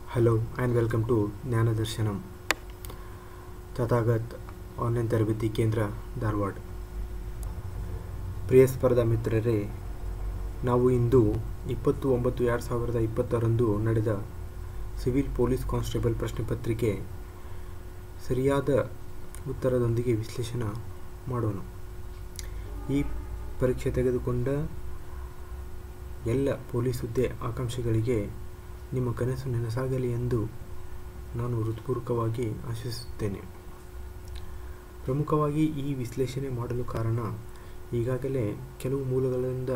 hello and welcome to Jnanadarshanam Tathagat online ತರಬೇತಿ ಕೇಂದ್ರ ಧಾರವಾಡ ಪ್ರಿಯ ಸ್ಪರ್ಧಾ ಮಿತ್ರರೇ ನಾವು ಇಂದು ಇಪ್ಪತ್ತು ಒಂಬತ್ತು ಎರಡು ಸಾವಿರದ ಇಪ್ಪತ್ತರಂದು ನಡೆದ ಸಿವಿಲ್ ಪೊಲೀಸ್ ಕಾನ್ಸ್ಟೇಬಲ್ ಪ್ರಶ್ನೆ ಪತ್ರಿಕೆ ಸರಿಯಾದ ಉತ್ತರದೊಂದಿಗೆ ವಿಶ್ಲೇಷಣೆ ಮಾಡೋಣ ಈ ಪರೀಕ್ಷೆ ತೆಗೆದುಕೊಂಡ ಎಲ್ಲ ಪೊಲೀಸ್ ಹುದ್ದೆ ಆಕಾಂಕ್ಷಿಗಳಿಗೆ ನಿಮ್ಮ ಕನಸು ನನಸಾಗಲಿ ಎಂದು ನಾನು ಹೃತ್ಪೂರ್ವಕವಾಗಿ ಆಶಿಸುತ್ತೇನೆ ಪ್ರಮುಖವಾಗಿ ಈ ವಿಶ್ಲೇಷಣೆ ಮಾಡಲು ಕಾರಣ ಈಗಾಗಲೇ ಕೆಲವು ಮೂಲಗಳಿಂದ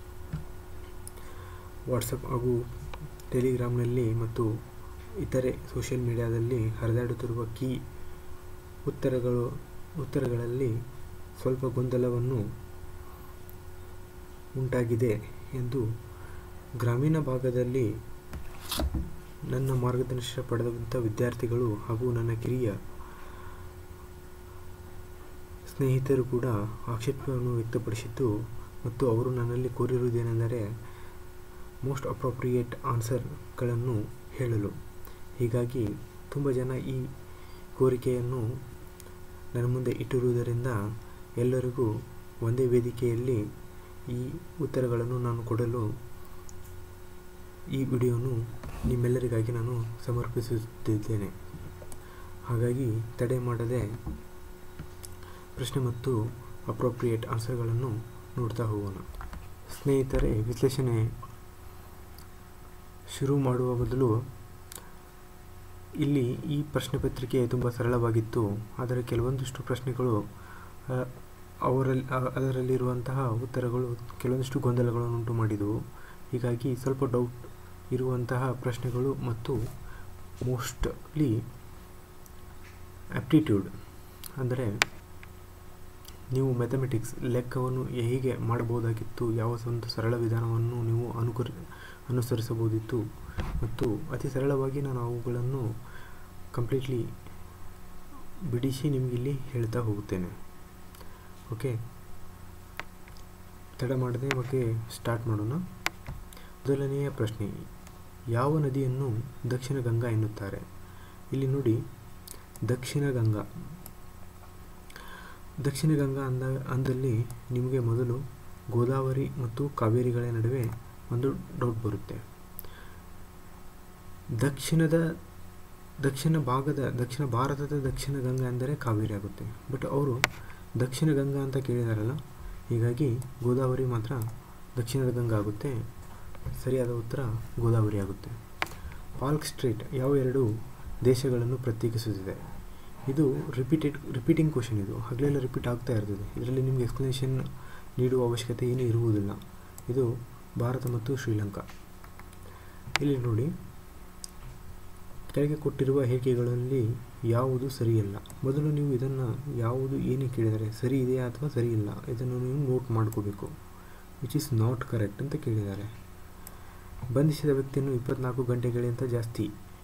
ವಾಟ್ಸಪ್ ಹಾಗೂ ಟೆಲಿಗ್ರಾಮ್ನಲ್ಲಿ ಮತ್ತು ಇತರೆ ಸೋಷಿಯಲ್ ಮೀಡಿಯಾದಲ್ಲಿ ಹರಿದಾಡುತ್ತಿರುವ ಕೀ ಉತ್ತರಗಳು ಉತ್ತರಗಳಲ್ಲಿ ಸ್ವಲ್ಪ ಗೊಂದಲವನ್ನು ಉಂಟಾಗಿದೆ ಎಂದು ಗ್ರಾಮೀಣ ಭಾಗದಲ್ಲಿ ನನ್ನ ಮಾರ್ಗದರ್ಶನ ಪಡೆದಂಥ ವಿದ್ಯಾರ್ಥಿಗಳು ಹಾಗೂ ನನ್ನ ಕಿರಿಯ ಸ್ನೇಹಿತರು ಕೂಡ ಆಕ್ಷೇಪವನ್ನು ವ್ಯಕ್ತಪಡಿಸಿದ್ದು ಮತ್ತು ಅವರು ನನ್ನಲ್ಲಿ ಕೋರಿರುವುದೇನೆಂದರೆ ಮೋಸ್ಟ್ ಅಪ್ರೋಪ್ರಿಯೇಟ್ ಆನ್ಸರ್ಗಳನ್ನು ಹೇಳಲು ಹೀಗಾಗಿ ತುಂಬ ಜನ ಈ ಕೋರಿಕೆಯನ್ನು ನನ್ನ ಮುಂದೆ ಇಟ್ಟಿರುವುದರಿಂದ ಎಲ್ಲರಿಗೂ ಒಂದೇ ವೇದಿಕೆಯಲ್ಲಿ ಈ ಉತ್ತರಗಳನ್ನು ನಾನು ಕೊಡಲು ಈ ವಿಡಿಯೋನು ನಿಮ್ಮೆಲ್ಲರಿಗಾಗಿ ನಾನು ಸಮರ್ಪಿಸುತ್ತಿದ್ದೇನೆ ಹಾಗಾಗಿ ತಡೆ ಮಾಡದೆ ಪ್ರಶ್ನೆ ಮತ್ತು ಅಪ್ರೋಪ್ರಿಯೇಟ್ ಆನ್ಸರ್ಗಳನ್ನು ನೋಡ್ತಾ ಹೋಗೋಣ ಸ್ನೇಹಿತರೆ ವಿಶ್ಲೇಷಣೆ ಶುರು ಮಾಡುವ ಬದಲು ಇಲ್ಲಿ ಈ ಪ್ರಶ್ನೆ ಪತ್ರಿಕೆ ತುಂಬ ಸರಳವಾಗಿತ್ತು ಆದರೆ ಕೆಲವೊಂದಿಷ್ಟು ಪ್ರಶ್ನೆಗಳು ಅವರಲ್ಲಿ ಅದರಲ್ಲಿರುವಂತಹ ಉತ್ತರಗಳು ಕೆಲವೊಂದಿಷ್ಟು ಗೊಂದಲಗಳನ್ನು ಉಂಟು ಮಾಡಿದವು ಹೀಗಾಗಿ ಸ್ವಲ್ಪ ಡೌಟ್ ಇರುವಂತಹ ಪ್ರಶ್ನೆಗಳು ಮತ್ತು ಮೋಸ್ಟ್ಲಿ ಆಪ್ಟಿಟ್ಯೂಡ್ ಅಂದರೆ ನೀವು ಮ್ಯಾಥಮೆಟಿಕ್ಸ್ ಲೆಕ್ಕವನ್ನು ಹೇಗೆ ಮಾಡಬಹುದಾಗಿತ್ತು ಯಾವ ಒಂದು ಸರಳ ವಿಧಾನವನ್ನು ನೀವು ಅನುಕರಿ ಅನುಸರಿಸಬಹುದಿತ್ತು ಮತ್ತು ಅತಿ ಸರಳವಾಗಿ ನಾನು ಅವುಗಳನ್ನು ಕಂಪ್ಲೀಟ್ಲಿ ಬಿಡಿಸಿ ನಿಮಗಿಲ್ಲಿ ಹೇಳ್ತಾ ಹೋಗುತ್ತೇನೆ ಓಕೆ ತಡ ಮಾಡದೆ ಬಗ್ಗೆ ಸ್ಟಾರ್ಟ್ ಮಾಡೋಣ ಮೊದಲನೆಯ ಪ್ರಶ್ನೆ ಯಾವ ನದಿಯನ್ನು ದಕ್ಷಿಣ ಗಂಗಾ ಎನ್ನುತ್ತಾರೆ ಇಲ್ಲಿ ನೋಡಿ ದಕ್ಷಿಣ ಗಂಗಾ ದಕ್ಷಿಣ ಗಂಗಾ ಅಂದ ಅಂದಲ್ಲಿ ನಿಮಗೆ ಮೊದಲು ಗೋದಾವರಿ ಮತ್ತು ಕಾವೇರಿಗಳ ನಡುವೆ ಒಂದು ಡೌಟ್ ಬರುತ್ತೆ ದಕ್ಷಿಣದ ದಕ್ಷಿಣ ಭಾಗದ ದಕ್ಷಿಣ ಭಾರತದ ದಕ್ಷಿಣ ಗಂಗಾ ಅಂದರೆ ಕಾವೇರಿ ಆಗುತ್ತೆ ಬಟ್ ಅವರು ದಕ್ಷಿಣ ಗಂಗಾ ಅಂತ ಕೇಳಿದಾರಲ್ಲ ಹೀಗಾಗಿ ಗೋದಾವರಿ ಮಾತ್ರ ದಕ್ಷಿಣದ ಗಂಗಾ ಆಗುತ್ತೆ ಸರಿಯಾದ ಉತ್ತರ ಗೋದಾವರಿ ಆಗುತ್ತೆ ಪಾಲ್ಕ್ ಸ್ಟ್ರೀಟ್ ಯಾವ ಎರಡು ದೇಶಗಳನ್ನು ಪ್ರತ್ಯೇಕಿಸುತ್ತಿದೆ ಇದು ರಿಪೀಟೆಡ್ ರಿಪೀಟಿಂಗ್ ಕ್ವಶನ್ ಇದು ಹಗಲೆಲ್ಲ ರಿಪೀಟ್ ಆಗ್ತಾ ಇರ್ತದೆ ಇದರಲ್ಲಿ ನಿಮಗೆ ಎಕ್ಸ್ಪ್ಲನೇಷನ್ ನೀಡುವ ಅವಶ್ಯಕತೆ ಏನೂ ಇರುವುದಿಲ್ಲ ಇದು ಭಾರತ ಮತ್ತು ಶ್ರೀಲಂಕಾ ಇಲ್ಲಿ ನೋಡಿ ಕೆಳಗೆ ಕೊಟ್ಟಿರುವ ಹೇಳಿಕೆಗಳಲ್ಲಿ ಯಾವುದು ಸರಿಯಲ್ಲ ಮೊದಲು ನೀವು ಇದನ್ನು ಯಾವುದು ಏನು ಕೇಳಿದರೆ ಸರಿ ಇದೆಯಾ ಅಥವಾ ಸರಿ ಇಲ್ಲ ಇದನ್ನು ನೀವು ನೋಟ್ ಮಾಡ್ಕೋಬೇಕು ವಿಚ್ ಈಸ್ ನಾಟ್ ಕರೆಕ್ಟ್ ಅಂತ ಕೇಳಿದ್ದಾರೆ ಬಂಧಿಸಿದ ವ್ಯಕ್ತಿಯನ್ನು ಇಪ್ಪತ್ನಾಲ್ಕು ಗಂಟೆಗಳಿಗಿಂತ ಜಾಸ್ತಿ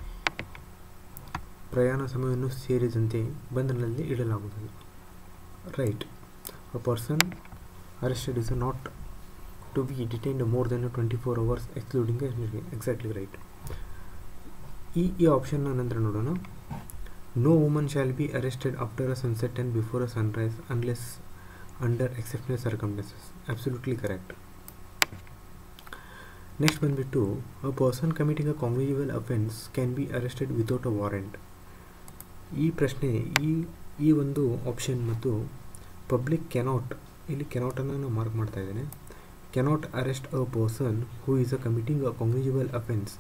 ಪ್ರಯಾಣ ಸಮಯವನ್ನು ಸೇರಿದಂತೆ ಬಂಧನದಲ್ಲಿ ಇಡಲಾಗುವುದಿಲ್ಲ right a person arrested is not to be detained more than twenty four hours excluding exactly right ಈ ಈ ಆಪ್ಷನ್ನ ನಂತರ ನೋಡೋಣ no woman shall be arrested after a sunset and before a sunrise unless under exceptional circumstances absolutely correct next ಬಂದುಬಿಟ್ಟು a person committing a cognizable offence can be arrested without a warrant ಈ ಪ್ರಶ್ನೆ ಈ ಈ ಒಂದು option ಮತ್ತು public cannot ಇಲ್ಲಿ ಕೆನಾಟನ್ನು ನಾನು mark ಮಾಡ್ತಾ ಇದ್ದೇನೆ cannot arrest a person who is a committing a cognizable offence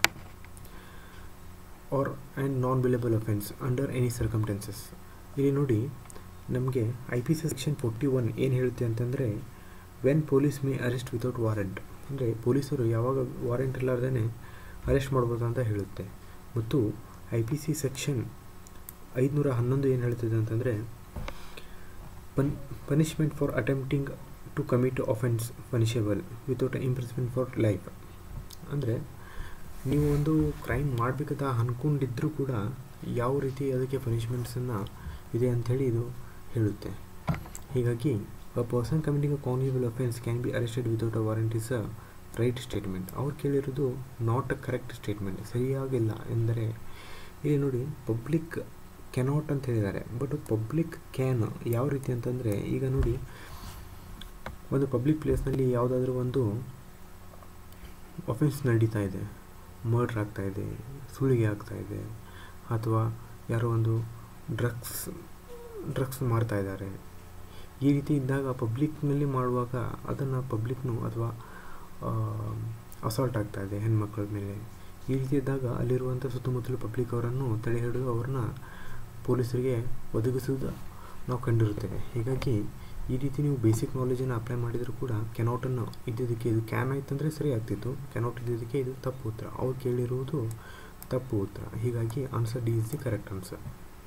or and non bailable offence under any circumstances ಇಲ್ಲಿ ನೋಡಿ ನಮಗೆ I P C section forty one ಏನು ಹೇಳುತ್ತೆ ಅಂತಂದರೆ when police may arrest without warrant ಅಂದರೆ ಪೊಲೀಸರು ಯಾವಾಗ warrant ಇಲ್ಲಾರ್ದೇ arrest ಮಾಡ್ಬೋದು ಅಂತ ಹೇಳುತ್ತೆ ಮತ್ತು ಐ ಪಿ ಸಿ ಸೆಕ್ಷನ್ ಐದುನೂರ ಹನ್ನೊಂದು ಏನು ಹೇಳ್ತಿದೆ ಅಂತಂದರೆ pun punishment for attempting to commit offence punishable without imprisonment for life ಅಂದರೆ ನೀವು ಒಂದು ಕ್ರೈಮ್ ಮಾಡಬೇಕಂತ ಅಂದ್ಕೊಂಡಿದ್ದರೂ ಕೂಡ ಯಾವ ರೀತಿ ಅದಕ್ಕೆ ಪನಿಷ್ಮೆಂಟ್ಸನ್ನು ಇದೆ ಅಂಥೇಳಿ ಇದು ಹೇಳುತ್ತೆ ಹೀಗಾಗಿ a person committing a cognizable offence can be arrested without a warrant is a right statement ಅವ್ರು ಕೇಳಿರೋದು ನಾಟ್ ಅ ಕರೆಕ್ಟ್ ಸ್ಟೇಟ್ಮೆಂಟ್ ಸರಿಯಾಗಿಲ್ಲ ಎಂದರೆ ಇಲ್ಲಿ ನೋಡಿ ಪಬ್ಲಿಕ್ ಕೆನಾಟ್ ಅಂತ ಹೇಳಿದ್ದಾರೆ ಬಟ್ ಪಬ್ಲಿಕ್ ಕ್ಯಾನ್ ಯಾವ ರೀತಿ ಅಂತಂದರೆ ಈಗ ನೋಡಿ ಒಂದು ಪಬ್ಲಿಕ್ ಪ್ಲೇಸ್ನಲ್ಲಿ ಯಾವುದಾದ್ರೂ ಒಂದು ಅಫೆನ್ಸ್ ನಡೀತಾ ಇದೆ ಮರ್ಡ್ರ್ ಆಗ್ತಾ ಇದೆ ಸುಲಿಗೆ ಆಗ್ತಾ ಇದೆ ಅಥವಾ ಯಾರೋ ಒಂದು ಡ್ರಗ್ಸ್ ಡ್ರಗ್ಸ್ ಮಾರ್ತಾ ಇದ್ದಾರೆ ಈ ರೀತಿ ಇದ್ದಾಗ ಪಬ್ಲಿಕ್ನಲ್ಲಿ ಮಾಡುವಾಗ ಅದನ್ನು ಪಬ್ಲಿಕ್ನು ಅಥವಾ ಅಸಾಲ್ಟ್ ಆಗ್ತಾ ಇದೆ ಹೆಣ್ಮಕ್ಳ ಮೇಲೆ ಈ ರೀತಿ ಇದ್ದಾಗ ಅಲ್ಲಿರುವಂಥ ಸುತ್ತಮುತ್ತಲು ಪಬ್ಲಿಕ್ ಅವರನ್ನು ತಡೆ ಹಿಡಿದು ಅವ್ರನ್ನ ಪೊಲೀಸರಿಗೆ ಒದಗಿಸುವುದು ನಾವು ಕಂಡಿರುತ್ತೇವೆ ಹೀಗಾಗಿ ಈ ರೀತಿ ನೀವು ಬೇಸಿಕ್ ನಾಲೆಜನ್ನು ಅಪ್ಲೈ ಮಾಡಿದರೂ ಕೂಡ ಕೆನಾಟನ್ನು ಇದ್ದಿದ್ದಕ್ಕೆ ಇದು ಕ್ಯಾನ್ ಆಯ್ತಂದರೆ ಸರಿ ಆಗ್ತಿತ್ತು ಕೆನಾಟ್ ಇದ್ದಿದ್ದಕ್ಕೆ ಇದು ತಪ್ಪು ಉತ್ತರ ಅವ್ರು ಕೇಳಿರುವುದು ತಪ್ಪು ಉತ್ತರ ಹೀಗಾಗಿ answer D is the correct answer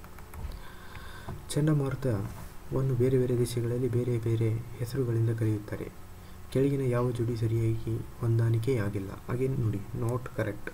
ಚಂಡಮಾರುತವನ್ನು ಬೇರೆ ಬೇರೆ ದೇಶಗಳಲ್ಲಿ ಬೇರೆ ಬೇರೆ ಹೆಸರುಗಳಿಂದ ಕರೆಯುತ್ತಾರೆ ಕೆಳಗಿನ ಯಾವ ಜೋಡಿ ಸರಿಯಾಗಿ ಹೊಂದಾಣಿಕೆಯಾಗಿಲ್ಲ ಹಾಗೇನು ನೋಡಿ ನಾಟ್ ಕರೆಕ್ಟ್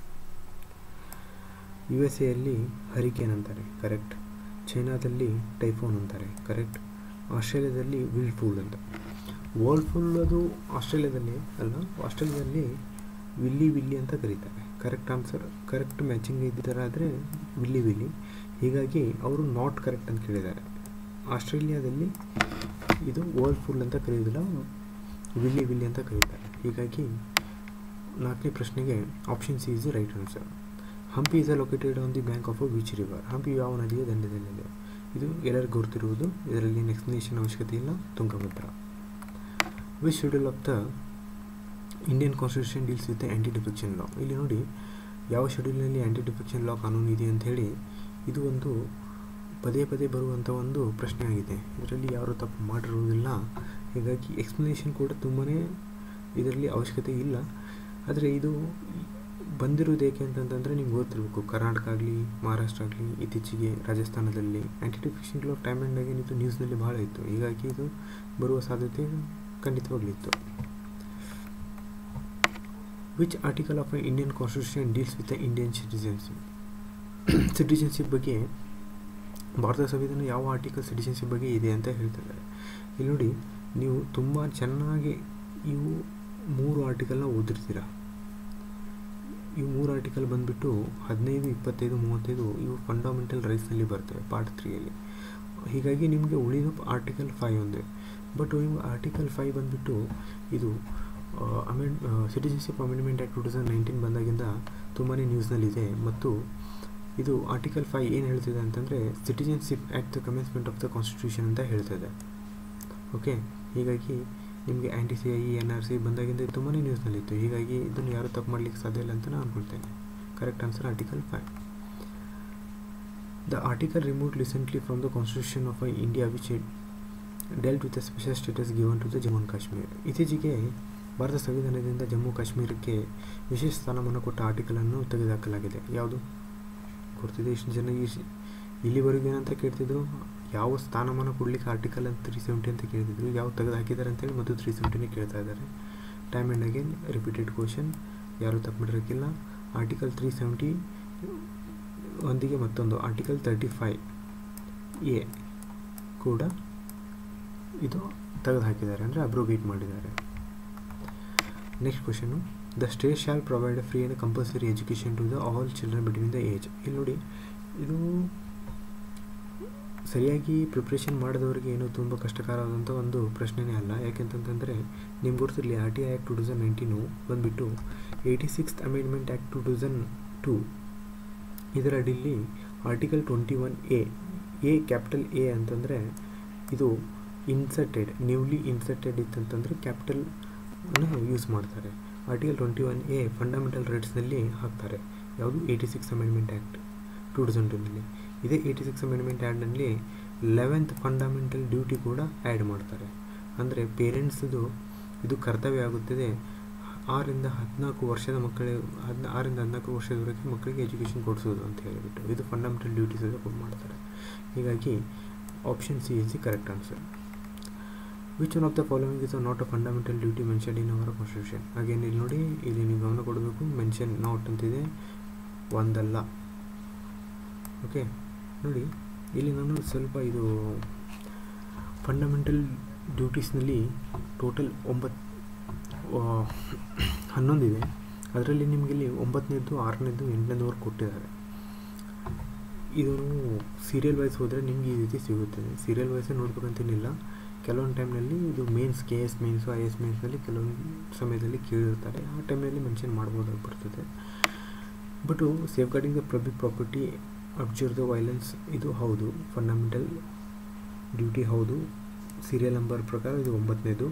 ಯು ಎಸ್ ಎಯಲ್ಲಿ ಹರಿಕೇನ್ ಅಂತಾರೆ ಕರೆಕ್ಟ್ ಚೈನಾದಲ್ಲಿ ಟೈಫೋನ್ ಅಂತಾರೆ ಕರೆಕ್ಟ್ ಆಸ್ಟ್ರೇಲಿಯಾದಲ್ಲಿ ವಿಲ್ಫುಲ್ ಅಂತ ವರ್ಲ್ಡ್ಫುಲ್ ಅದು ಆಸ್ಟ್ರೇಲಿಯಾದಲ್ಲಿ ಅಲ್ಲ ಆಸ್ಟ್ರೇಲಿಯಾದಲ್ಲಿ ವಿಲ್ಲಿ ವಿಲ್ಲಿ ಅಂತ ಕರೀತಾರೆ ಕರೆಕ್ಟ್ ಆನ್ಸರ್ ಕರೆಕ್ಟ್ ಮ್ಯಾಚಿಂಗ್ ಇದ್ದಿದ್ದಾರಾದರೆ ವಿಲ್ಲಿ ವಿಲ್ಲಿ ಹೀಗಾಗಿ ಅವರು ನಾಟ್ ಕರೆಕ್ಟ್ ಅಂತ ಕೇಳಿದ್ದಾರೆ ಆಸ್ಟ್ರೇಲಿಯಾದಲ್ಲಿ ಇದು ವರ್ಲ್ಡ್ಫುಲ್ ಅಂತ ಕರೆಯೋದಿಲ್ಲ ವಿಲ್ಲಿ ವಿಲ್ಲಿ ಅಂತ ಕರೀತಾರೆ ಹೀಗಾಗಿ ನಾಲ್ಕನೇ ಪ್ರಶ್ನೆಗೆ option C is the right answer Hampi is located on the bank of a which river Hampi ಯಾವ ನದಿಯ ದಂಡದಲ್ಲಿದೆ ಇದು ಎಲ್ಲರಿಗೂ ಗುರುತಿರುವುದು ಇದರಲ್ಲಿ ಎಕ್ಸ್ಪ್ಲನೇಷನ್ ಅವಶ್ಯಕತೆ ಇಲ್ಲ Tungabhadra which schedule of the Indian constitution deals with the anti defection law ಇಲ್ಲಿ ನೋಡಿ ಯಾವ ಶೆಡ್ಯೂಲ್ನಲ್ಲಿ ಆ್ಯಂಟಿ ಡಿಫೆಕ್ಷನ್ ಲಾ ಕಾನೂನು ಇದೆ ಅಂತ ಹೇಳಿ ಇದು ಒಂದು ಪದೇ ಪದೇ ಬರುವಂಥ ಒಂದು ಪ್ರಶ್ನೆ ಆಗಿದೆ ಇದರಲ್ಲಿ ಯಾರು ತಪ್ಪು ಮಾಡಿರುವುದಿಲ್ಲ ಹೀಗಾಗಿ ಎಕ್ಸ್ಪ್ಲನೇಷನ್ ಕೂಡ ತುಂಬಾ ಇದರಲ್ಲಿ ಅವಶ್ಯಕತೆ ಇಲ್ಲ ಆದರೆ ಇದು ಬಂದಿರೋದು ಏಕೆ ಅಂತಂತಂದರೆ ನಿಮ್ಗೆ ಗೊತ್ತಿರಬೇಕು ಕರ್ನಾಟಕ ಆಗಲಿ ಮಹಾರಾಷ್ಟ್ರ ಆಗಲಿ ಇತ್ತೀಚೆಗೆ ರಾಜಸ್ಥಾನದಲ್ಲಿ anti defection law time and again ಇದು ನ್ಯೂಸ್ನಲ್ಲಿ ಭಾಳ ಇತ್ತು ಹೀಗಾಗಿ ಇದು ಬರುವ ಸಾಧ್ಯತೆ ಖಂಡಿತವಾಗ್ಲಿತ್ತು which article of Indian constitution deals with the Indian citizenship citizenship ಬಗ್ಗೆ ಭಾರತ ಸಂವಿಧಾನ ಯಾವ ಆರ್ಟಿಕಲ್ ಸಿಟಿಜನ್ಶಿಪ್ ಬಗ್ಗೆ ಇದೆ ಅಂತ ಹೇಳ್ತಿದ್ದಾರೆ ಇಲ್ಲಿ ನೋಡಿ ನೀವು ತುಂಬ ಚೆನ್ನಾಗಿ ಇವು ಮೂರು ಆರ್ಟಿಕಲ್ನ ಓದಿರ್ತೀರ ಇವು ಮೂರು ಆರ್ಟಿಕಲ್ ಬಂದುಬಿಟ್ಟು ಹದಿನೈದು ಇಪ್ಪತ್ತೈದು ಮೂವತ್ತೈದು ಇವು ಫಂಡಮೆಂಟಲ್ ರೈಟ್ಸ್ನಲ್ಲಿ ಬರ್ತವೆ ಪಾರ್ಟ್ ತ್ರೀಯಲ್ಲಿ ಹೀಗಾಗಿ ನಿಮಗೆ ಉಳಿದ ಆರ್ಟಿಕಲ್ ಫೈವ್ ಒಂದೇ ಬಟ್ ನಿಮ್ಗೆ ಆರ್ಟಿಕಲ್ ಫೈವ್ ಬಂದುಬಿಟ್ಟು ಇದು amend citizenship amendment act two thousand nineteen ಬಂದಾಗಿಂದ ತುಂಬಾ ನ್ಯೂಸ್ನಲ್ಲಿದೆ ಮತ್ತು ಇದು ಆರ್ಟಿಕಲ್ ಫೈವ್ ಏನು ಹೇಳ್ತಿದೆ ಅಂತಂದರೆ citizenship at the commencement of the constitution ಅಂತ ಹೇಳ್ತದೆ ಓಕೆ ಹೀಗಾಗಿ ನಿಮಗೆ anti C I N R C ಬಂದಾಗಿಂದ ತುಂಬಾ ನ್ಯೂಸ್ನಲ್ಲಿತ್ತು ಹೀಗಾಗಿ ಇದನ್ನು ಯಾರೂ ತಪ್ಪು ಮಾಡಲಿಕ್ಕೆ ಸಾಧ್ಯ ಇಲ್ಲ ಅಂತ ನಾನು ಅಂದ್ಕೊಳ್ತೇನೆ correct answer article five the article removed recently from the constitution of India which dealt with a special status given to the Jammu and Kashmir ಇತ್ತೀಚೆಗೆ ಭಾರತ ಸಂವಿಧಾನದಿಂದ ಜಮ್ಮು ಕಾಶ್ಮೀರಕ್ಕೆ ವಿಶೇಷ ಸ್ಥಾನಮಾನ ಕೊಟ್ಟ ಆರ್ಟಿಕಲನ್ನು ತೆಗೆದುಹಾಕಲಾಗಿದೆ ಯಾವುದು ಗೊತ್ತಿದೆ ಇಷ್ಟು ಜನ ಈ ಇಲ್ಲಿವರೆಗೂ ಏನಂತ ಕೇಳ್ತಿದ್ರು ಯಾವ ಸ್ಥಾನಮಾನ ಕೊಡಲಿಕ್ಕೆ ಆರ್ಟಿಕಲ್ ಅಂತ ತ್ರೀ ಸೆವೆಂಟಿ ಅಂತ ಕೇಳ್ತಿದ್ರು ಯಾವ ತೆಗೆದು ಹಾಕಿದ್ದಾರೆ ಅಂತೇಳಿ ಮತ್ತು ತ್ರೀ ಸೆವೆಂಟಿನೇ ಕೇಳ್ತಾ ಇದ್ದಾರೆ time and again repeated question ಯಾರೂ ತಪ್ಪು ಮಾಡಿರೋಕ್ಕಿಲ್ಲ ಆರ್ಟಿಕಲ್ ತ್ರೀ ಸೆವೆಂಟಿ ಒಂದಿಗೆ ಮತ್ತೊಂದು ಆರ್ಟಿಕಲ್ ತರ್ಟಿ ಫೈವ್ ಎ ಕೂಡ ಇದು ತೆಗೆದು ಹಾಕಿದ್ದಾರೆ ಅಂದರೆ ಅಬ್ರೋಗೇಟ್ ಮಾಡಿದ್ದಾರೆ next question the state shall provide free and compulsory education to the all children between the age ಇಲ್ಲಿ ನೋಡಿ ಇದು ಸರಿಯಾಗಿ ಪ್ರಿಪ್ರೇಷನ್ ಮಾಡಿದವರಿಗೆ ಏನು ತುಂಬ ಕಷ್ಟಕರವಾದಂಥ ಒಂದು ಪ್ರಶ್ನೆನೇ ಅಲ್ಲ ಯಾಕೆಂತಂತಂದರೆ ನಿಮ್ಗೆ ಗೊತ್ತಿರಲಿ R T I act two thousand nineteen ಬಂದುಬಿಟ್ಟು eighty sixth amendment act two thousand two ಇದರ ಅಡಿಯಲ್ಲಿ article twenty one A A capital A ಅಂತಂದರೆ ಇದು ಇನ್ಸರ್ಟೆಡ್ ನ್ಯೂಲಿ ಇನ್ಸರ್ಟೆಡ್ ಇತ್ತಂತಂದರೆ ಕ್ಯಾಪಿಟಲ್ ಯೂಸ್ ಮಾಡ್ತಾರೆ article twenty one A fundamental ರೈಟ್ಸ್ನಲ್ಲಿ ಹಾಕ್ತಾರೆ ಯಾವುದು eighty six amendment act two thousand ಟೂನಲ್ಲಿ ಇದೇ ಏಯ್ಟಿ ಸಿಕ್ಸ್ ಅಮೆಂಡ್ಮೆಂಟ್ ಆ್ಯಕ್ಟ್ನಲ್ಲಿ ಲೆವೆಂತ್ ಫಂಡಮೆಂಟಲ್ ಡ್ಯೂಟಿ ಕೂಡ ಆ್ಯಡ್ ಮಾಡ್ತಾರೆ ಅಂದರೆ ಪೇರೆಂಟ್ಸ್ದು ಇದು ಕರ್ತವ್ಯ ಆಗುತ್ತದೆ ಆರಿಂದ ಹದಿನಾಲ್ಕು ವರ್ಷದ ಮಕ್ಕಳಿಗೆ ಹದಿನ ಆರಿಂದ ಹದಿನಾಲ್ಕು ವರ್ಷದವರೆಗೆ ಮಕ್ಕಳಿಗೆ ಎಜುಕೇಷನ್ ಕೊಡಿಸೋದು ಅಂತ ಹೇಳಿಬಿಟ್ಟು ಇದು ಫಂಡಮೆಂಟಲ್ ಡ್ಯೂಟೀಸ್ ಎಲ್ಲ ಕೊಟ್ಟು ಮಾಡ್ತಾರೆ ಹೀಗಾಗಿ option C is the correct answer which one of the following is not a fundamental duty mention in our constitution ಹಾಗೇನು ಇಲ್ಲಿ ನೋಡಿ ಇಲ್ಲಿ ನೀವು ಗಮನ ಕೊಡಬೇಕು ಮೆನ್ಷನ್ ನಾಟ್ ಅಂತಿದೆ ಒಂದಲ್ಲ ಓಕೆ ನೋಡಿ ಇಲ್ಲಿ ನಾನು ಸ್ವಲ್ಪ ಇದು ಫಂಡಮೆಂಟಲ್ ಡ್ಯೂಟೀಸ್ನಲ್ಲಿ ಟೋಟಲ್ ಒಂಬತ್ತು ಹನ್ನೊಂದಿದೆ ಅದರಲ್ಲಿ ನಿಮಗೆ ಇಲ್ಲಿ ಒಂಬತ್ತನೇದು ಆರನೇದು ಎಂಟನೇದವರೆಗೆ ಕೊಟ್ಟಿದ್ದಾರೆ ಇದನ್ನು ಸೀರಿಯಲ್ ವೈಸ್ ಹೋದರೆ ನಿಮ್ಗೆ ಈ ರೀತಿ ಸಿಗುತ್ತದೆ ಸೀರಿಯಲ್ ವೈಸೇ ನೋಡ್ಬೇಕಂತೇನಿಲ್ಲ ಕೆಲವೊಂದು ಟೈಮ್ನಲ್ಲಿ ಇದು mains K S mains I S ಮೇನ್ಸ್ನಲ್ಲಿ ಕೆಲವೊಂದು ಸಮಯದಲ್ಲಿ ಕೇಳಿರ್ತಾರೆ ಆ ಟೈಮಲ್ಲಿ ಮೆನ್ಷನ್ ಮಾಡ್ಬೋದಾಗಿ ಬರ್ತದೆ but safeguarding the public property abjure the violence ಇದು ಹೌದು ಫಂಡಮೆಂಟಲ್ ಡ್ಯೂಟಿ ಹೌದು ಸೀರಿಯಲ್ ನಂಬರ್ ಪ್ರಕಾರ ಇದು ಒಂಬತ್ತನೇದು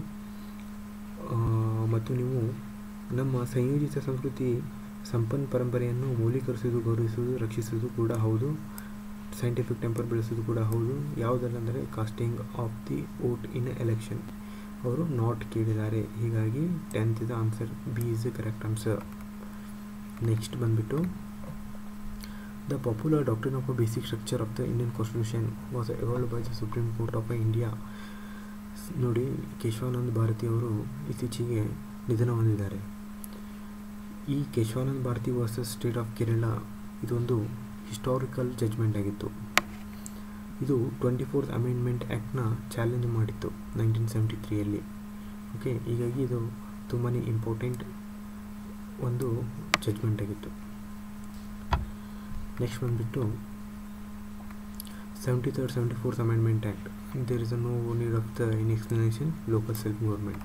ಮತ್ತು ನೀವು ನಮ್ಮ ಸಂಯೋಜಿತ ಸಂಸ್ಕೃತಿ ಸಂಪನ್ನ ಪರಂಪರೆಯನ್ನು ಮೌಲ್ಯೀಕರಿಸುವುದು ಗೌರವಿಸುವುದು ರಕ್ಷಿಸುವುದು ಕೂಡ ಹೌದು ಸೈಂಟಿಫಿಕ್ ಟೆಂಪರ್ ಬೆಳೆಸೋದು ಕೂಡ ಹೌದು ಯಾವುದಲ್ಲಂದರೆ casting of the vote in election ಅವರು ನಾಟ್ ಕೇಳಿದ್ದಾರೆ ಹೀಗಾಗಿ tenth is answer B is the correct answer next ಬಂದುಬಿಟ್ಟು the popular doctrine of a basic structure of the Indian constitution was evolved by the Supreme Court of India ನೋಡಿ ಕೇಶವಾನಂದ್ ಭಾರತಿ ಅವರು ಇತ್ತೀಚೆಗೆ ನಿಧನ ಹೊಂದಿದ್ದಾರೆ ಈ Keshavanand Bharati versus state of Kerala ಇದೊಂದು historical judgement ಆಗಿತ್ತು ಇದು ಟ್ವೆಂಟಿ ಫೋರ್ತ್ ಅಮೆಂಡ್ಮೆಂಟ್ ಆ್ಯಕ್ಟ್ನ ಚಾಲೆಂಜ್ ಮಾಡಿತ್ತು ನೈನ್ಟೀನ್ ಸೆವೆಂಟಿ ತ್ರೀಯಲ್ಲಿ ಓಕೆ ಹೀಗಾಗಿ ಇದು ತುಂಬಾ ಇಂಪಾರ್ಟೆಂಟ್ ಒಂದು ಜಜ್ಮೆಂಟ್ ಆಗಿತ್ತು ನೆಕ್ಸ್ಟ್ ಬಂದುಬಿಟ್ಟು seventy third seventy fourth amendment act there is a no need of the in explanation local self government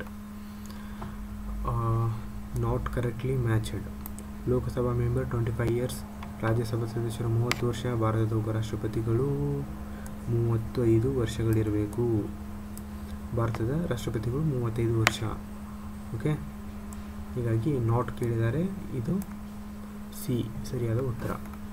not correctly matched Lok Sabha member twenty five years Rajya Sabha ಸದಸ್ಯರು ಮೂವತ್ತು ವರ್ಷ ಭಾರತದ ಉಪರಾಷ್ಟ್ರಪತಿಗಳು ಮೂವತ್ತೈದು ವರ್ಷಗಳಿರಬೇಕು ಭಾರತದ ರಾಷ್ಟ್ರಪತಿಗಳು ಮೂವತ್ತೈದು ವರ್ಷ ಓಕೆ ಹೀಗಾಗಿ ನಾಟ್ ಕೇಳಿದ್ದಾರೆ ಇದು ಸಿ ಸರಿಯಾದ ಉತ್ತರ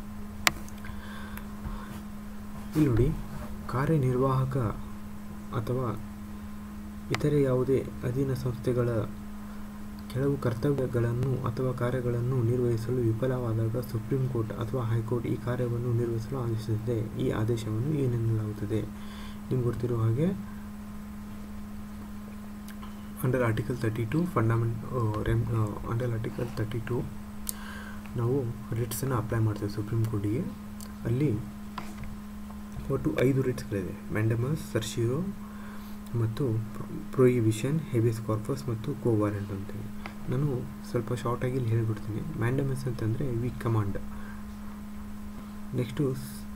ಇಲ್ಲಿ ನೋಡಿ ಕಾರ್ಯನಿರ್ವಾಹಕ ಅಥವಾ ಇತರೆ ಯಾವುದೇ ಅಧೀನ ಸಂಸ್ಥೆಗಳ ಕೆಲವು ಕರ್ತವ್ಯಗಳನ್ನು ಅಥವಾ ಕಾರ್ಯಗಳನ್ನು ನಿರ್ವಹಿಸಲು ವಿಫಲವಾದಾಗ ಸುಪ್ರೀಂ ಕೋರ್ಟ್ ಅಥವಾ ಹೈಕೋರ್ಟ್ ಈ ಕಾರ್ಯವನ್ನು ನಿರ್ವಹಿಸಲು ಆದೇಶಿಸುತ್ತದೆ ಈ ಆದೇಶವನ್ನು ಏನೆನ್ನಲಾಗುತ್ತದೆ ನಿಮ್ಗೆ ಗೊತ್ತಿರುವ ಹಾಗೆ under article thirty two fundament rem under article thirty two ನಾವು ರಿಟ್ಸನ್ನು ಅಪ್ಲೈ ಮಾಡ್ತೇವೆ ಸುಪ್ರೀಂ ಕೋರ್ಟಿಗೆ ಅಲ್ಲಿ ಒಟ್ಟು ಐದು ರಿಟ್ಸ್ಗಳಿದೆ ಮ್ಯಾಂಡಮಸ್ ಸರ್ಶಿರೋ ಮತ್ತು ಪ್ರೊಹಿಬಿಷನ್ ಹೆಬಿಯಸ್ ಕಾರ್ಪಸ್ ಮತ್ತು ಕೋವಾರೆಂಟ್ ಅಂತೇಳಿ ನಾನು ಸ್ವಲ್ಪ ಶಾರ್ಟಾಗಿ ಇಲ್ಲಿ ಹೇಳಿಬಿಡ್ತೀನಿ ಮ್ಯಾಂಡಮಸ್ ಅಂತಂದರೆ ವೀಕ್ ಕಮಾಂಡ್ ನೆಕ್ಸ್ಟು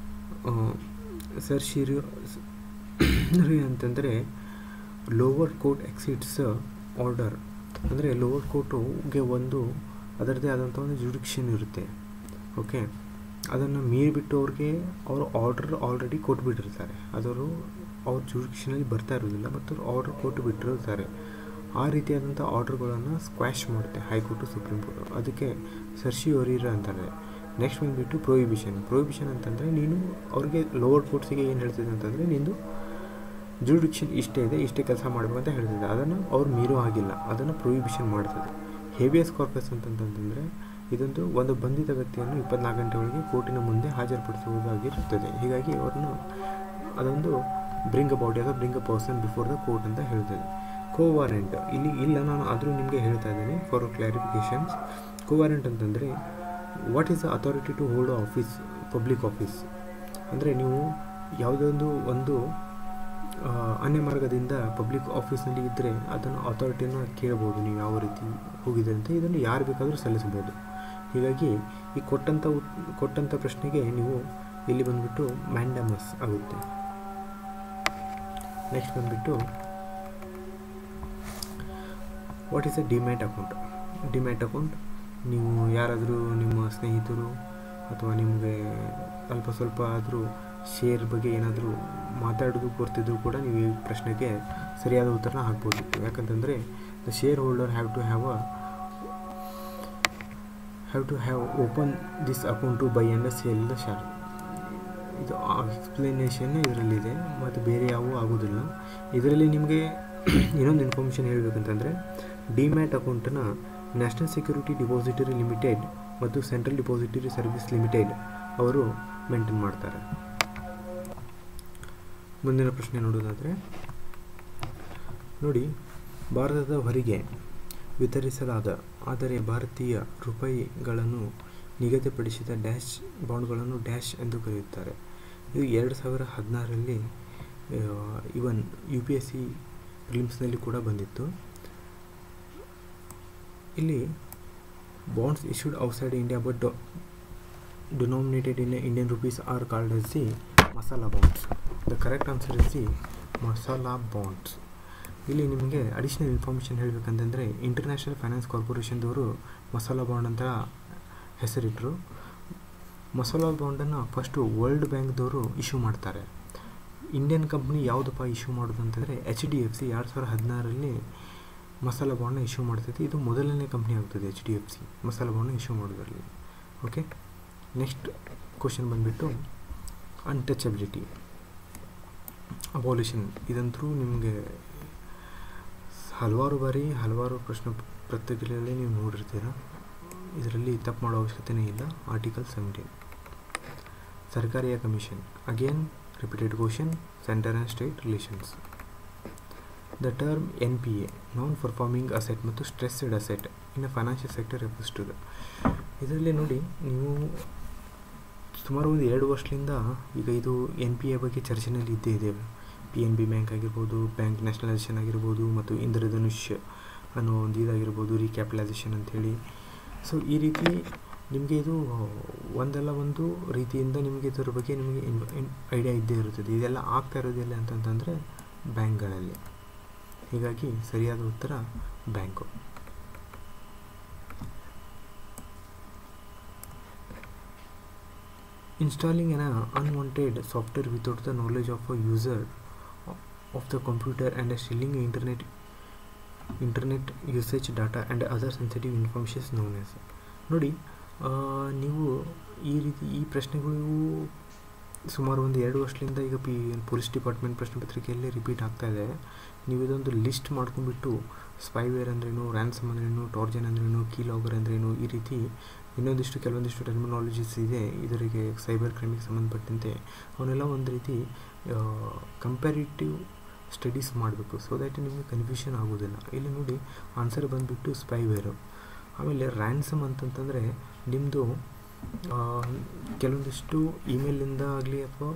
ಸರ್ಶಿರೋ ಅಂತಂದರೆ ಲೋವರ್ ಕೋರ್ಟ್ ಎಕ್ಸಿಟ್ಸ್ ಆರ್ಡರ್ ಅಂದರೆ ಲೋವರ್ ಕೋರ್ಟುಗೆ ಒಂದು ಅದರದ್ದೇ ಆದಂಥ ಒಂದು ಜುಡಿಕ್ಷನ್ ಇರುತ್ತೆ ಓಕೆ ಅದನ್ನು ಮೀರಿಬಿಟ್ಟು ಅವ್ರಿಗೆ ಅವರು ಆರ್ಡರ್ ಆಲ್ರೆಡಿ ಕೊಟ್ಬಿಟ್ಟಿರ್ತಾರೆ ಅದವರು ಅವ್ರ ಜುಡಿಕ್ಷನಲ್ಲಿ ಬರ್ತಾ ಇರೋದಿಲ್ಲ ಮತ್ತು ಅವ್ರು ಆರ್ಡರ್ ಕೊಟ್ಟು ಬಿಟ್ಟಿರ್ತಾರೆ ಆ ರೀತಿಯಾದಂಥ ಆರ್ಡರ್ಗಳನ್ನು ಸ್ಕ್ವಾಶ್ ಮಾಡುತ್ತೆ ಹೈಕೋರ್ಟು ಸುಪ್ರೀಂ ಕೋರ್ಟು ಅದಕ್ಕೆ ಸರ್ಶಿ ಒರೀರ ಅಂತಾರೆ ನೆಕ್ಸ್ಟ್ ಬಂದುಬಿಟ್ಟು ಪ್ರೊಹಿಬಿಷನ್ ಪ್ರೊಹಿಬಿಷನ್ ಅಂತಂದರೆ ನೀನು ಅವ್ರಿಗೆ ಲೋವರ್ ಕೋರ್ಟ್ಸಿಗೆ ಏನು ಹೇಳ್ತಿದೆ ಅಂತಂದರೆ ನಿಂದು ಜುಡಿಕ್ಷನ್ ಇಷ್ಟೇ ಇದೆ ಇಷ್ಟೇ ಕೆಲಸ ಮಾಡಬೇಕು ಅಂತ ಹೇಳ್ತಿದೆ ಅದನ್ನು ಅವ್ರು ಮೀರೋ ಆಗಿಲ್ಲ ಅದನ್ನು ಪ್ರೊಹಿಬಿಷನ್ ಮಾಡ್ತದೆ ಹೇವಿಯಸ್ ಕಾರ್ಪಸ್ ಅಂತಂತಂದರೆ ಇದೊಂದು ಒಂದು ಬಂಧಿತ ವ್ಯಕ್ತಿಯನ್ನು ಇಪ್ಪತ್ನಾಲ್ಕು ಗಂಟೆ ಒಳಗೆ ಕೋರ್ಟಿನ ಮುಂದೆ ಹಾಜರುಪಡಿಸುವುದಾಗಿರುತ್ತದೆ ಹೀಗಾಗಿ ಅವ್ರನ್ನು ಅದೊಂದು ಬ್ರಿಂಗ್ ಅ ಬಾಡಿ ಅಥವಾ bring a person before the court ಅಂತ ಹೇಳ್ತದೆ ಕೋವಾರೆಂಟ್ ಇಲ್ಲಿ ಇಲ್ಲ ನಾನು ಆದರೂ ನಿಮಗೆ ಹೇಳ್ತಾ ಇದ್ದೇನೆ ಫಾರ್ ಕ್ಲಾರಿಫಿಕೇಷನ್ಸ್ ಕೋವಾರೆಂಟ್ ಅಂತಂದರೆ what is the authority to hold office public office ಅಂದರೆ ನೀವು ಯಾವುದೊಂದು ಒಂದು ಅನ್ಯ ಮಾರ್ಗದಿಂದ ಪಬ್ಲಿಕ್ ಆಫೀಸ್ನಲ್ಲಿ ಇದ್ದರೆ ಅದನ್ನು ಅಥಾರಿಟಿಯನ್ನು ಕೇಳ್ಬೋದು ನೀವು ಯಾವ ರೀತಿ ಹೋಗಿದೆ ಅಂತ ಇದನ್ನು ಯಾರು ಬೇಕಾದರೂ ಸಲ್ಲಿಸಬಹುದು ಹೀಗಾಗಿ ಈ ಕೊಟ್ಟಂಥ ಕೊಟ್ಟಂಥ ಪ್ರಶ್ನೆಗೆ ನೀವು ಇಲ್ಲಿ ಬಂದುಬಿಟ್ಟು ಮ್ಯಾಂಡಮಸ್ ಆಗುತ್ತೆ ನೆಕ್ಸ್ಟ್ ಬಂದುಬಿಟ್ಟು what is a demat account demat account ನೀವು ಯಾರಾದರೂ ನಿಮ್ಮ ಸ್ನೇಹಿತರು ಅಥವಾ ನಿಮಗೆ ಅಲ್ಪ ಸ್ವಲ್ಪ ಆದರೂ ಶೇರ್ ಬಗ್ಗೆ ಏನಾದರೂ ಮಾತಾಡೋದು ಗೊತ್ತಿದ್ರೂ ಕೂಡ ನೀವು ಈ ಪ್ರಶ್ನೆಗೆ ಸರಿಯಾದ ಉತ್ತರನ ಹಾಕ್ಬೋದು ಯಾಕಂತಂದರೆ the shareholder have to have a have to have open this account to buy and sale the share ಇದು ಎಕ್ಸ್ಪ್ಲನೇಷನ್ನೇ ಇದರಲ್ಲಿದೆ ಮತ್ತು ಬೇರೆ ಯಾವುವು ಆಗೋದಿಲ್ಲ ಇದರಲ್ಲಿ ನಿಮಗೆ ಇನ್ನೊಂದು ಇನ್ಫಾರ್ಮೇಷನ್ ಹೇಳಬೇಕಂತಂದರೆ ಡಿಮ್ಯಾಟ್ ಅಕೌಂಟನ್ನು ನ್ಯಾಷನಲ್ ಸೆಕ್ಯೂರಿಟಿ ಡಿಪಾಸಿಟರಿ ಲಿಮಿಟೆಡ್ ಮತ್ತು ಸೆಂಟ್ರಲ್ ಡಿಪಾಸಿಟರಿ ಸರ್ವಿಸ್ ಲಿಮಿಟೆಡ್ ಅವರು ಮೇಂಟೈನ್ ಮಾಡ್ತಾರೆ ಮುಂದಿನ ಪ್ರಶ್ನೆ ನೋಡೋದಾದರೆ ನೋಡಿ ಭಾರತದ ಹೊರಗೆ ವಿತರಿಸಲಾದ ಆದರೆ ಭಾರತೀಯ ರೂಪಾಯಿಗಳನ್ನು ನಿಗದಿಪಡಿಸಿದ ಡ್ಯಾಶ್ ಬಾಂಡ್ಗಳನ್ನು ಡ್ಯಾಶ್ ಎಂದು ಕರೆಯುತ್ತಾರೆ ಇದು ಎರಡು ಸಾವಿರ ಹದಿನಾರರಲ್ಲಿ even U P S C ಫಿಲಿಮ್ಸ್ನಲ್ಲಿ ಕೂಡ ಬಂದಿತ್ತು ಇಲ್ಲಿ bonds issued outside India but denominated in Indian rupees are called as the masala bonds the correct answer is the masala bonds ಇಲ್ಲಿ ನಿಮಗೆ ಅಡಿಷ್ನಲ್ ಇನ್ಫಾರ್ಮೇಷನ್ ಹೇಳಬೇಕಂತಂದರೆ ಇಂಟರ್ನ್ಯಾಷನಲ್ ಫೈನಾನ್ಸ್ ಕಾರ್ಪೊರೇಷನ್ದವರು ಮಸಾಲಾ ಬಾಂಡ್ ಅಂತ ಹೆಸರಿಟ್ಟರು ಮಸಾಲಾ ಬಾಂಡನ್ನು ಫಸ್ಟು ವರ್ಲ್ಡ್ ಬ್ಯಾಂಕ್ದವರು ಇಶ್ಯೂ ಮಾಡ್ತಾರೆ ಇಂಡಿಯನ್ ಕಂಪ್ನಿ ಯಾವುದಪ್ಪ ಇಶ್ಯೂ ಮಾಡೋದು ಅಂತಂದರೆ ಎಚ್ ಡಿ ಎಫ್ ಸಿ ಎರಡು ಸಾವಿರದ ಹದಿನಾರರಲ್ಲಿ ಮಸಾಲ ಬಾಂಡ್ನ ಇಶ್ಯೂ ಮಾಡ್ತೈತಿ ಇದು ಮೊದಲನೇ ಕಂಪ್ನಿ ಆಗ್ತದೆ H D F C masala ಬಾಂಡ್ನ ಇಶ್ಯೂ ಮಾಡೋದ್ರಲ್ಲಿ ಓಕೆ ನೆಕ್ಸ್ಟ್ ಕ್ವಶನ್ ಬಂದುಬಿಟ್ಟು ಅನ್ಟಚಬಿಲಿಟಿ ಅಬಾಲಿಷನ್ ಇದಂತರೂ ನಿಮಗೆ ಹಲವಾರು ಬಾರಿ ಹಲವಾರು ಪ್ರಶ್ನೆ ಪತ್ರಿಕೆಗಳಲ್ಲಿ ನೀವು ನೋಡಿರ್ತೀರ ಇದರಲ್ಲಿ ತಪ್ಪು ಮಾಡೋ ಅವಶ್ಯಕತೆಯೇ ಇಲ್ಲ article seventeen Sarkaria commission again repeated question centre and state relations the term N P A non performing asset ಮತ್ತು stressed asset in financial sector refers to ಇದರಲ್ಲಿ ನೋಡಿ ನೀವು ಸುಮಾರು ಒಂದು ಎರಡು ವರ್ಷದಿಂದ ಈಗ ಇದು ಎನ್ ಪಿ ಎ ಬಗ್ಗೆ ಚರ್ಚೆನಲ್ಲಿ ಇದ್ದೇ ಇದೆ ಪಿ ಎನ್ ಬಿ ಬ್ಯಾಂಕ್ ಆಗಿರ್ಬೋದು ಬ್ಯಾಂಕ್ ನ್ಯಾಷನಲೈಸೇಷನ್ ಆಗಿರ್ಬೋದು ಮತ್ತು ಇಂದ್ರಧನುಷ್ ಅನ್ನೋ ಒಂದು ಇದಾಗಿರ್ಬೋದು ರೀಕ್ಯಾಪಿಟಲೈಸೇಷನ್ ಅಂಥೇಳಿ ಸೊ ಈ ರೀತಿ ನಿಮಗೆ ಇದು ಒಂದಲ್ಲ ಒಂದು ರೀತಿಯಿಂದ ನಿಮಗೆ ಇದರ ಬಗ್ಗೆ ನಿಮಗೆ ಐಡಿಯಾ ಇದ್ದೇ ಇರುತ್ತದೆ ಇದೆಲ್ಲ ಆಗ್ತಾ ಇರೋದಿಲ್ಲ ಅಂತಂತಂದರೆ ಬ್ಯಾಂಕ್ಗಳಲ್ಲಿ ಹೀಗಾಗಿ ಸರಿಯಾದ ಉತ್ತರ bank installing an unwanted software without the knowledge of a user of the computer and stealing internet internet usage data and other sensitive informations known as ನೋಡಿ ನೀವು ಈ ರೀತಿ ಈ ಪ್ರಶ್ನೆಗಳು ಸುಮಾರು ಒಂದು ಎರಡು ವರ್ಷದಿಂದ ಈಗ ಪಿ ಪೊಲೀಸ್ ಡಿಪಾರ್ಟ್ಮೆಂಟ್ ಪ್ರಶ್ನೆ ಪತ್ರಿಕೆಯಲ್ಲೇ ರಿಪೀಟ್ ಆಗ್ತಾ ಇದೆ ನೀವು ಇದೊಂದು ಲಿಸ್ಟ್ ಮಾಡ್ಕೊಂಡ್ಬಿಟ್ಟು ಸ್ಪೈವೇರ್ ಅಂದ್ರೇನು ರ್ಯಾನ್ಸಮ್ ಅಂದ್ರೇನು ಟಾರ್ಜನ್ ಅಂದ್ರೇನು ಕೀ ಲಾಗರ್ ಅಂದ್ರೇನು ಈ ರೀತಿ ಇನ್ನೊಂದಿಷ್ಟು ಕೆಲವೊಂದಿಷ್ಟು ಟರ್ಮಿನಾಲಜೀಸ್ ಇದೆ ಇದರಿಗೆ ಸೈಬರ್ ಕ್ರೈಮಿಗೆ ಸಂಬಂಧಪಟ್ಟಂತೆ ಅವನ್ನೆಲ್ಲ ಒಂದು ರೀತಿ ಕಂಪ್ಯಾರಿಟಿವ್ ಸ್ಟಡೀಸ್ ಮಾಡಬೇಕು ಸೊ ದ್ಯಾಟ್ ನಿಮಗೆ ಕನ್ಫ್ಯೂಷನ್ ಆಗೋದಿಲ್ಲ ಇಲ್ಲಿ ನೋಡಿ ಆನ್ಸರ್ ಬಂದುಬಿಟ್ಟು ಸ್ಪೈವೇರು ಆಮೇಲೆ ರ್ಯಾನ್ಸಮ್ ಅಂತಂತಂದರೆ ನಿಮ್ಮದು ಕೆಲವೊಂದಿಷ್ಟು ಇಮೇಲಿಂದ ಆಗಲಿ ಅಥವಾ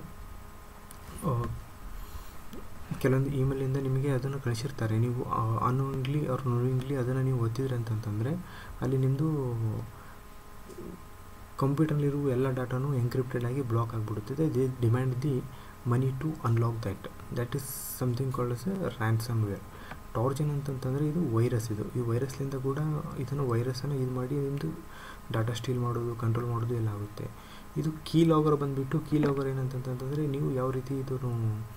ಕೆಲವೊಂದು ಇಮೇಲಿಂದ ನಿಮಗೆ ಅದನ್ನು ಕಳಿಸಿರ್ತಾರೆ ನೀವು ಅನ್ವೋನ್ಲಿ ಅವ್ರು ನೋವಿಂಗ್ಲಿ ಅದನ್ನು ನೀವು ಒತ್ತಿದ್ರಿ ಅಂತಂತಂದರೆ ಅಲ್ಲಿ ನಿಮ್ಮದು ಕಂಪ್ಯೂಟರ್ನಲ್ಲಿರುವ ಎಲ್ಲ ಡಾಟಾನು ಎನ್ಕ್ರಿಪ್ಟೆಡ್ ಆಗಿ ಬ್ಲಾಕ್ ಆಗಿಬಿಡುತ್ತದೆ they demand the money to unlock that that is something called as ransomware trojan ಅಂತಂತಂದರೆ ಇದು ವೈರಸ್ ಇದು ಈ ವೈರಸ್ಲಿಂದ ಕೂಡ ಇದನ್ನು ವೈರಸನ್ನು ಇದು ಮಾಡಿ ನಿಮ್ಮದು ಡಾಟಾ ಸ್ಟೀಲ್ ಮಾಡೋದು ಕಂಟ್ರೋಲ್ ಮಾಡೋದು ಎಲ್ಲ ಆಗುತ್ತೆ ಇದು ಕೀ ಲಾಗರ್ ಬಂದುಬಿಟ್ಟು ಕೀ ಲಾಗರ್ ಏನಂತಂತಂದರೆ ನೀವು ಯಾವ ರೀತಿ ಇದನ್ನು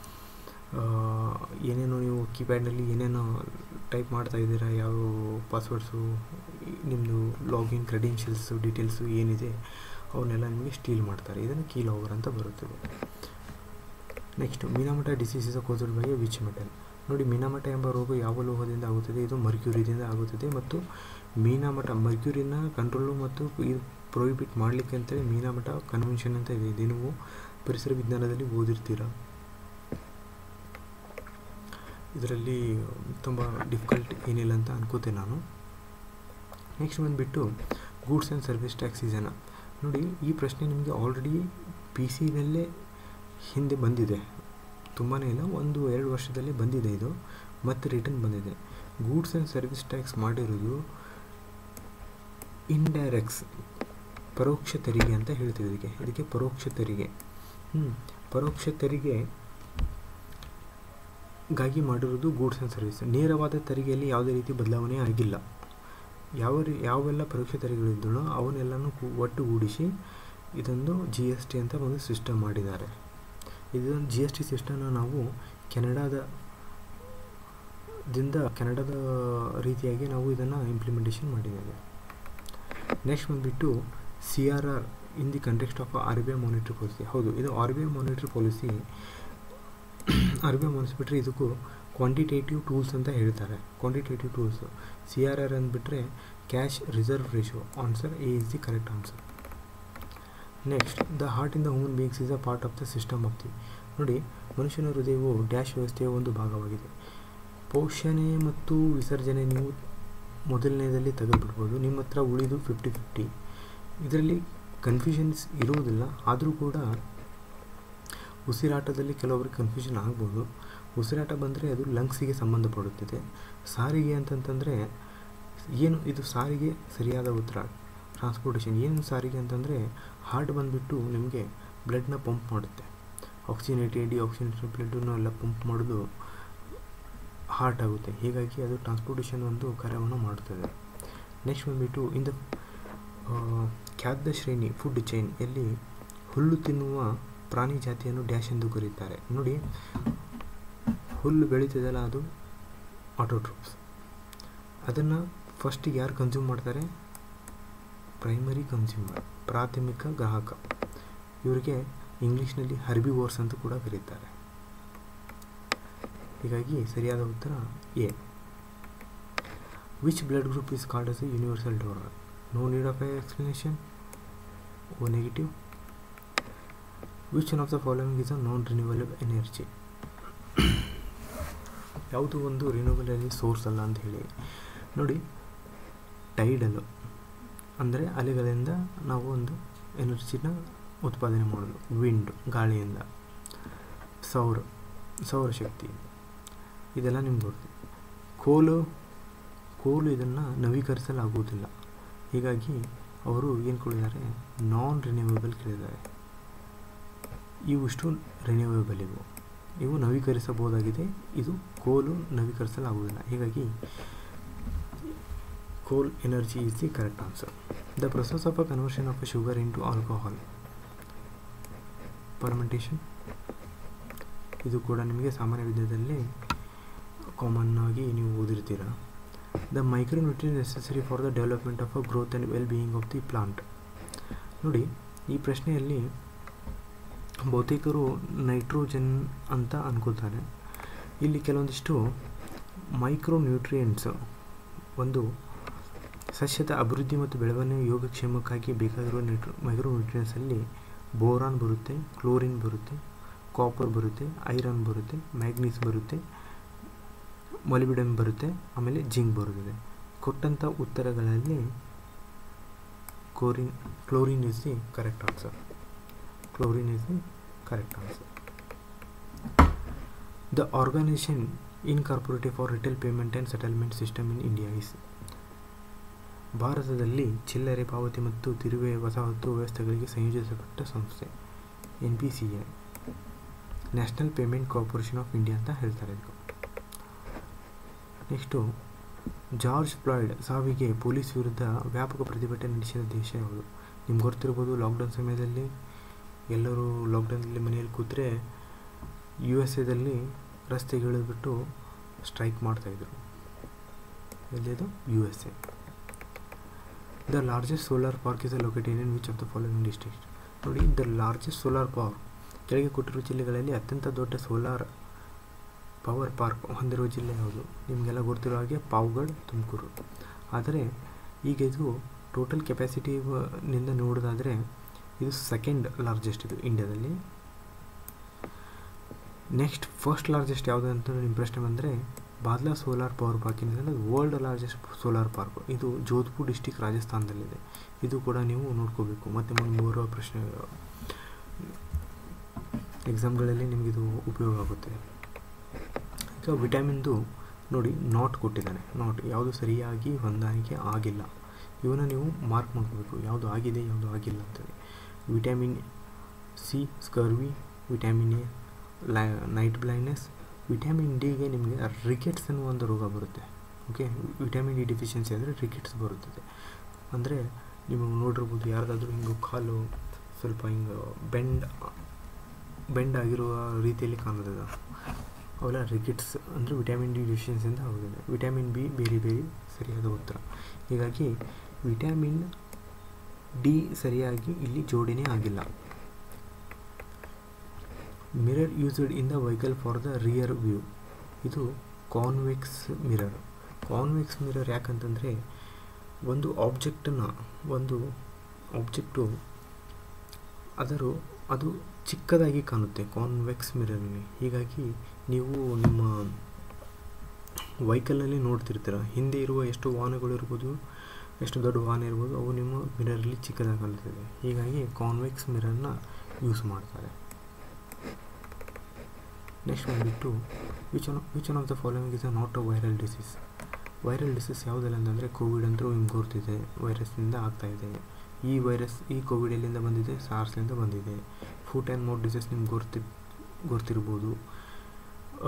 ಏನೇನು ನೀವು ಕೀಪ್ಯಾಡ್ನಲ್ಲಿ ಏನೇನು ಟೈಪ್ ಮಾಡ್ತಾ ಇದ್ದೀರಾ ಯಾವ ಪಾಸ್ವರ್ಡ್ಸು ನಿಮ್ಮದು ಲಾಗಿನ್ ಕ್ರೆಡೆನ್ಷಿಯಲ್ಸು ಡೀಟೇಲ್ಸು ಏನಿದೆ ಅವನ್ನೆಲ್ಲ ನಿಮಗೆ ಸ್ಟೀಲ್ ಮಾಡ್ತಾರೆ ಇದನ್ನು ಕೀ ಲಾಗರ್ ಅಂತ ಬರುತ್ತದೆ next Minamata disease is caused by which metal ನೋಡಿ ಮೀನಾಮಟ ಎಂಬ ರೋಗ ಯಾವ ಲೋಹದಿಂದ ಆಗುತ್ತದೆ ಇದು ಮರ್ಕ್ಯೂರಿದಿಂದ ಆಗುತ್ತದೆ ಮತ್ತು ಮೀನಾಮಟ ಮರ್ಕ್ಯೂರಿನ ಕಂಟ್ರೋಲು ಮತ್ತು ಇದು ಪ್ರೊಹಿಬಿಟ್ ಮಾಡಲಿಕ್ಕೆ ಅಂತೇಳಿ ಮೀನಾಮಟ ಕನ್ವೆನ್ಷನ್ ಅಂತ ಇದೆ ಇದು ನೀವು ಪರಿಸರ ವಿಜ್ಞಾನದಲ್ಲಿ ಓದಿರ್ತೀರ ಇದರಲ್ಲಿ ತುಂಬ ಡಿಫಿಕಲ್ಟ್ ಏನಿಲ್ಲ ಅಂತ ಅನ್ಕೋತೆ ನಾನು ನೆಕ್ಸ್ಟ್ ಬಂದುಬಿಟ್ಟು ಗೂಡ್ಸ್ ಆ್ಯಂಡ್ ಸರ್ವಿಸ್ ಟ್ಯಾಕ್ಸ್ ಸೀಸನ ನೋಡಿ ಈ ಪ್ರಶ್ನೆ ನಿಮಗೆ ಆಲ್ರೆಡಿ ಪಿ ಸಿನಲ್ಲೇ ಹಿಂದೆ ಬಂದಿದೆ ತುಂಬಾ ಇಲ್ಲ ಒಂದು ಎರಡು ವರ್ಷದಲ್ಲಿ ಬಂದಿದೆ ಇದು ಮತ್ತೆ ರಿಟರ್ನ್ ಬಂದಿದೆ ಗೂಡ್ಸ್ ಆ್ಯಂಡ್ ಸರ್ವಿಸ್ ಟ್ಯಾಕ್ಸ್ ಮಾಡಿರೋದು ಇಂಡೈರೆಕ್ಟ್ಸ್ ಪರೋಕ್ಷ ತೆರಿಗೆ ಅಂತ ಹೇಳ್ತೀವಿ ಇದಕ್ಕೆ ಇದಕ್ಕೆ ಪರೋಕ್ಷ ತೆರಿಗೆ ಹ್ಞೂ ಪರೋಕ್ಷ ತೆರಿಗೆ ಗಾಗಿ ಮಾಡಿರೋದು ಗೂಡ್ಸ್ ಆ್ಯಂಡ್ ಸರ್ವಿಸ್ ನೇರವಾದ ತೆರಿಗೆಯಲ್ಲಿ ಯಾವುದೇ ರೀತಿ ಬದಲಾವಣೆ ಆಗಿಲ್ಲ ಯಾವ ರೀ ಯಾವೆಲ್ಲ ಪರೋಕ್ಷ ತೆರಿಗೆಗಳಿದ್ದಳೋ ಅವನ್ನೆಲ್ಲನೂ ಒಟ್ಟುಗೂಡಿಸಿ ಇದೊಂದು ಜಿ ಎಸ್ ಟಿ ಅಂತ ಒಂದು ಸಿಸ್ಟಮ್ ಮಾಡಿದ್ದಾರೆ ಇದೊಂದು ಜಿ ಎಸ್ ಟಿ ಸಿಸ್ಟಮ್ನ ನಾವು ಕೆನಡಾದ ದಿಂದ ಕೆನಡಾದ ರೀತಿಯಾಗಿ ನಾವು ಇದನ್ನು ಇಂಪ್ಲಿಮೆಂಟೇಷನ್ ಮಾಡಿದ್ದೇವೆ ನೆಕ್ಸ್ಟ್ ಬಂದುಬಿಟ್ಟು C R R in the context of R B I monetary policy ಹೌದು ಇದು R B I monetary policy R B I ಮಾಡಿಸ್ಬಿಟ್ರೆ ಇದಕ್ಕೂ ಕ್ವಾಂಟಿಟೇಟಿವ್ ಟೂಲ್ಸ್ ಅಂತ ಹೇಳ್ತಾರೆ quantitative tools C R R ಅಂದ್ಬಿಟ್ರೆ cash reserve ratio answer A is the correct answer next the heart in the human beings is a part of the system of the ನೋಡಿ ಮನುಷ್ಯನ ಹೃದಯವು dash ವ್ಯವಸ್ಥೆಯ ಒಂದು ಭಾಗವಾಗಿದೆ ಪೋಷಣೆ ಮತ್ತು ವಿಸರ್ಜನೆ ನೀವು ಮೊದಲನೇದಲ್ಲಿ ತೆಗೆದುಬಿಡ್ಬೋದು ನಿಮ್ಮ ಹತ್ರ ಉಳಿದು ಫಿಫ್ಟಿ ಫಿಫ್ಟಿ ಇದರಲ್ಲಿ ಕನ್ಫ್ಯೂಷನ್ಸ್ ಇರುವುದಿಲ್ಲ ಆದರೂ ಕೂಡ ಉಸಿರಾಟದಲ್ಲಿ ಕೆಲವೊಬ್ಬರಿಗೆ ಕನ್ಫ್ಯೂಷನ್ ಆಗ್ಬೋದು ಉಸಿರಾಟ ಬಂದರೆ ಅದು ಲಂಗ್ಸಿಗೆ ಸಂಬಂಧಪಡುತ್ತದೆ ಸಾರಿಗೆ ಅಂತಂತಂದರೆ ಏನು ಇದು ಸಾರಿಗೆ ಸರಿಯಾದ ಉತ್ತರ ಟ್ರಾನ್ಸ್ಪೋರ್ಟೇಷನ್ ಏನು ಸಾರಿಗೆ ಅಂತಂದರೆ ಹಾರ್ಟ್ ಬಂದುಬಿಟ್ಟು ನಿಮಗೆ ಬ್ಲಡ್ನ ಪಂಪ್ ಮಾಡುತ್ತೆ ಆಕ್ಸಿಜನೇಟೆಡ್ ಡಿ ಆಕ್ಸಿಜನೇಟೆಡ್ ಬ್ಲಡ್ಡನ್ನು ಎಲ್ಲ ಪಂಪ್ ಮಾಡೋದು ಹಾರ್ಟ್ ಆಗುತ್ತೆ ಹೀಗಾಗಿ ಅದು ಟ್ರಾನ್ಸ್ಪೋರ್ಟೇಷನ್ ಒಂದು ಕಾರ್ಯವನ್ನು ಮಾಡುತ್ತದೆ ನೆಕ್ಸ್ಟ್ ಬಂದುಬಿಟ್ಟು ಇನ್ ದ ಖಾದ್ಯ ಶ್ರೇಣಿ ಫುಡ್ ಚೈನ್ ಎಲ್ಲಿ ಹುಲ್ಲು ತಿನ್ನುವ ಪ್ರಾಣಿ ಜಾತಿಯನ್ನು ಡ್ಯಾಶ್ ಎಂದು ಕರೀತಾರೆ ನೋಡಿ ಹುಲ್ಲು ಬೆಳೀತದಲ್ಲ ಅದು ಆಟೋಟ್ರೋಪ್ಸ್ ಅದನ್ನು ಫಸ್ಟಿಗೆ ಯಾರು ಕನ್ಸ್ಯೂಮ್ ಮಾಡ್ತಾರೆ ಪ್ರೈಮರಿ ಕನ್ಸ್ಯೂಮರ್ ಪ್ರಾಥಮಿಕ ಗ್ರಾಹಕ ಇವರಿಗೆ ಇಂಗ್ಲೀಷ್ನಲ್ಲಿ ಹರ್ಬಿವೋರ್ಸ್ ಅಂತ ಕೂಡ ಕರೀತಾರೆ ಹೀಗಾಗಿ ಸರಿಯಾದ ಉತ್ತರ A which blood group is called as a universal donor no need of a explanation O negative which one of the following is a non renewable energy ಯಾವುದು ಒಂದು ರಿನ್ಯೂವಬಲ್ ಎನರ್ಜಿ ಸೋರ್ಸ್ ಅಲ್ಲ ಅಂತ ಹೇಳಿ ನೋಡಿ ಟೈಡಲ್ಲು ಅಂದರೆ ಅಲೆಗಳಿಂದ ನಾವು ಒಂದು ಎನರ್ಜಿನ ಉತ್ಪಾದನೆ ಮಾಡೋದು ವಿಂಡ್ ಗಾಳಿಯಿಂದ ಸೌರ ಸೌರಶಕ್ತಿ ಇದೆಲ್ಲ ನಿಮ್ಗೆ ಗೊತ್ತು ಕೋಲು ಕೋಲು ಇದನ್ನು ನವೀಕರಿಸಲಾಗುವುದಿಲ್ಲ ಹೀಗಾಗಿ ಅವರು ಏನು ಕೇಳಿದ್ದಾರೆ ನಾನ್ ರಿನ್ಯೂವೇಬಲ್ ಕೇಳಿದ್ದಾರೆ ಇವಿಷ್ಟು ರಿನ್ಯೂವೇಬಲ್ ಇವು ಇವು ನವೀಕರಿಸಬಹುದಾಗಿದೆ ಇದು ಕೋಲು ನವೀಕರಿಸಲಾಗುವುದಿಲ್ಲ ಹೀಗಾಗಿ coal energy is the correct answer the process of a conversion of a sugar into alcohol fermentation ಇದು ಕೂಡ ನಿಮಗೆ ಸಾಮಾನ್ಯ ವಿದ್ಯದಲ್ಲಿ ಕಾಮನ್ ಆಗಿ ನೀವು ಓದಿರ್ತೀರ the micronutrient necessary for the development of a growth and well being of the plant ನೋಡಿ ಈ ಪ್ರಶ್ನೆಯಲ್ಲಿ ಬಹುತೇಕರು ನೈಟ್ರೋಜನ್ ಅಂತ ಅನ್ಕೋತಾರೆ ಇಲ್ಲಿ ಕೆಲವೊಂದಿಷ್ಟು ಮೈಕ್ರೋ ನ್ಯೂಟ್ರಿಯೆಂಟ್ಸ್ ಒಂದು ಸಸ್ಯದ ಅಭಿವೃದ್ಧಿ ಮತ್ತು ಬೆಳವಣಿಗೆ ಯೋಗಕ್ಷೇಮಕ್ಕಾಗಿ ಬೇಕಾಗಿರುವ ನೈಟ್ರೋ ಮೈಕ್ರೋ ನ್ಯೂಟ್ರಿಯೆಂಟ್ಸಲ್ಲಿ ಬೋರಾನ್ ಬರುತ್ತೆ ಕ್ಲೋರಿನ್ ಬರುತ್ತೆ ಕಾಪರ್ ಬರುತ್ತೆ ಐರನ್ ಬರುತ್ತೆ ಮ್ಯಾಗ್ನೀಸ್ ಬರುತ್ತೆ ಮೊಲಿಬಿಡಮ್ ಬರುತ್ತೆ ಆಮೇಲೆ ಜಿಂಕ್ ಬರುತ್ತದೆ ಕೊಟ್ಟಂಥ ಉತ್ತರಗಳಲ್ಲಿ chlorine chlorine is the correct answer chlorine is the correct answer the organisation incorporative for retail payment and settlement system in India is ಭಾರತದಲ್ಲಿ ಚಿಲ್ಲರೆ ಪಾವತಿ ಮತ್ತು ತಿರುವೆ ವಸಾಹತು ವ್ಯವಸ್ಥೆಗಳಿಗೆ ಸಂಯೋಜಿಸಲ್ಪಟ್ಟ ಸಂಸ್ಥೆ N P C A national payment corporation of India ಅಂತ ಹೇಳ್ತಾರೆ ಇದಕ್ಕೆ ನೆಕ್ಸ್ಟು ಜಾರ್ಜ್ ಫ್ಲಾಯ್ಡ್ ಸಾವಿಗೆ ಪೊಲೀಸ್ ವಿರುದ್ಧ ವ್ಯಾಪಕ ಪ್ರತಿಭಟನೆ ನಡೆಸಿದ ದೇಶ ಯಾವುದು ನಿಮ್ಗೆ ಗೊತ್ತಿರ್ಬೋದು ಲಾಕ್ಡೌನ್ ಸಮಯದಲ್ಲಿ ಎಲ್ಲರೂ ಲಾಕ್ಡೌನಲ್ಲಿ ಮನೆಯಲ್ಲಿ ಕೂತ್ರೆ ಯು ಎಸ್ ಎದಲ್ಲಿ ರಸ್ತೆಗೆ ಇಳಿದ್ಬಿಟ್ಟು ಸ್ಟ್ರೈಕ್ ಮಾಡ್ತಾಯಿದ್ರು ಎಲ್ಲಿದು U S A the largest solar park is located in which of the following district ನೋಡಿ ದ ಲಾರ್ಜೆಸ್ಟ್ ಸೋಲಾರ್ ಪಾರ್ಕ್ ಕೆಳಗೆ ಕೊಟ್ಟಿರುವ ಜಿಲ್ಲೆಗಳಲ್ಲಿ ಅತ್ಯಂತ ದೊಡ್ಡ ಸೋಲಾರ್ ಪವರ್ ಪಾರ್ಕ್ ಹೊಂದಿರುವ ಜಿಲ್ಲೆ ಯಾವುದು ನಿಮಗೆಲ್ಲ ಗೊತ್ತಿರೋ ಹಾಗೆ ಪಾವಗಡ್ ತುಮಕೂರು ಆದರೆ ಈಗ ಇದು ಟೋಟಲ್ ಕೆಪಾಸಿಟಿ ನಿಂದ ನೋಡೋದಾದರೆ ಇದು ಸೆಕೆಂಡ್ ಲಾರ್ಜೆಸ್ಟ್ ಇದು ಇಂಡಿಯಾದಲ್ಲಿ ನೆಕ್ಸ್ಟ್ ಫಸ್ಟ್ ಲಾರ್ಜೆಸ್ಟ್ ಯಾವುದು ಅಂತ ನಿಮ್ಮ ಪ್ರಶ್ನೆ ಬಂದರೆ ಬಾದ್ಲಾ ಸೋಲಾರ್ ಪವರ್ ಪಾರ್ಕ್ ಏನಿದೆ ಅದು ವರ್ಲ್ಡ್ ಲಾರ್ಜೆಸ್ಟ್ ಸೋಲಾರ್ ಪಾರ್ಕ್ ಇದು ಜೋಧ್ಪುರ್ ಡಿಸ್ಟಿಕ್ ರಾಜಸ್ಥಾನದಲ್ಲಿದೆ ಇದು ಕೂಡ ನೀವು ನೋಡ್ಕೋಬೇಕು ಮತ್ತು ಮುಂದೆ ಮೂರು ಪ್ರಶ್ನೆ ಎಕ್ಸಾಮ್ಗಳಲ್ಲಿ ನಿಮಗಿದು ಉಪಯೋಗ ಆಗುತ್ತೆ ಈಗ ವಿಟಮಿನ್ದು ನೋಡಿ ನಾಟ್ ಕೊಟ್ಟಿದ್ದಾನೆ ನಾಟ್ ಯಾವುದು ಸರಿಯಾಗಿ ಹೊಂದಾಣಿಕೆ ಆಗಿಲ್ಲ ಇವನ್ನ ನೀವು ಮಾರ್ಕ್ ಮಾಡ್ಕೋಬೇಕು ಯಾವುದು ಆಗಿದೆ ಯಾವುದು ಆಗಿಲ್ಲ ಅಂತೇಳಿ vitamin C scurvy vitamin A ಲೈ ನೈಟ್ ಬ್ಲೈಂಡ್ನೆಸ್ ವಿಟಮಿನ್ ಡಿಗೆ ನಿಮಗೆ ರಿಕೆಟ್ಸ್ ಅನ್ನುವ ಒಂದು ರೋಗ ಬರುತ್ತೆ ಓಕೆ ವಿಟಮಿನ್ ಡಿ ಡಿಫಿಷಿಯನ್ಸಿ ಅಂದರೆ ರಿಕೆಟ್ಸ್ ಬರುತ್ತದೆ ಅಂದರೆ ನೀವು ನೋಡಿರ್ಬೋದು ಯಾರ್ದಾದ್ರೂ ಹಿಂಗೆ ಕಾಲು ಸ್ವಲ್ಪ ಹಿಂಗೆ ಬೆಂಡ್ ಬೆಂಡ್ ಆಗಿರುವ ರೀತಿಯಲ್ಲಿ ಕಾಣುತ್ತದೆ ಅವೆಲ್ಲ ರಿಕೆಟ್ಸ್ ಅಂದರೆ ವಿಟಮಿನ್ ಡಿ ಡಿಫಿಷಿಯನ್ಸಿಯಿಂದ ಆಗುತ್ತದೆ ವಿಟಮಿನ್ ಬಿ ಬೇರೆ ಬೇರೆ ಸರಿಯಾದ ಉತ್ತರ ಹೀಗಾಗಿ ವಿಟಮಿನ್ ಡಿ ಸರಿಯಾಗಿ ಇಲ್ಲಿ ಜೋಡಣೆ ಆಗಿಲ್ಲ mirror used in the vehicle for the rear view ಇದು ಕಾನ್ವೆಕ್ಸ್ ಮಿರರ್ ಕಾನ್ವೆಕ್ಸ್ ಮಿರರ್ ಯಾಕಂತಂದರೆ ಒಂದು ಆಬ್ಜೆಕ್ಟನ್ನು ಒಂದು ಆಬ್ಜೆಕ್ಟು ಅದರ ಅದು ಚಿಕ್ಕದಾಗಿ ಕಾಣುತ್ತೆ ಕಾನ್ವೆಕ್ಸ್ ಮಿರರ್ನಲ್ಲಿ ಹೀಗಾಗಿ ನೀವು ನಿಮ್ಮ ವೆಹಿಕಲ್ನಲ್ಲಿ ನೋಡ್ತಿರ್ತೀರ ಹಿಂದೆ ಇರುವ ಎಷ್ಟು ವಾಹನಗಳು ಇರ್ಬೋದು ಎಷ್ಟು ದೊಡ್ಡ ವಾಹನ ಇರ್ಬೋದು ಅವು ನಿಮ್ಮ ಮಿರರಲ್ಲಿ ಚಿಕ್ಕದಾಗಿ ಕಾಣುತ್ತದೆ ಹೀಗಾಗಿ ಕಾನ್ವೆಕ್ಸ್ ಮಿರರ್ನ ಯೂಸ್ ಮಾಡ್ತಾರೆ ನೆಕ್ಸ್ಟ್ ಬಂದುಬಿಟ್ಟು which one which one of the following is a not a viral disease viral disease ಯಾವುದೆಲ್ಲ ಅಂತಂದರೆ ಕೋವಿಡ್ ಅಂತೂ ನಿಮ್ಗೆ ಗೊತ್ತಿದೆ ವೈರಸ್ನಿಂದ ಆಗ್ತಾಯಿದೆ ಈ ವೈರಸ್ ಈ ಕೋವಿಡ್ ಎಲ್ಲಿಂದ ಬಂದಿದೆ ಸಾರ್ಸ್ಲಿಂದ ಬಂದಿದೆ ಫುಟ್ ಆ್ಯಂಡ್ ಮೌತ್ ಡಿಸೀಸ್ ನಿಮ್ಗೆ ಗೊತ್ತಿ ಗೊತ್ತಿರ್ಬೋದು ಆ,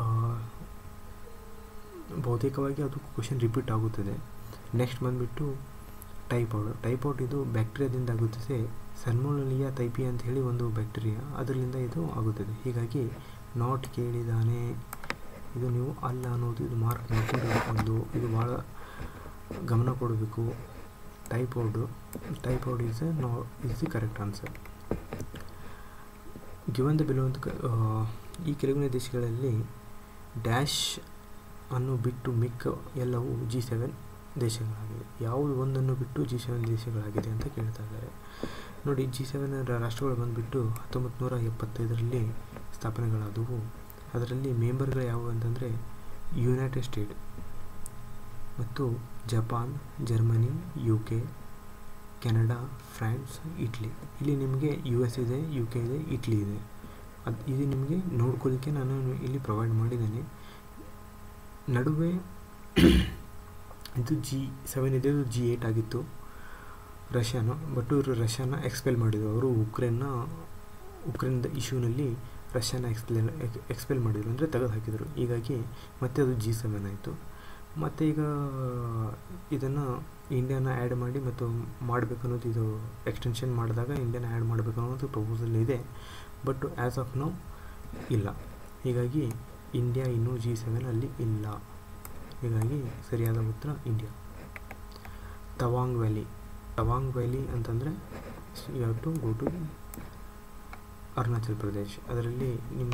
ಬಹುತೇಕವಾಗಿ ಅದು ಕ್ವಶನ್ ರಿಪೀಟ್ ಆಗುತ್ತದೆ ನೆಕ್ಸ್ಟ್ ಬಂದುಬಿಟ್ಟು ಟೈಪಾಯ್ಡ್ ಟೈಪಾಯ್ಡ್ ಇದು ಬ್ಯಾಕ್ಟೀರಿಯಾದಿಂದ ಆಗುತ್ತದೆ ಸಲ್ಮೋಲಿಯಾ ಟೈಪಿ ಅಂತ ಹೇಳಿ ಒಂದು ಬ್ಯಾಕ್ಟೀರಿಯಾ ಅದರಿಂದ ಇದು ಆಗುತ್ತದೆ ಹೀಗಾಗಿ ನಾಟ್ ಕೇಳಿದಾನೆ ಇದು ನೀವು ಅಲ್ಲ ಅನ್ನೋದು ಇದು ಮಾರ್ಕ್ ಮಾಡ್ಕೊಂಡಿರಬೇಕು ಒಂದು ಇದು ಭಾಳ ಗಮನ ಕೊಡಬೇಕು typhoid typhoid is A no is the correct answer given the below ಅಂತ ಕ- ಆ, ಈ ಕೆಳಗಿನ ದೇಶಗಳಲ್ಲಿ ಡ್ಯಾಶ್ ಅನ್ನು ಬಿಟ್ಟು ಮಿಕ್ಕ ಎಲ್ಲವೂ ಜಿ ಸೆವೆನ್ ದೇಶಗಳಾಗಿವೆ ಯಾವುದು ಒಂದನ್ನು ಬಿಟ್ಟು ಜಿ ಸೆವೆನ್ ದೇಶಗಳಾಗಿದೆ ಅಂತ ಕೇಳ್ತಾ ಇದ್ದಾರೆ ನೋಡಿ ಜಿ ಸೆವೆನ್ ರಾಷ್ಟ್ರಗಳು ಬಂದುಬಿಟ್ಟು ಹತ್ತೊಂಬತ್ತು ನೂರ ಎಪ್ಪತ್ತೈದರಲ್ಲಿ ಸ್ಥಾಪನೆಗಳಾದವು ಅದರಲ್ಲಿ ಮೆಂಬರ್ಗಳು ಯಾವುವು ಅಂತಂದರೆ ಯುನೈಟೆಡ್ ಸ್ಟೇಟ್ ಮತ್ತು Japan Germany U K Canada France Italy ಇಲ್ಲಿ ನಿಮಗೆ ಯು ಎಸ್ ಇದೆ ಯು ಕೆ ಇದೆ ಇಟ್ಲಿ ಇದೆ ಅದು ಇದು ನಿಮಗೆ ನೋಡ್ಕೊಳ್ಳಿಕ್ಕೆ ನಾನು ಇಲ್ಲಿ ಪ್ರೊವೈಡ್ ಮಾಡಿದ್ದೇನೆ ನಡುವೆ ಇದು ಜಿ ಸೆವೆನ್ ಇದೆ ಇದು ಜಿ ಏಯ್ಟ್ ಆಗಿತ್ತು ರಷ್ಯಾನು ಬಟ್ ಇವರು ರಷ್ಯಾನ ಎಕ್ಸ್ಪೆಲ್ ಮಾಡಿದರು ಅವರು ಉಕ್ರೇನ್ನ ಉಕ್ರೇನ್ ಇಶ್ಯೂನಲ್ಲಿ ರಷ್ಯಾನ ಎಕ್ಸ್ಪೆಲ್ ಎಕ್ಸ್ಪೆಲ್ ಮಾಡಿದರು ಅಂದರೆ ತೆಗೆದು ಹಾಕಿದರು ಹೀಗಾಗಿ ಮತ್ತೆ ಅದು ಜಿ ಸೆವೆನ್ ಆಯಿತು ಮತ್ತು ಈಗ ಇದನ್ನು ಇಂಡಿಯಾನ ಆ್ಯಡ್ ಮಾಡಿ ಮತ್ತು ಮಾಡಬೇಕು ಅನ್ನೋದು ಇದು ಎಕ್ಸ್ಟೆನ್ಷನ್ ಮಾಡಿದಾಗ ಇಂಡಿಯಾನ ಆ್ಯಡ್ ಮಾಡಬೇಕು ಅನ್ನೋದು ಪ್ರಪೋಸಲ್ ಇದೆ ಬಟ್ ಆ್ಯಸ್ ಆಫ್ ನೌ ಇಲ್ಲ ಹೀಗಾಗಿ ಇಂಡಿಯಾ ಇನ್ನೂ ಜಿ ಸೆವೆನ್ ಅಲ್ಲಿ ಇಲ್ಲ ಹೀಗಾಗಿ ಸರಿಯಾದ ಉತ್ತರ India Tawang valley Tawang valley ಅಂತಂದರೆ you have to go to Arunachal Pradesh ಅದರಲ್ಲಿ ನಿಮ್ಮ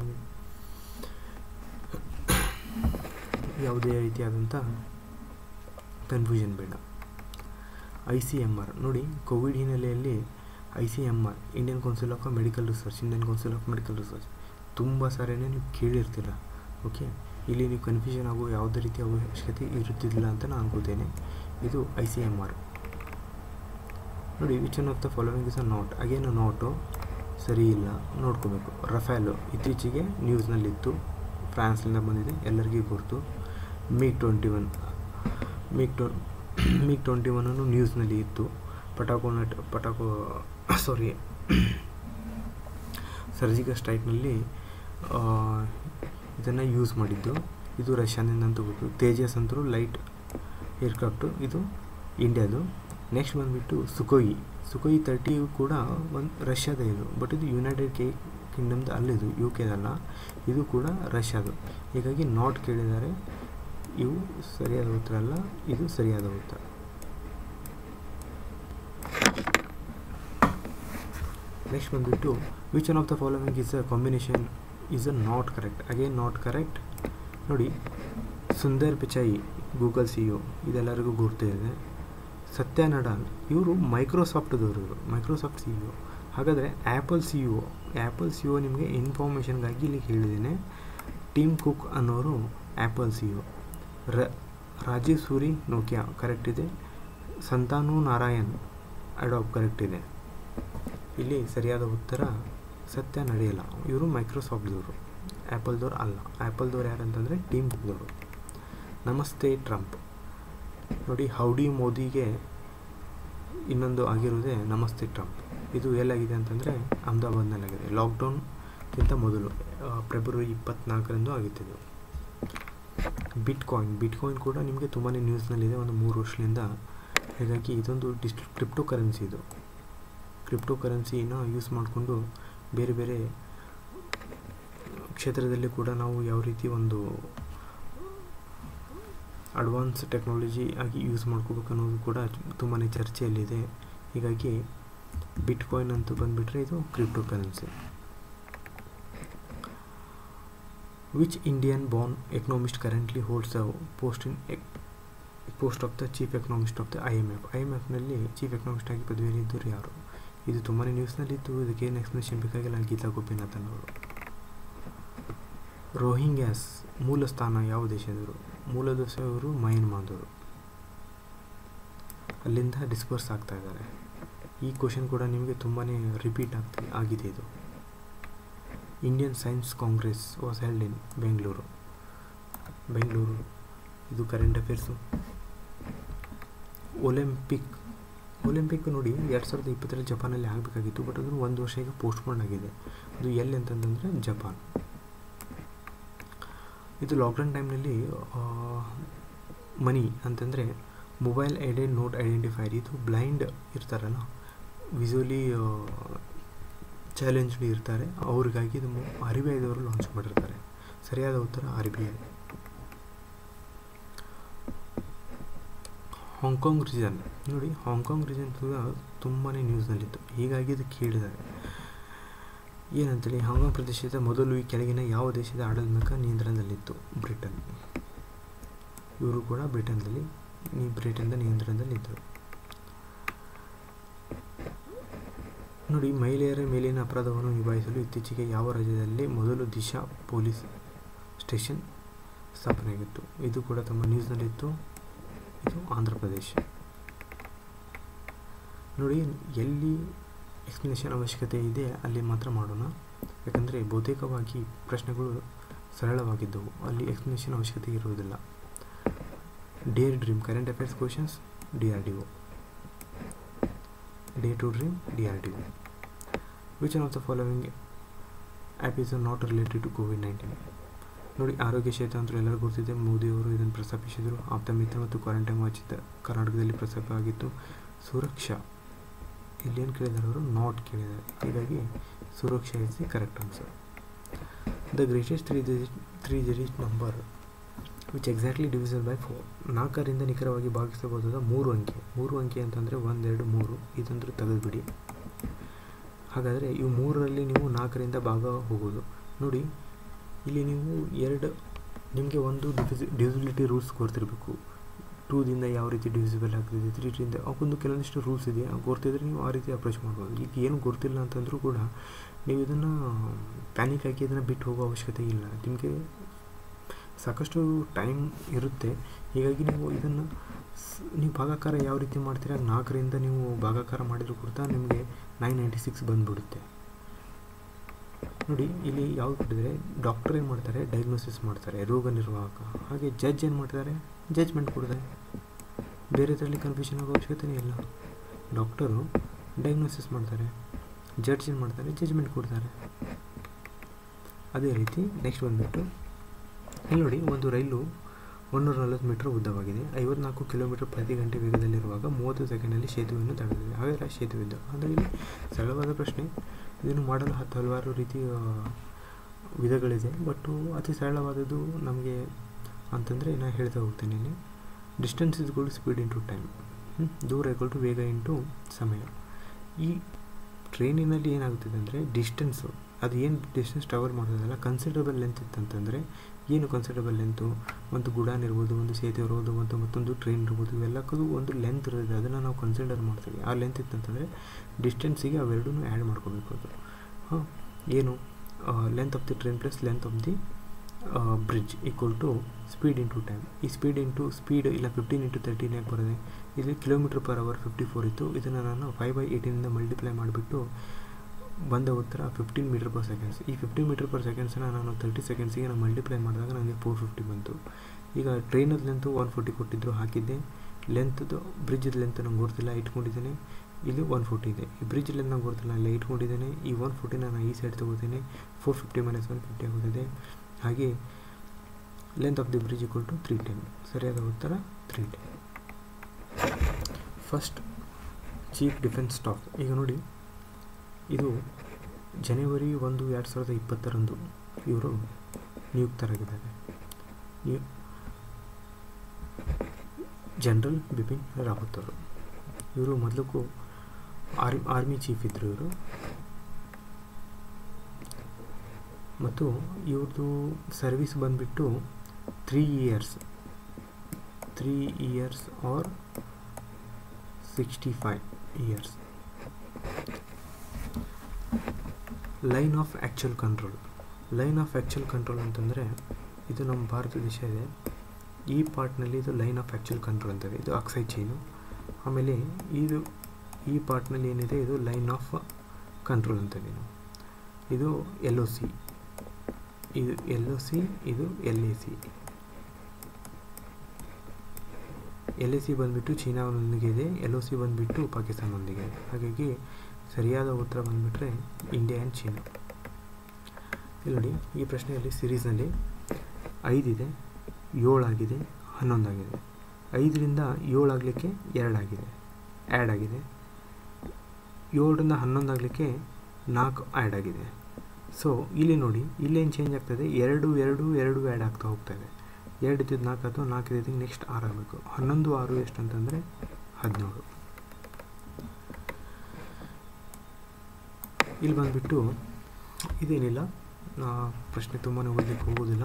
ಯಾವುದೇ ರೀತಿಯಾದಂಥ ಕನ್ಫ್ಯೂಷನ್ ಬೇಡ ಐ ಸಿ ಎಮ್ ಆರ್ ನೋಡಿ ಕೋವಿಡ್ ಹಿನ್ನೆಲೆಯಲ್ಲಿ I C M R Indian council of medical research Indian council of medical research ತುಂಬ ಸಾರಿನೇ ನೀವು ಕೇಳಿರ್ತೀರ ಓಕೆ ಇಲ್ಲಿ ನೀವು ಕನ್ಫ್ಯೂಷನ್ ಆಗೋ ಯಾವುದೇ ರೀತಿಯ ಅವಶ್ಯಕತೆ ಇರುತ್ತಿಲ್ಲ ಅಂತ ನಾನು ಅನ್ಕೋತೇನೆ ಇದು ಐ ಸಿ ಎಮ್ ಆರ್ ನೋಡಿ which one of the following is a not again not ಸರಿ ಇಲ್ಲ ನೋಡ್ಕೋಬೇಕು ರಫೇಲು ಇತ್ತೀಚೆಗೆ ನ್ಯೂಸ್ನಲ್ಲಿತ್ತು ಫ್ರಾನ್ಸ್ನಿಂದ ಬಂದಿದೆ ಎಲ್ಲರಿಗೂ ಗುರ್ತು ಮಿಗ್ ಟ್ವೆಂಟಿ ಒನ್ ಮಿಗ್ ಟ್ವ ಮಿಗ್ ಟ್ವೆಂಟಿ ಒನ್ನನ್ನು ನ್ಯೂಸ್ನಲ್ಲಿ ಇತ್ತು ಪಟಾಕೋ ನಟ್ ಪಟಾಕೋ ಸಾರಿ ಸರ್ಜಿಕಲ್ ಸ್ಟ್ರೈಕ್ನಲ್ಲಿ ಇದನ್ನು ಯೂಸ್ ಮಾಡಿದ್ದು ಇದು ರಷ್ಯಾನಿಂದ ಅಂತ ಗೊತ್ತು ತೇಜಸ್ ಅಂತರೂ ಲೈಟ್ ಏರ್ಕ್ರಾಫ್ಟು ಇದು ಇಂಡಿಯಾದು ನೆಕ್ಸ್ಟ್ ಬಂದುಬಿಟ್ಟು ಸುಕೋಯಿ ಸುಕೋಯಿ ತರ್ಟಿ ಕೂಡ ಒಂದು ರಷ್ಯಾದ ಇದು ಬಟ್ ಇದು ಯುನೈಟೆಡ್ ಕೆ ಕಿಂಗ್ಡಮ್ದು ಅಲ್ಲಿದು ಯು ಕೆದಲ್ಲ ಇದು ಕೂಡ ರಷ್ಯಾದು ಹೀಗಾಗಿ ನಾಟ್ ಕೇಳಿದ್ದಾರೆ ಇವು ಸರಿಯಾದ ಉತ್ತರ ಅಲ್ಲ ಇದು ಸರಿಯಾದ ಉತ್ತರ ನೆಕ್ಸ್ಟ್ ಬಂದುಬಿಟ್ಟು which one of the following is a combination is a not correct again not correct ನೋಡಿ Sundar Pichai Google CEO ಇದೆಲ್ಲರಿಗೂ ಗುರ್ತು ಇದೆ ಸತ್ಯ ನಡಾಲ್ ಇವರು ಮೈಕ್ರೋಸಾಫ್ಟ್ದವರು ಇವರು ಮೈಕ್ರೋಸಾಫ್ಟ್ ಸಿ ಯು ಹಾಗಾದರೆ Apple CEO Apple CEO ನಿಮಗೆ ಇನ್ಫಾರ್ಮೇಷನ್ಗಾಗಿ ಇಲ್ಲಿ ಹೇಳಿದ್ದೇನೆ ಟೀಮ್ ಕುಕ್ ಅನ್ನೋರು ಆ್ಯಪಲ್ ಸಿ ಯು ರ ರಾಜೀವ್ ಸೂರಿ ನೋಕಿಯಾ ಕರೆಕ್ಟ್ ಇದೆ ಸಂತಾನು ನಾರಾಯಣ್ ಅಡಾಪ್ ಕರೆಕ್ಟ್ ಇದೆ ಇಲ್ಲಿ ಸರಿಯಾದ ಉತ್ತರ ಸತ್ಯ ನಡೆಯಲ್ಲ ಇವರು ಮೈಕ್ರೋಸಾಫ್ಟ್ದವರು ಆ್ಯಪಲ್ದವ್ರು ಅಲ್ಲ ಆ್ಯಪಲ್ದವ್ರು ಯಾರಂತಂದರೆ ಟೀಮ್ ಕುಕ್ದವರು ನಮಸ್ತೆ ಟ್ರಂಪ್ ನೋಡಿ ಹೌಡಿ ಮೋದಿಗೆ ಇನ್ನೊಂದು ಆಗಿರೋದೇ ನಮಸ್ತೆ ಟ್ರಂಪ್ ಇದು ಎಲ್ಲಾಗಿದೆ ಅಂತಂದರೆ ಅಹಮದಾಬಾದ್ನಲ್ಲಾಗಿದೆ ಲಾಕ್ಡೌನ್ಗಿಂತ ಮೊದಲು ಫೆಬ್ರವರಿ ಇಪ್ಪತ್ನಾಲ್ಕರಂದು ಆಗಿತ್ತಿದ್ದು ಬಿಟ್ ಕಾಯಿನ್ ಬಿಟ್ ಕಾಯಿನ್ ಕೂಡ ನಿಮಗೆ ತುಂಬಾ ನ್ಯೂಸ್ನಲ್ಲಿದೆ ಒಂದು ಮೂರು ವರ್ಷದಿಂದ ಹೀಗಾಗಿ ಇದೊಂದು ಡಿಸ್ ಕ್ರಿಪ್ಟೋ ಕರೆನ್ಸಿ ಇದು ಕ್ರಿಪ್ಟೋ ಕರೆನ್ಸಿನ ಯೂಸ್ ಮಾಡಿಕೊಂಡು ಬೇರೆ ಬೇರೆ ಕ್ಷೇತ್ರದಲ್ಲಿ ಕೂಡ ನಾವು ಯಾವ ರೀತಿ ಒಂದು ಅಡ್ವಾನ್ಸ್ ಟೆಕ್ನಾಲಜಿ ಆಗಿ ಯೂಸ್ ಮಾಡ್ಕೋಬೇಕು ಅನ್ನೋದು ಕೂಡ ತುಂಬಾ ಚರ್ಚೆಯಲ್ಲಿದೆ ಹೀಗಾಗಿ ಬಿಟ್ ಕಾಯಿನ್ ಅಂತ ಬಂದುಬಿಟ್ರೆ ಇದು cryptocurrency which Indian born economist currently holds the post in post of the chief economist of the I M F I M ಎಫ್ನಲ್ಲಿ ಚೀಫ್ ಎಕನಾಮಿಸ್ಟ್ ಆಗಿ ಪದವಿಯಲ್ಲಿದ್ದರು ಯಾರು ಇದು ತುಂಬಾ ನ್ಯೂಸ್ನಲ್ಲಿತ್ತು ಇದಕ್ಕೆ ಏನು ಎಕ್ಸ್ಪ್ಲನೇಷನ್ ಬೇಕಾಗಿಲ್ಲ ಗೀತಾ ಗೋಪಿನಾಥನ್ ಅವರು ರೋಹಿಂಗ್ಯಾಸ್ ಮೂಲ ಸ್ಥಾನ ಯಾವ ದೇಶದವರು ಮೂಲ ದೇಶದವರು ಮಯನ್ಮಾರ್ದವರು ಅಲ್ಲಿಂದ ಡಿಸ್ಪರ್ಸ್ ಆಗ್ತಾ ಇದ್ದಾರೆ ಈ ಕ್ವಶನ್ ಕೂಡ ನಿಮಗೆ ತುಂಬಾ ರಿಪೀಟ್ ಆಗ್ತಿ ಆಗಿದೆ ಇದು Indian science congress was held in Bengaluru Bengaluru ಇದು ಕರೆಂಟ್ ಅಫೇರ್ಸು ಒಲಿಂಪಿಕ್ ಒಲಿಂಪಿಕ್ ನೋಡಿ ಎರಡು ಸಾವಿರದ ಇಪ್ಪತ್ತರಲ್ಲಿ ಜಪಾನಲ್ಲಿ ಆಗಬೇಕಾಗಿತ್ತು ಬಟ್ ಅದನ್ನು ಒಂದು ವರ್ಷ ಈಗ ಪೋಸ್ಟ್ಪೋನ್ ಆಗಿದೆ ಅದು ಎಲ್ಲಿ ಅಂತಂದರೆ ಜಪಾನ್ ಇದು ಲಾಕ್ಡೌನ್ ಟೈಮ್ನಲ್ಲಿ ಮನಿ ಅಂತಂದರೆ ಮೊಬೈಲ್ ಐಡೆಡ್ ನೋಟ್ ಐಡೆಂಟಿಫೈರ್ ಇದು ಬ್ಲೈಂಡ್ ಇರ್ತಾರಲ್ಲ ವಿಸುವಲಿ ಚಾಲೆಂಜ್ಡ್ ಇರ್ತಾರೆ ಅವ್ರಿಗಾಗಿ ಇದು ಆರ್ ಬಿ ಐದವರು ಲಾಂಚ್ ಮಾಡಿರ್ತಾರೆ ಸರಿಯಾದ ಉತ್ತರ R B I Hong Kong region ನೋಡಿ ಹಾಂಗ್ಕಾಂಗ್ ರೀಜನ್ ಕೂಡ ತುಂಬಾ ನ್ಯೂಸ್ನಲ್ಲಿತ್ತು ಹೀಗಾಗಿ ಇದು ಕೇಳಿದ್ದಾರೆ ಏನಂತೇಳಿ ಹಾಂಗ್ಕಾಂಗ್ ಪ್ರದೇಶದ ಮೊದಲು ಈ ಕೆಳಗಿನ ಯಾವ ದೇಶದ ಆಡಳಿತ ನಿಯಂತ್ರಣದಲ್ಲಿತ್ತು ಬ್ರಿಟನ್ ಇವರು ಕೂಡ ಬ್ರಿಟನ್ದಲ್ಲಿ ಈ ಬ್ರಿಟನ್ದ ನಿಯಂತ್ರಣದಲ್ಲಿದ್ದರು ನೋಡಿ ಮಹಿಳೆಯರ ಮೇಲಿನ ಅಪರಾಧವನ್ನು ನಿಭಾಯಿಸಲು ಇತ್ತೀಚೆಗೆ ಯಾವ ರಾಜ್ಯದಲ್ಲಿ ಮೊದಲು ದಿಶಾ ಪೊಲೀಸ್ ಸ್ಟೇಷನ್ ಸ್ಥಾಪನೆಯಾಗಿತ್ತು ಇದು ಕೂಡ ತುಂಬ ನ್ಯೂಸ್ನಲ್ಲಿತ್ತು ಇದು ಆಂಧ್ರ ಪ್ರದೇಶ ನೋಡಿ ಎಲ್ಲಿ ಎಕ್ಸ್ಪ್ಲನೇಷನ್ ಅವಶ್ಯಕತೆ ಇದೆ ಅಲ್ಲಿ ಮಾತ್ರ ಮಾಡೋಣ ಯಾಕಂದರೆ ಬಹುತೇಕವಾಗಿ ಪ್ರಶ್ನೆಗಳು ಸರಳವಾಗಿದ್ದವು ಅಲ್ಲಿ ಎಕ್ಸ್ಪ್ಲನೇಷನ್ ಅವಶ್ಯಕತೆ ಇರುವುದಿಲ್ಲ dare dream current affairs questions D R D O dare to dream D R D O which of the following app is not related to Covid nineteen ನೋಡಿ ಆರೋಗ್ಯ ಕ್ಷೇತ್ರ ಅಂತೂ ಎಲ್ಲರೂ ಗೊತ್ತಿದೆ ಮೋದಿಯವರು ಇದನ್ನು ಪ್ರಸ್ತಾಪಿಸಿದರು ಆಪ್ತ ಮಿತ್ರ ಮತ್ತು ಕ್ವಾರಂಟೈನ್ ವಾಚಿತ ಕರ್ನಾಟಕದಲ್ಲಿ ಪ್ರಸ್ತಾಪವಾಗಿತ್ತು ಸುರಕ್ಷಾ ಇಲ್ಲಿ ಏನು ಕೇಳಿದ್ದಾರೆ ಅವರು ನಾಟ್ ಕೇಳಿದ್ದಾರೆ ಹೀಗಾಗಿ Suraksha is the correct answer the greatest three digit three digit number which exactly divisible by four ನಾಲ್ಕರಿಂದ ನಿಖರವಾಗಿ ಭಾಗಿಸಬಹುದಾದ ಮೂರು ಅಂಕೆ ಮೂರು ಅಂಕೆ ಅಂತಂದರೆ ಒಂದೆರಡು ಮೂರು ಇದಂತೂ ತೆಗೆದುಬಿಡಿ ಹಾಗಾದರೆ ಇವು ಮೂರರಲ್ಲಿ ನೀವು ನಾಲ್ಕರಿಂದ ಭಾಗ ಹೋಗೋದು ನೋಡಿ ಇಲ್ಲಿ ನೀವು ಎರಡು ನಿಮಗೆ ಒಂದು ಡಿವಿಸಿ ಡಿವಿಸಿಬಿಲಿಟಿ ರೂಲ್ಸ್ ಗೊತ್ತಿರಬೇಕು ಟೂದಿಂದ ಯಾವ ರೀತಿ ಡಿವಿಸಿಬಲ್ ಆಗ್ತಿದೆ ತ್ರೀದಿಂದ ಅವಕ್ಕೊಂದು ಕೆಲವೊಂದಿಷ್ಟು ರೂಲ್ಸ್ ಇದೆ ಗೊತ್ತಿದ್ರೆ ನೀವು ಆ ರೀತಿ ಅಪ್ರೋಚ್ ಮಾಡ್ಬೋದು ಈಗ ಏನು ಗೊತ್ತಿಲ್ಲ ಅಂತಂದರೂ ಕೂಡ ನೀವು ಇದನ್ನು ಪ್ಯಾನಿಕ್ ಆಗಿ ಇದನ್ನು ಬಿಟ್ಟು ಹೋಗೋ ಅವಶ್ಯಕತೆ ಇಲ್ಲ ನಿಮಗೆ ಸಾಕಷ್ಟು ಟೈಮ್ ಇರುತ್ತೆ ಹೀಗಾಗಿ ನೀವು ಇದನ್ನು ನೀವು ಭಾಗಾಕಾರ ಯಾವ ರೀತಿ ಮಾಡ್ತೀರಾ ನಾಲ್ಕರಿಂದ ನೀವು ಭಾಗಾಕಾರ ಮಾಡಿದರೂ ಕೂಡ ನಿಮಗೆ ನೈನ್ ನೈಂಟಿ ಸಿಕ್ಸ್ ಬಂದುಬಿಡುತ್ತೆ ನೋಡಿ ಇಲ್ಲಿ ಯಾವ್ದು ಕೊಟ್ಟಿದ್ದಾರೆ ಡಾಕ್ಟರ್ ಏನು ಮಾಡ್ತಾರೆ ಡಯಾಗ್ನೋಸಿಸ್ ಮಾಡ್ತಾರೆ ರೋಗ ನಿರ್ವಾಹಕ ಹಾಗೆ ಜಡ್ಜ್ ಏನು ಮಾಡ್ತಾರೆ ಜಜ್ಮೆಂಟ್ ಕೊಡ್ತಾರೆ ಬೇರೆ ಇದರಲ್ಲಿ ಕನ್ಫ್ಯೂಷನ್ ಆಗೋ ಅವಶ್ಯಕತೆಯೇ ಇಲ್ಲ ಡಾಕ್ಟರು ಡಯಾಗ್ನೋಸಿಸ್ ಮಾಡ್ತಾರೆ ಜಡ್ಜ್ ಏನು ಮಾಡ್ತಾರೆ ಜಜ್ಮೆಂಟ್ ಕೊಡ್ತಾರೆ ಅದೇ ರೀತಿ ನೆಕ್ಸ್ಟ್ ಬಂದುಬಿಟ್ಟು ಇಲ್ಲಿ ನೋಡಿ ಒಂದು ರೈಲು ಒಂದೂರ ನಲವತ್ತು ಮೀಟರ್ ಉದ್ದವಾಗಿದೆ ಐವತ್ನಾಲ್ಕು ಕಿಲೋಮೀಟರ್ ಪ್ರತಿ ಗಂಟೆ ವೇಗದಲ್ಲಿರುವಾಗ ಮೂವತ್ತು ಸೆಕೆಂಡಲ್ಲಿ ಸೇತುವೆಯನ್ನು ದಾಟಿದೆ ಹಾಗಾದರೆ ಸೇತುವೆ ಇದ್ದ ಅಂದರೆ ಇಲ್ಲಿ ಸರಳವಾದ ಪ್ರಶ್ನೆ ಇದನ್ನು ಮಾಡಲು ಹತ್ತು ಹಲವಾರು ರೀತಿಯ ವಿಧಗಳಿದೆ ಬಟ್ಟು ಅತಿ ಸರಳವಾದದ್ದು ನಮಗೆ ಅಂತಂದರೆ ನಾನು ಹೇಳ್ತಾ ಹೋಗ್ತೇನೆ ಇಲ್ಲಿ ಡಿಸ್ಟೆನ್ಸ್ ಇಸ್ಗಳು ಸ್ಪೀಡ್ ಇಂಟು ಟೈಮ್ ದೂರ ಇಕ್ವಲ್ ಟು ವೇಗ ಇಂಟು ಸಮಯ ಈ ಟ್ರೈನಿನಲ್ಲಿ ಏನಾಗುತ್ತದೆ ಅಂದರೆ ಡಿಸ್ಟೆನ್ಸು ಅದು ಏನು ಡಿಸ್ಟೆನ್ಸ್ ಟ್ರಾವೆಲ್ ಮಾಡೋದಲ್ಲ ಕನ್ಸಿಡರಬಲ್ ಲೆಂತ್ ಇತ್ತಂತಂದರೆ ಏನು ಕನ್ಸಿಡರಬಲ್ ಲೆಂತು ಒಂದು ಗುಡಾನ್ ಇರ್ಬೋದು ಒಂದು ಸೇತುವೆ ಇರ್ಬೋದು ಮತ್ತು ಮತ್ತೊಂದು ಟ್ರೈನ್ ಇರ್ಬೋದು ಇವೆಲ್ಲಕ್ಕೂ ಒಂದು ಲೆಂತ್ ಇರುತ್ತೆ ಅದನ್ನು ನಾವು ಕನ್ಸಿಡರ್ ಮಾಡ್ತೀವಿ ಆ ಲೆಂತ್ ಇತ್ತಂತಂದರೆ ಡಿಸ್ಟೆನ್ಸಿಗೆ ಅವೆರಡೂ ಆ್ಯಡ್ ಮಾಡ್ಕೋಬೇಕು ಅದು ಹಾಂ ಏನು length of the train plus length of the bridge equal to speed into time ಈ ಸ್ಪೀಡ್ ಇಂಟು ಸ್ಪೀಡ್ ಇಲ್ಲ ಫಿಫ್ಟೀನ್ ಇಂಟು ತರ್ಟೀನ್ ಯಾಕೆ ಬರುತ್ತೆ ಇಲ್ಲಿ kilometre per hour fifty four ಇತ್ತು ಇದನ್ನು ನಾನು ಫೈವ್ ಬೈ ಏಯ್ಟೀನಿಂದ ಮಲ್ಟಿಪ್ಲೈ ಮಾಡಿಬಿಟ್ಟು ಬಂದ ಉತ್ತರ ಫಿಫ್ಟೀನ್ ಮೀಟರ್ ಪರ್ ಸೆಕೆಂಡ್ಸ್ ಈ ಫಿಫ್ಟೀನ್ ಮೀಟರ್ ಪರ್ ಸೆಕೆಂಡ್ಸನ್ನ ನಾನು ತರ್ಟಿ ಸೆಕೆಂಡ್ಸಿಗೆ ನಾನು ಮಲ್ಟಿಪ್ಲೈ ಮಾಡಿದಾಗ ನನಗೆ ಫೋರ್ ಫಿಫ್ಟಿ ಬಂತು ಈಗ ಟ್ರೈನದ ಲೆಂತು ಒನ್ ಫೋರ್ಟಿ ಕೊಟ್ಟಿದ್ರು ಹಾಕಿದ್ದೆ ಲೆಂತ್ದು ಬ್ರಿಡ್ಜದ ಲೆಂತ್ ನಂಗೆ ಗೊತ್ತಿಲ್ಲ ಇಟ್ಕೊಂಡಿದ್ದೇನೆ ಇಲ್ಲಿ ಒನ್ ಫೋರ್ಟಿ ಇದೆ ಈ ಬ್ರಿಡ್ಜ್ ಲೆಂತ್ ನಂಗೆ ಗೊತ್ತಿಲ್ಲ ಇಲ್ಲ ಇಟ್ಕೊಂಡಿದ್ದೇನೆ ಈ ಒನ್ ಫೋರ್ಟಿನ ನಾನು ಈ ಸೈಡ್ ತೊಗೋತೇನೆ four fifty minus one fifty ಆಗುತ್ತದೆ ಹಾಗೆ length of the bridge equal to three ten ಸರಿಯಾದ ಉತ್ತರ three ten first chief defence staff ಈಗ ನೋಡಿ ಇದು ಜನವರಿ ಒಂದು ಎರಡು ಸಾವಿರದ ಇಪ್ಪತ್ತರಂದು ಇವರು ನಿಯುಕ್ತರಾಗಿದ್ದಾರೆ ನಿಯು ಜನರಲ್ ಬಿಪಿನ್ ರಾವತ್ ಅವರು ಇವರು ಮೊದಲಕ್ಕೂ ಆರ್ ಆರ್ಮಿ ಚೀಫ್ ಇದ್ದರು ಇವರು ಮತ್ತು ಇವ್ರದ್ದು ಸರ್ವಿಸ್ ಬಂದುಬಿಟ್ಟು three years three years or sixty five years line of actual control line of actual control ಅಂತಂದರೆ ಇದು ನಮ್ಮ ಭಾರತ ದೇಶ ಇದೆ ಈ ಪಾರ್ಟ್ನಲ್ಲಿ ಇದು ಲೈನ್ ಆಫ್ ಆ್ಯಕ್ಚುಯಲ್ ಕಂಟ್ರೋಲ್ ಅಂತಾರೆ ಇದು ಅಕ್ಸೈ ಚೈನು ಆಮೇಲೆ ಇದು ಈ ಪಾರ್ಟ್ನಲ್ಲಿ ಏನಿದೆ ಇದು ಲೈನ್ ಆಫ್ ಕಂಟ್ರೋಲ್ ಅಂತೀವಿ ನಾವು ಇದು ಎಲ್ ಒ ಸಿ ಇದು ಎಲ್ ಒ ಸಿ ಇದು L A C L A C ಬಂದುಬಿಟ್ಟು ಚೀನಾನೊಂದಿಗೆ ಇದೆ ಎಲ್ ಒ ಸಿ ಬಂದುಬಿಟ್ಟು ಪಾಕಿಸ್ತಾನದೊಂದಿಗೆ ಇದೆ ಹಾಗಾಗಿ ಸರಿಯಾದ ಉತ್ತರ ಬಂದುಬಿಟ್ರೆ ಇಂಡಿಯಾ ಆ್ಯಂಡ್ ಚೀನಾ ಇಲ್ಲಿ ನೋಡಿ ಈ ಪ್ರಶ್ನೆಯಲ್ಲಿ ಸಿರೀಸ್ನಲ್ಲಿ ಐದಿದೆ ಏಳಾಗಿದೆ ಹನ್ನೊಂದಾಗಿದೆ ಐದರಿಂದ ಏಳಾಗಲಿಕ್ಕೆ ಎರಡಾಗಿದೆ ಆ್ಯಡ್ ಆಗಿದೆ ಏಳರಿಂದ ಹನ್ನೊಂದು ಆಗಲಿಕ್ಕೆ ನಾಲ್ಕು ಆ್ಯಡ್ ಆಗಿದೆ ಸೊ ಇಲ್ಲಿ ನೋಡಿ ಇಲ್ಲೇನು ಚೇಂಜ್ ಆಗ್ತದೆ ಎರಡು ಎರಡು ಎರಡು ಆ್ಯಡ್ ಆಗ್ತಾ ಹೋಗ್ತಾಯಿದೆ ಎರಡು ಇದ್ದಿದ್ದು ನಾಲ್ಕು ಆಯಿತು ನಾಲ್ಕು ಇದ್ದಿದ್ದು ನೆಕ್ಸ್ಟ್ ಆರು ಆಗಬೇಕು ಹನ್ನೊಂದು ಆರು ಎಷ್ಟು ಅಂತಂದರೆ ಹದಿನೇಳು ಇಲ್ಲಿ ಬಂದುಬಿಟ್ಟು ಇದೇನಿಲ್ಲ ಪ್ರಶ್ನೆ ತುಂಬಾ ಓದಲಿಕ್ಕೆ ಹೋಗೋದಿಲ್ಲ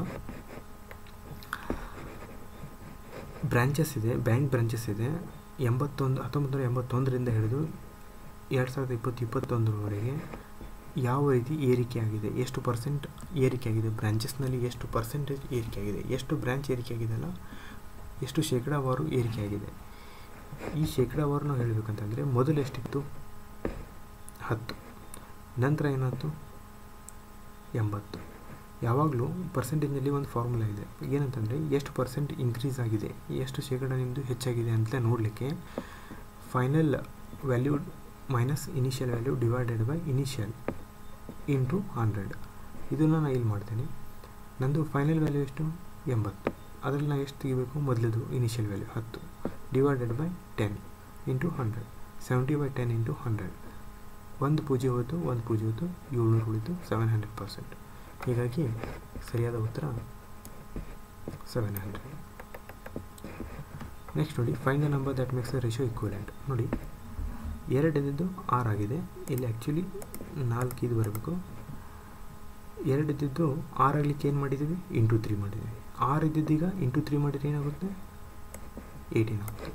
ಬ್ರ್ಯಾಂಚಸ್ ಇದೆ ಬ್ಯಾಂಕ್ ಬ್ರಾಂಚಸ್ ಇದೆ ಎಂಬತ್ತೊಂದು ಹತ್ತೊಂಬತ್ತು ನೂರ ಎಂಬತ್ತೊಂದರಿಂದ ಹಿಡಿದು ಎರಡು ಸಾವಿರದ ಇಪ್ಪತ್ತು ಇಪ್ಪತ್ತೊಂದರವರೆಗೆ ಯಾವ ರೀತಿ ಏರಿಕೆ ಆಗಿದೆ ಎಷ್ಟು ಪರ್ಸೆಂಟ್ ಏರಿಕೆ ಆಗಿದೆ ಬ್ರಾಂಚಸ್ನಲ್ಲಿ ಎಷ್ಟು ಪರ್ಸೆಂಟೇಜ್ ಏರಿಕೆ ಆಗಿದೆ ಎಷ್ಟು ಬ್ರ್ಯಾಂಚ್ ಏರಿಕೆ ಆಗಿದೆಯಲ್ಲ ಎಷ್ಟು ಶೇಕಡಾವಾರು ಏರಿಕೆ ಆಗಿದೆ ಈ ಶೇಕಡಾವಾರು ನಾವು ಹೇಳಬೇಕಂತಂದರೆ ಮೊದಲು ಎಷ್ಟಿತ್ತು ಹತ್ತು ನಂತರ ಏನಾಯ್ತು ಎಂಬತ್ತು ಯಾವಾಗಲೂ ಪರ್ಸೆಂಟೇಜ್ನಲ್ಲಿ ಒಂದು ಫಾರ್ಮುಲಾ ಇದೆ ಏನಂತಂದರೆ ಎಷ್ಟು ಪರ್ಸೆಂಟ್ ಇನ್ಕ್ರೀಸ್ ಆಗಿದೆ ಎಷ್ಟು ಶೇಕಡ ನಿಮ್ಮದು ಹೆಚ್ಚಾಗಿದೆ ಅಂತ ನೋಡಲಿಕ್ಕೆ final value minus initial value divided by initial into hundred ಇದನ್ನು ನಾನು ಇಲ್ಲಿ ಮಾಡ್ತೇನೆ ನಂದು ಫೈನಲ್ ವ್ಯಾಲ್ಯೂ ಎಷ್ಟು ಎಂಬತ್ತು ಅದರಲ್ಲಿ ನಾನು ಎಷ್ಟು ತೆಗಿಬೇಕು ಮೊದಲದು ಇನಿಷಿಯಲ್ ವ್ಯಾಲ್ಯೂ ಹತ್ತು divided by ten into hundred seventy by ten into hundred ಒಂದು ಪೂಜೆ ಹೋಯಿತು ಒಂದು ಪೂಜೆ ಹೋಯಿತು ಏಳ್ನೂರು ಉಳಿತು ಸೆವೆನ್ ಹಂಡ್ರೆಡ್ ಪರ್ಸೆಂಟ್ ಹೀಗಾಗಿ ಸರಿಯಾದ ಉತ್ತರ ಸೆವೆನ್ ಹಂಡ್ರೆಡ್ ನೆಕ್ಸ್ಟ್ ನೋಡಿ find the number that makes the ratio equivalent ನೋಡಿ ಎರಡು ಇದ್ದಿದ್ದು ಆರಾಗಿದೆ ಇಲ್ಲಿ ಆ್ಯಕ್ಚುಲಿ ನಾಲ್ಕು ಇದು ಬರಬೇಕು ಎರಡು ಇದ್ದಿದ್ದು ಆರಾಗಲಿಕ್ಕೆ ಏನು ಮಾಡಿದ್ದೀವಿ ಇಂಟು ತ್ರೀ ಮಾಡಿದ್ದೀವಿ ಆರು ಇದ್ದಿದ್ದೀಗ ಇಂಟು ತ್ರೀ ಮಾಡಿದ್ರೆ ಏನಾಗುತ್ತೆ ಏಯ್ಟೀನ್ ಆಗುತ್ತೆ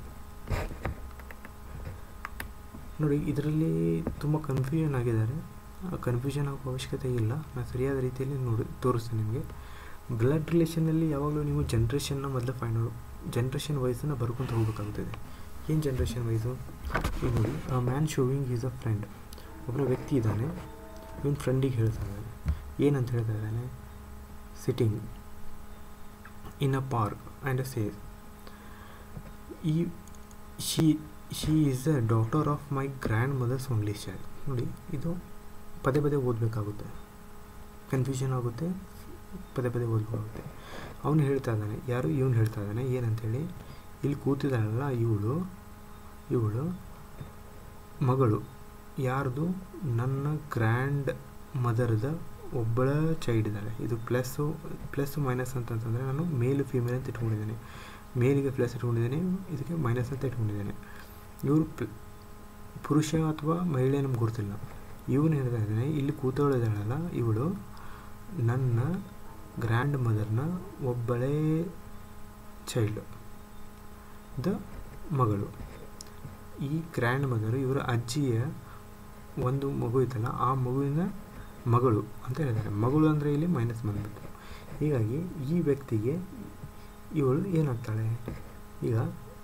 ನೋಡಿ ಇದರಲ್ಲಿ ತುಂಬ ಕನ್ಫ್ಯೂಷನ್ ಆಗಿದ್ದಾರೆ ಕನ್ಫ್ಯೂಷನ್ ಆಗೋ ಅವಶ್ಯಕತೆ ಇಲ್ಲ ನಾನು ಸರಿಯಾದ ರೀತಿಯಲ್ಲಿ ನೋಡಿ ತೋರಿಸ್ತೇನೆ ನಿಮಗೆ ಬ್ಲಡ್ ರಿಲೇಷನ್ನಲ್ಲಿ ಯಾವಾಗಲೂ ನೀವು ಜನ್ರೇಷನ್ನ ಮೊದಲು ಫೈಂಡ್ ಜನ್ರೇಷನ್ ವೈಸನ್ನು ಬರ್ಕೊತ ಹೋಗಬೇಕಾಗುತ್ತದೆ ಏನು ಜನ್ರೇಷನ್ ವೈಸು ಈಗ ನೋಡಿ a man showing is a friend ಒಬ್ಬನ ವ್ಯಕ್ತಿ ಇದ್ದಾನೆ ಇವನು ಫ್ರೆಂಡಿಗೆ ಹೇಳ್ತಾ ಇದ್ದಾನೆ ಏನಂತ ಹೇಳ್ತಾ ಇದ್ದಾನೆ sitting in a park and a says he she she is a daughter of my grandmother's only child ನೋಡಿ ಇದು ಪದೇ ಪದೇ ಓದಬೇಕಾಗುತ್ತೆ ಕನ್ಫ್ಯೂಷನ್ ಆಗುತ್ತೆ ಪದೇ ಪದೇ ಓದಬೇಕಾಗುತ್ತೆ ಅವನು ಹೇಳ್ತಾ ಇದ್ದಾನೆ ಯಾರು ಇವನು ಹೇಳ್ತಾ ಇದ್ದಾನೆ ಏನಂತೇಳಿ ಇಲ್ಲಿ ಕೂತಿದ್ದಾಳಲ್ಲ ಇವಳು ಇವಳು ಮಗಳು ಯಾರ್ದು ನನ್ನ ಗ್ರ್ಯಾಂಡ್ ಮದರ್ದ ಒಬ್ಬಳ ಚೈಲ್ಡ್ ಇದ್ದಾಳೆ ಇದು ಪ್ಲಸ್ಸು ಪ್ಲಸ್ ಮೈನಸ್ ಅಂತಂತಂದರೆ ನಾನು ಮೇಲು ಫೀಮೇಲ್ ಅಂತ ಇಟ್ಕೊಂಡಿದ್ದೇನೆ ಮೇಲಿಗೆ ಪ್ಲಸ್ ಇಟ್ಕೊಂಡಿದ್ದೇನೆ ಇದಕ್ಕೆ ಮೈನಸ್ ಅಂತ ಇಟ್ಕೊಂಡಿದ್ದೇನೆ ಇವರು ಪುರುಷ ಅಥವಾ ಮಹಿಳೆ ನಮ್ಗೆ ಗೊತ್ತಿಲ್ಲ ಇವನು ಹೇಳ್ತಾ ಇದ್ದಾನೆ ಇಲ್ಲಿ ಕೂತವಳಿದ್ದಾಳಲ್ಲ ಇವಳು ನನ್ನ ಗ್ರ್ಯಾಂಡ್ ಮದರ್ನ ಒಬ್ಬಳೇ ಚೈಲ್ಡ್ ದ ಮಗಳು ಈ ಗ್ರ್ಯಾಂಡ್ ಮದರು ಇವರ ಅಜ್ಜಿಯ ಒಂದು ಮಗು ಇತ್ತಲ್ಲ ಆ ಮಗುವಿನ ಮಗಳು ಅಂತ ಹೇಳಿದ್ದಾರೆ ಮಗಳು ಅಂದರೆ ಇಲ್ಲಿ ಮೈನಸ್ ಬಂದ್ಬಿಟ್ಟು ಹೀಗಾಗಿ ಈ ವ್ಯಕ್ತಿಗೆ ಇವಳು ಏನಾಗ್ತಾಳೆ ಈಗ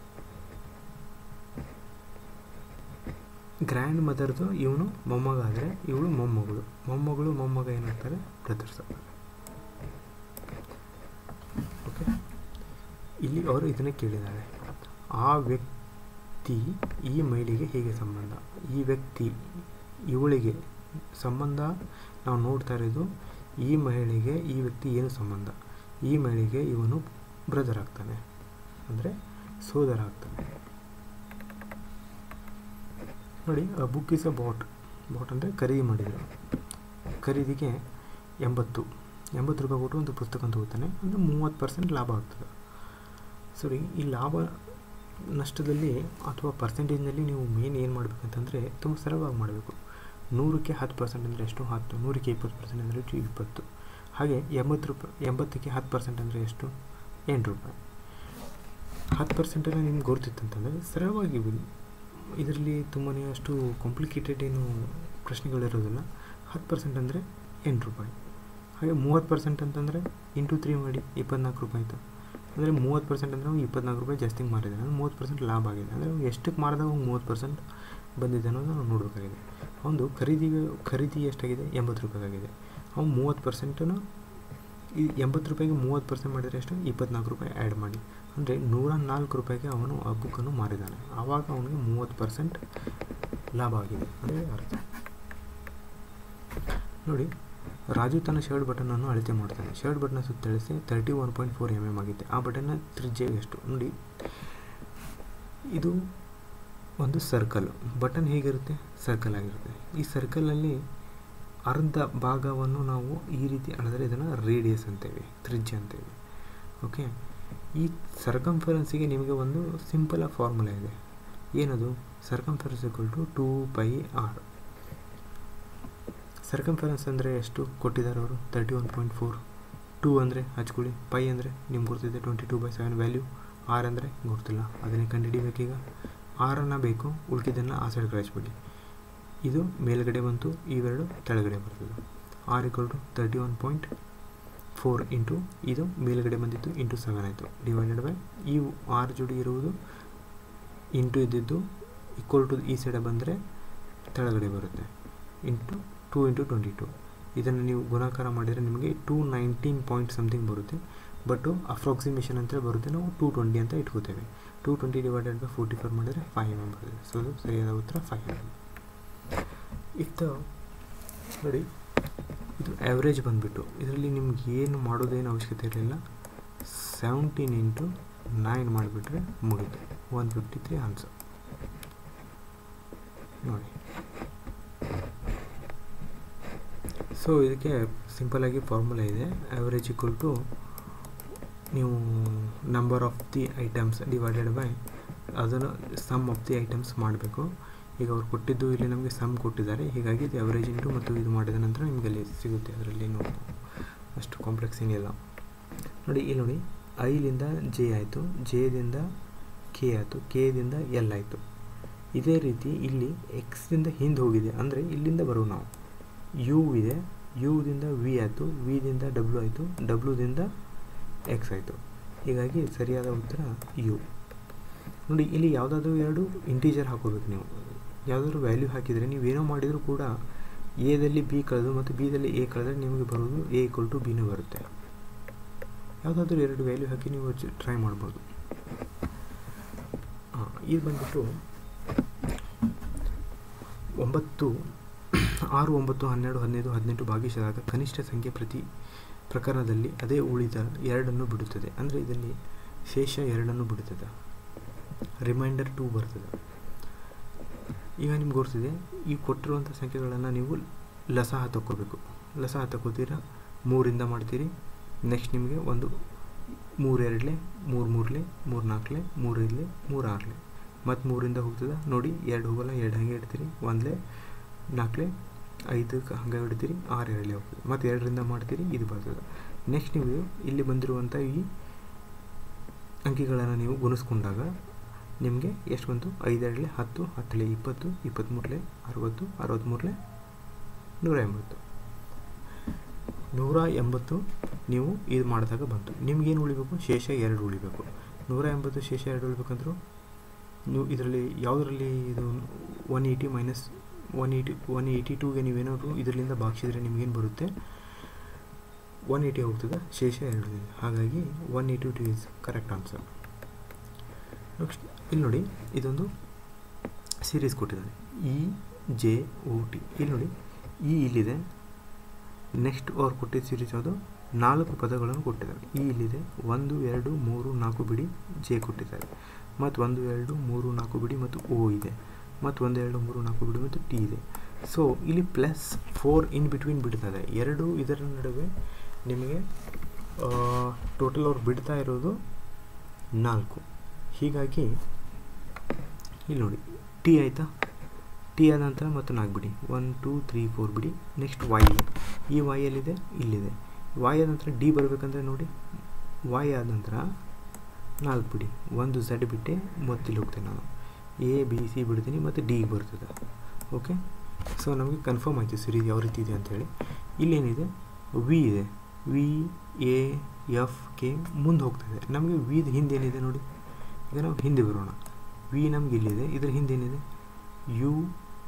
ಗ್ರ್ಯಾಂಡ್ ಮದರ್ದು ಇವನು ಮೊಮ್ಮಗ ಆದರೆ ಇವಳು ಮೊಮ್ಮಗಳು ಮೊಮ್ಮಗಳು ಮೊಮ್ಮಗ ಏನಾಗ್ತಾರೆ ಬ್ರದರ್ಸ್ ಓಕೆ ಇಲ್ಲಿ ಅವರು ಇದನ್ನೇ ಕೇಳಿದ್ದಾರೆ ಆ ವ್ಯಕ್ತಿ ಈ ಮಹಿಳೆಗೆ ಹೇಗೆ ಸಂಬಂಧ ಈ ವ್ಯಕ್ತಿ ಇವಳಿಗೆ ಸಂಬಂಧ ನಾವು ನೋಡ್ತಾ ಇರೋದು ಈ ಮಹಿಳೆಗೆ ಈ ವ್ಯಕ್ತಿ ಏನು ಸಂಬಂಧ ಈ ಮಹಿಳೆಗೆ ಇವನು ಬ್ರದರ್ ಆಗ್ತಾನೆ ಅಂದರೆ ಸೋದರ ಆಗ್ತಾನೆ ನೋಡಿ a book is a bought bought ಅಂದರೆ ಖರೀದಿ ಮಾಡಿದರು ಖರೀದಿಗೆ ಎಂಬತ್ತು ಎಂಬತ್ತು ರೂಪಾಯಿ ಕೊಟ್ಟು ಒಂದು ಪುಸ್ತಕ ಅಂತ ಹೋಗ್ತಾನೆ ಅಂದರೆ ಮೂವತ್ತು ಪರ್ಸೆಂಟ್ ಲಾಭ ಆಗ್ತದೆ ಸರಿ ಈ ಲಾಭ ನಷ್ಟದಲ್ಲಿ ಅಥವಾ ಪರ್ಸೆಂಟೇಜ್ನಲ್ಲಿ ನೀವು ಮೇನ್ ಏನು ಮಾಡಬೇಕಂತಂದರೆ ತುಂಬ ಸರಳವಾಗಿ ಮಾಡಬೇಕು ನೂರಕ್ಕೆ ಹತ್ತು ಪರ್ಸೆಂಟ್ ಅಂದರೆ ಎಷ್ಟು ಹತ್ತು ನೂರಕ್ಕೆ ಇಪ್ಪತ್ತು ಪರ್ಸೆಂಟ್ ಅಂದರೆ ಎಷ್ಟು ಇಪ್ಪತ್ತು ಹಾಗೆ ಎಂಬತ್ತು ರೂಪಾಯಿ ಎಂಬತ್ತಕ್ಕೆ ಹತ್ತು ಪರ್ಸೆಂಟ್ ಅಂದರೆ ಎಷ್ಟು ಎಂಟು ರೂಪಾಯಿ ಹತ್ತು ಪರ್ಸೆಂಟೆಲ್ಲ ನಿಮ್ಗೆ ಗೊತ್ತಿತ್ತಂತಂದರೆ ಸರಳವಾಗಿ ಇದರಲ್ಲಿ ತುಂಬಾ ಅಷ್ಟು ಕಾಂಪ್ಲಿಕೇಟೆಡ್ ಏನು ಪ್ರಶ್ನೆಗಳಿರೋದಿಲ್ಲ ಹತ್ತು ಪರ್ಸೆಂಟ್ ಅಂದರೆ ಎಂಟು ರೂಪಾಯಿ ಹಾಗೆ ಮೂವತ್ತು ಪರ್ಸೆಂಟ್ ಅಂತಂದರೆ ಇಂಟು ತ್ರೀ ಮಾಡಿ ಇಪ್ಪತ್ನಾಲ್ಕು ರೂಪಾಯಿ ಆಯಿತು ಅಂದರೆ ಮೂವತ್ತು ಪರ್ಸೆಂಟ್ ಅಂದರೆ ಅವ್ನು ಇಪ್ಪತ್ನಾಲ್ಕು ರೂಪಾಯಿ ಜಾಸ್ತಿ ಮಾರಿದ್ದಾನೆ ಅಂದರೆ ಮೂವತ್ತು ಪರ್ಸೆಂಟ್ ಲಾಭ ಆಗಿದೆ ಅಂದರೆ ಅವ್ನು ಎಷ್ಟಕ್ಕೆ ಮಾರಿದಾಗ ಅವ್ನು ಮೂವತ್ತು ಪರ್ಸೆಂಟ್ ಬಂದಿದೆ ಅನ್ನೋದು ನಾವು ನೋಡಬೇಕಾಗಿದೆ ಅವನು ಖರೀದಿಗೆ ಖರೀದಿ ಎಷ್ಟಾಗಿದೆ ಎಂಬತ್ತು ರೂಪಾಯಿ ಆಗಿದೆ ಅವ್ನು ಮೂವತ್ತು ಪರ್ಸೆಂಟನ್ನು ಈ ಎಂಬತ್ತು ರೂಪಾಯಿಗೆ ಮೂವತ್ತು ಪರ್ಸೆಂಟ್ ಮಾಡಿದರೆ ಎಷ್ಟು ಇಪ್ಪತ್ನಾಲ್ಕು ರೂಪಾಯಿ ಆ್ಯಡ್ ಮಾಡಿ ಅಂದರೆ ನೂರ ನಾಲ್ಕು ರೂಪಾಯಿಗೆ ಅವನು ಆ ಬುಕ್ಕನ್ನು ಮಾರಿದ್ದಾನೆ ಆವಾಗ ಅವನಿಗೆ ಮೂವತ್ತು ಪರ್ಸೆಂಟ್ ಲಾಭ ಆಗಿದೆ ಅಂದರೆ ಅರ್ಥ ನೋಡಿ ರಾಜು ತನ್ನ ಶರ್ಟ್ ಬಟನನ್ನು ಅಳತೆ ಮಾಡ್ತಾನೆ ಶರ್ಟ್ ಬಟನ್ ಸುತ್ತಳಿಸಿ thirty one point four M M ಆಗಿದೆ ಆ ಬಟನ್ನ ತ್ರಿಜ್ಯ ಎಷ್ಟು ನೋಡಿ ಇದು ಒಂದು ಸರ್ಕಲ್ ಬಟನ್ ಹೇಗಿರುತ್ತೆ ಸರ್ಕಲ್ ಆಗಿರುತ್ತೆ ಈ ಸರ್ಕಲಲ್ಲಿ ಅರ್ಧ ಭಾಗವನ್ನು ನಾವು ಈ ರೀತಿ ಅಳೆದರೆ ಇದನ್ನು ರೇಡಿಯಸ್ ಅಂತೇವೆ ತ್ರಿಜ್ಯ ಅಂತೇವೆ ಓಕೆ ಈ ಸರ್ಕಂಫರೆನ್ಸಿಗೆ ನಿಮಗೆ ಒಂದು ಸಿಂಪಲ್ ಫಾರ್ಮುಲಾ ಇದೆ ಏನದು circumference equal to two pi R circumference ಅಂದರೆ ಎಷ್ಟು ಕೊಟ್ಟಿದ್ದಾರೆ ಅವರು thirty one point four two ಅಂದರೆ ಹಚ್ಕೊಳ್ಳಿ ಪೈ ಅಂದರೆ ನಿಮ್ಗೆ ಗೊತ್ತಿದೆ twenty two by seven value R ಅಂದರೆ ಗೊತ್ತಿಲ್ಲ ಅದನ್ನೇ ಕಂಡುಹಿಡಿಬೇಕೀಗ ಆರನ್ನು ಬೇಕು ಉಳ್ಕಿದ್ದನ್ನು ಆ ಸೈಡ್ ಕಳಿಸ್ಬಿಡಿ ಇದು ಮೇಲ್ಗಡೆ ಬಂತು ಇವೆರಡು ಕೆಳಗಡೆ ಬರ್ತದೆ R equal to thirty one point four into ಇದು ಮೇಲ್ಗಡೆ ಬಂದಿತ್ತು ಇಂಟು ಸೆವೆನ್ ಆಯಿತು ಡಿವೈಡೆಡ್ ಬೈ ಈ ಆರ್ ಜೋಡಿ ಇರುವುದು ಇಂಟು ಇದ್ದಿದ್ದು ಈಕ್ವಲ್ ಟು ಈ ಸೈಡ್ ಬಂದರೆ ಕೆಳಗಡೆ ಬರುತ್ತೆ into two into twenty two ಇದನ್ನು ನೀವು ಗುಣಾಕಾರ ಮಾಡಿದರೆ ನಿಮಗೆ ಟೂ ನೈನ್ಟೀನ್ ಪಾಯಿಂಟ್ ಸಮಥಿಂಗ್ ಬರುತ್ತೆ ಬಟ್ಟು ಅಪ್ರಾಕ್ಸಿಮೇಷನ್ ಅಂತ ಬರುತ್ತೆ ನಾವು ಟೂ ಟ್ವೆಂಟಿ ಅಂತ ಇಟ್ಕೋತೇವೆ two twenty divided by forty four ಮಾಡಿದರೆ ಫೈವ್ ಎಮ್ ಎಮ್ ಬರುತ್ತೆ ಸೊ ಅದು ಸರಿಯಾದ ಉತ್ತರ ಫೈವ್ ಎಮ್ ಎಮ್ ಇತ್ತ ನೋಡಿ ಇದು ಆ್ಯಾವ್ರೇಜ್ ಬಂದುಬಿಟ್ಟು ಇದರಲ್ಲಿ ನಿಮ್ಗೆ ಏನು ಮಾಡೋದೇನು ಅವಶ್ಯಕತೆ ಇರಲಿಲ್ಲ ಸೆವೆಂಟೀನ್ ಇಂಟು ನೈನ್ ಮಾಡಿಬಿಟ್ರೆ ಮುಗೀತು ಒನ್ ಫಿಫ್ಟಿ ತ್ರೀ ಆನ್ಸರ್ ನೋಡಿ ಸೊ ಇದಕ್ಕೆ ಸಿಂಪಲಾಗಿ ಫಾರ್ಮುಲಾ ಇದೆ ಆ್ಯಾವ್ರೇಜ್ ಈಕ್ವಲ್ ಟು ನೀವು number of the items divided by ಅದನ್ನು ಸಮ್ ಆಫ್ ದಿ ಐಟಮ್ಸ್ ಮಾಡಬೇಕು ಈಗ ಅವ್ರು ಕೊಟ್ಟಿದ್ದು ಇಲ್ಲಿ ನಮಗೆ ಸಮ್ ಕೊಟ್ಟಿದ್ದಾರೆ ಹೀಗಾಗಿ ಇದು ಅವರೇಜ್ ಇಂಟು ಮತ್ತು ಇದು ಮಾಡಿದ ನಂತರ ನಿಮಗೆ ಅಲ್ಲಿ ಸಿಗುತ್ತೆ ಅದರಲ್ಲಿ ಏನು ಅಷ್ಟು ಕಾಂಪ್ಲೆಕ್ಸ್ ಏನಿಲ್ಲ ನೋಡಿ ಇಲ್ಲಿ ನೋಡಿ ಐಲಿಂದ ಜೆ ಆಯಿತು ಜೆದಿಂದ ಕೆ ಆಯಿತು ಕೆದಿಂದ ಎಲ್ ಆಯಿತು ಇದೇ ರೀತಿ ಇಲ್ಲಿ ಎಕ್ಸ್ದಿಂದ ಹಿಂದೆ ಹೋಗಿದೆ ಅಂದರೆ ಇಲ್ಲಿಂದ ಬರುವ ನಾವು ಯು ಇದೆ ಯುದಿಂದ ವಿ ಆಯಿತು ವಿದಿಂದ ಡಬ್ಲ್ಯೂ ಆಯಿತು ಡಬ್ಲ್ಯೂದಿಂದ ಎಕ್ಸ್ ಆಯಿತು ಹೀಗಾಗಿ ಸರಿಯಾದ ಉತ್ತರ ಯು ನೋಡಿ ಇಲ್ಲಿ ಯಾವುದಾದ್ರೂ ಎರಡು ಇಂಟೀಜರ್ ಹಾಕೋಬೇಕು ನೀವು ಯಾವುದಾದ್ರು ವ್ಯಾಲ್ಯೂ ಹಾಕಿದರೆ ನೀವೇನೋ ಮಾಡಿದರೂ ಕೂಡ ಎದಲ್ಲಿ ಬಿ ಕಳೆದು ಮತ್ತು ಬಿದಲ್ಲಿ ಎ ಕಳೆದ್ರೆ ನಿಮಗೆ ಬರೋದು ಎ ಈಕ್ವಲ್ ಟು ಬಿನೂ ಬರುತ್ತೆ ಯಾವುದಾದ್ರೂ ಎರಡು ವ್ಯಾಲ್ಯೂ ಹಾಕಿ ನೀವು ಟ್ರೈ ಮಾಡ್ಬೋದು ಹಾಂ ಇದು ಬಂದ್ಬಿಟ್ಟು ಒಂಬತ್ತು ಆರು ಒಂಬತ್ತು ಹನ್ನೆರಡು ಹದಿನೈದು ಹದಿನೆಂಟು ಭಾಗಿಸಿದಾಗ ಕನಿಷ್ಠ ಸಂಖ್ಯೆ ಪ್ರತಿ ಪ್ರಕರಣದಲ್ಲಿ ಅದೇ ಉಳಿದ ಎರಡನ್ನು ಬಿಡುತ್ತದೆ ಅಂದರೆ ಇದರಲ್ಲಿ ಶೇಷ ಎರಡನ್ನು ಬಿಡುತ್ತದೆ ರಿಮೈಂಡರ್ ಟೂ ಬರ್ತದೆ ಈಗ ನಿಮ್ಗೆ ಗೊತ್ತಿದೆ ಈ ಕೊಟ್ಟಿರುವಂಥ ಸಂಖ್ಯೆಗಳನ್ನು ನೀವು ಲಸಹ ತಗೋಬೇಕು ಲಸಹ ತಗೋತೀರಾ ಮೂರಿಂದ ಮಾಡ್ತೀರಿ ನೆಕ್ಸ್ಟ್ ನಿಮಗೆ ಒಂದು ಮೂರು ಎರಡಲೆ ಮೂರು ಮೂರಲೆ ಮೂರು ನಾಲ್ಕಲೆ ಮೂರು ಐದಲೆ ಮೂರು ಆರಲೆ ಮತ್ತು ಮೂರಿಂದ ಹೋಗ್ತದೆ ನೋಡಿ ಎರಡು ಹೋಗಲ್ಲ ಎರಡು ಹಂಗೆ ಇಡ್ತೀರಿ ಒಂದಲೆ ನಾಲ್ಕಲೆ ಐದಕ್ಕೆ ಹಂಗೆ ಇಡ್ತೀರಿ ಆರು ಎರಡಲೆ ಹೋಗ್ತದೆ ಮತ್ತು ಎರಡರಿಂದ ಮಾಡ್ತೀರಿ ಇದು ಬರ್ತದೆ ನೆಕ್ಸ್ಟ್ ನೀವು ಇಲ್ಲಿ ಬಂದಿರುವಂಥ ಈ ಅಂಕಿಗಳನ್ನು ನೀವು ಗುಣಿಸ್ಕೊಂಡಾಗ ನಿಮಗೆ ಎಷ್ಟು ಬಂತು ಐದೆರಡಲೆ ಹತ್ತು ಹತ್ತಲೆ ಇಪ್ಪತ್ತು ಇಪ್ಪತ್ತ್ಮೂರಲೆ ಅರವತ್ತು ಅರವತ್ತ್ಮೂರಲೆ ನೂರ ಎಂಬತ್ತು ನೂರ ಎಂಬತ್ತು ನೀವು ಇದು ಮಾಡಿದಾಗ ಬಂತು ನಿಮ್ಗೇನು ಉಳಿಬೇಕು ಶೇಷ ಎರಡು ಉಳಿಬೇಕು ನೂರ ಎಂಬತ್ತು ಶೇಷ ಎರಡು ಉಳಿಬೇಕಂದ್ರೂ ನೀವು ಇದರಲ್ಲಿ ಯಾವುದರಲ್ಲಿ ಇದು one eighty minus one eighty one eighty ಟೂಗೆ ನೀವೇನಾದ್ರು ಇದರಿಂದ ಭಾಗಿಸಿದ್ರೆ ನಿಮಗೇನು ಬರುತ್ತೆ ಒನ್ ಏಯ್ಟಿ ಹೋಗ್ತದೆ ಶೇಷ ಎರಡು ಇದೆ ಹಾಗಾಗಿ one eighty two is correct answer next ಇಲ್ಲಿ ನೋಡಿ ಇದೊಂದು ಸೀರೀಸ್ ಕೊಟ್ಟಿದ್ದಾನೆ ಇ ಜೆ ಓ ಟಿ ಇಲ್ಲಿ ನೋಡಿ ಇ ಇಲ್ಲಿದೆ ನೆಕ್ಸ್ಟ್ ಅವ್ರು ಕೊಟ್ಟಿದ್ದ ಸೀರೀಸ್ ಯಾವುದು ನಾಲ್ಕು ಪದಗಳನ್ನು ಕೊಟ್ಟಿದ್ದಾರೆ ಇ ಇಲ್ಲಿದೆ ಒಂದು ಎರಡು ಮೂರು ನಾಲ್ಕು ಬಿಡಿ ಜೆ ಕೊಟ್ಟಿದ್ದಾರೆ ಮತ್ತು ಒಂದು ಎರಡು ಮೂರು ನಾಲ್ಕು ಬಿಡಿ ಮತ್ತು ಓ ಇದೆ ಮತ್ತು ಒಂದು ಎರಡು ಮೂರು ನಾಲ್ಕು ಬಿಡಿ ಮತ್ತು ಟಿ ಇದೆ ಸೊ ಇಲ್ಲಿ ಪ್ಲಸ್ ಫೋರ್ ಇನ್ ಬಿಟ್ವೀನ್ ಬಿಡ್ತದೆ ಎರಡು ಇದರ ನಡುವೆ ನಿಮಗೆ ಟೋಟಲ್ ಅವ್ರು ಬಿಡ್ತಾ ಇರೋದು ನಾಲ್ಕು ಹೀಗಾಗಿ ಇಲ್ಲಿ ನೋಡಿ ಟಿ ಆಯಿತಾ ಟಿ ಆದ ನಂತರ ಮತ್ತು ನಾಲ್ಕು ಬಿಡಿ ಒನ್ ಟೂ ತ್ರೀ ಫೋರ್ ಬಿಡಿ ನೆಕ್ಸ್ಟ್ ವಾಯ್ ಈ ವಾಯ್ ಎಲ್ಲಿದೆ ಇಲ್ಲಿದೆ ವಾಯ್ ಆದ ನಂತರ ಡಿ ಬರಬೇಕಂದ್ರೆ ನೋಡಿ ವಾಯ್ ಆದ ನಂತರ ನಾಲ್ಕು ಬಿಡಿ ಒಂದು ಝಡ್ ಬಿಟ್ಟೆ ಮತ್ತಿಲ್ಲಿ ಹೋಗ್ತೇನೆ ನಾನು ಎ ಬಿ ಸಿ ಬಿಡ್ತೀನಿ ಮತ್ತು ಡಿಗೆ ಬರ್ತದೆ ಓಕೆ ಸೊ ನಮಗೆ ಕನ್ಫರ್ಮ್ ಆಯಿತು ಸೀರೀಸ್ ಯಾವ ರೀತಿ ಇದೆ ಅಂಥೇಳಿ ಇಲ್ಲೇನಿದೆ ವಿ ಇದೆ ವಿ ಎ ಎಫ್ ಕೆ ಮುಂದೆ ಹೋಗ್ತಾಯಿದೆ ನಮಗೆ ವಿದ ಹಿಂದೆ ಏನಿದೆ ನೋಡಿ ಈಗ ನಾವು ಹಿಂದೆ ಬರೋಣ ವಿ ನಮ್ಗೆ ಇಲ್ಲಿದೆ ಇದ್ರ ಹಿಂದೆ ಏನಿದೆ ಯು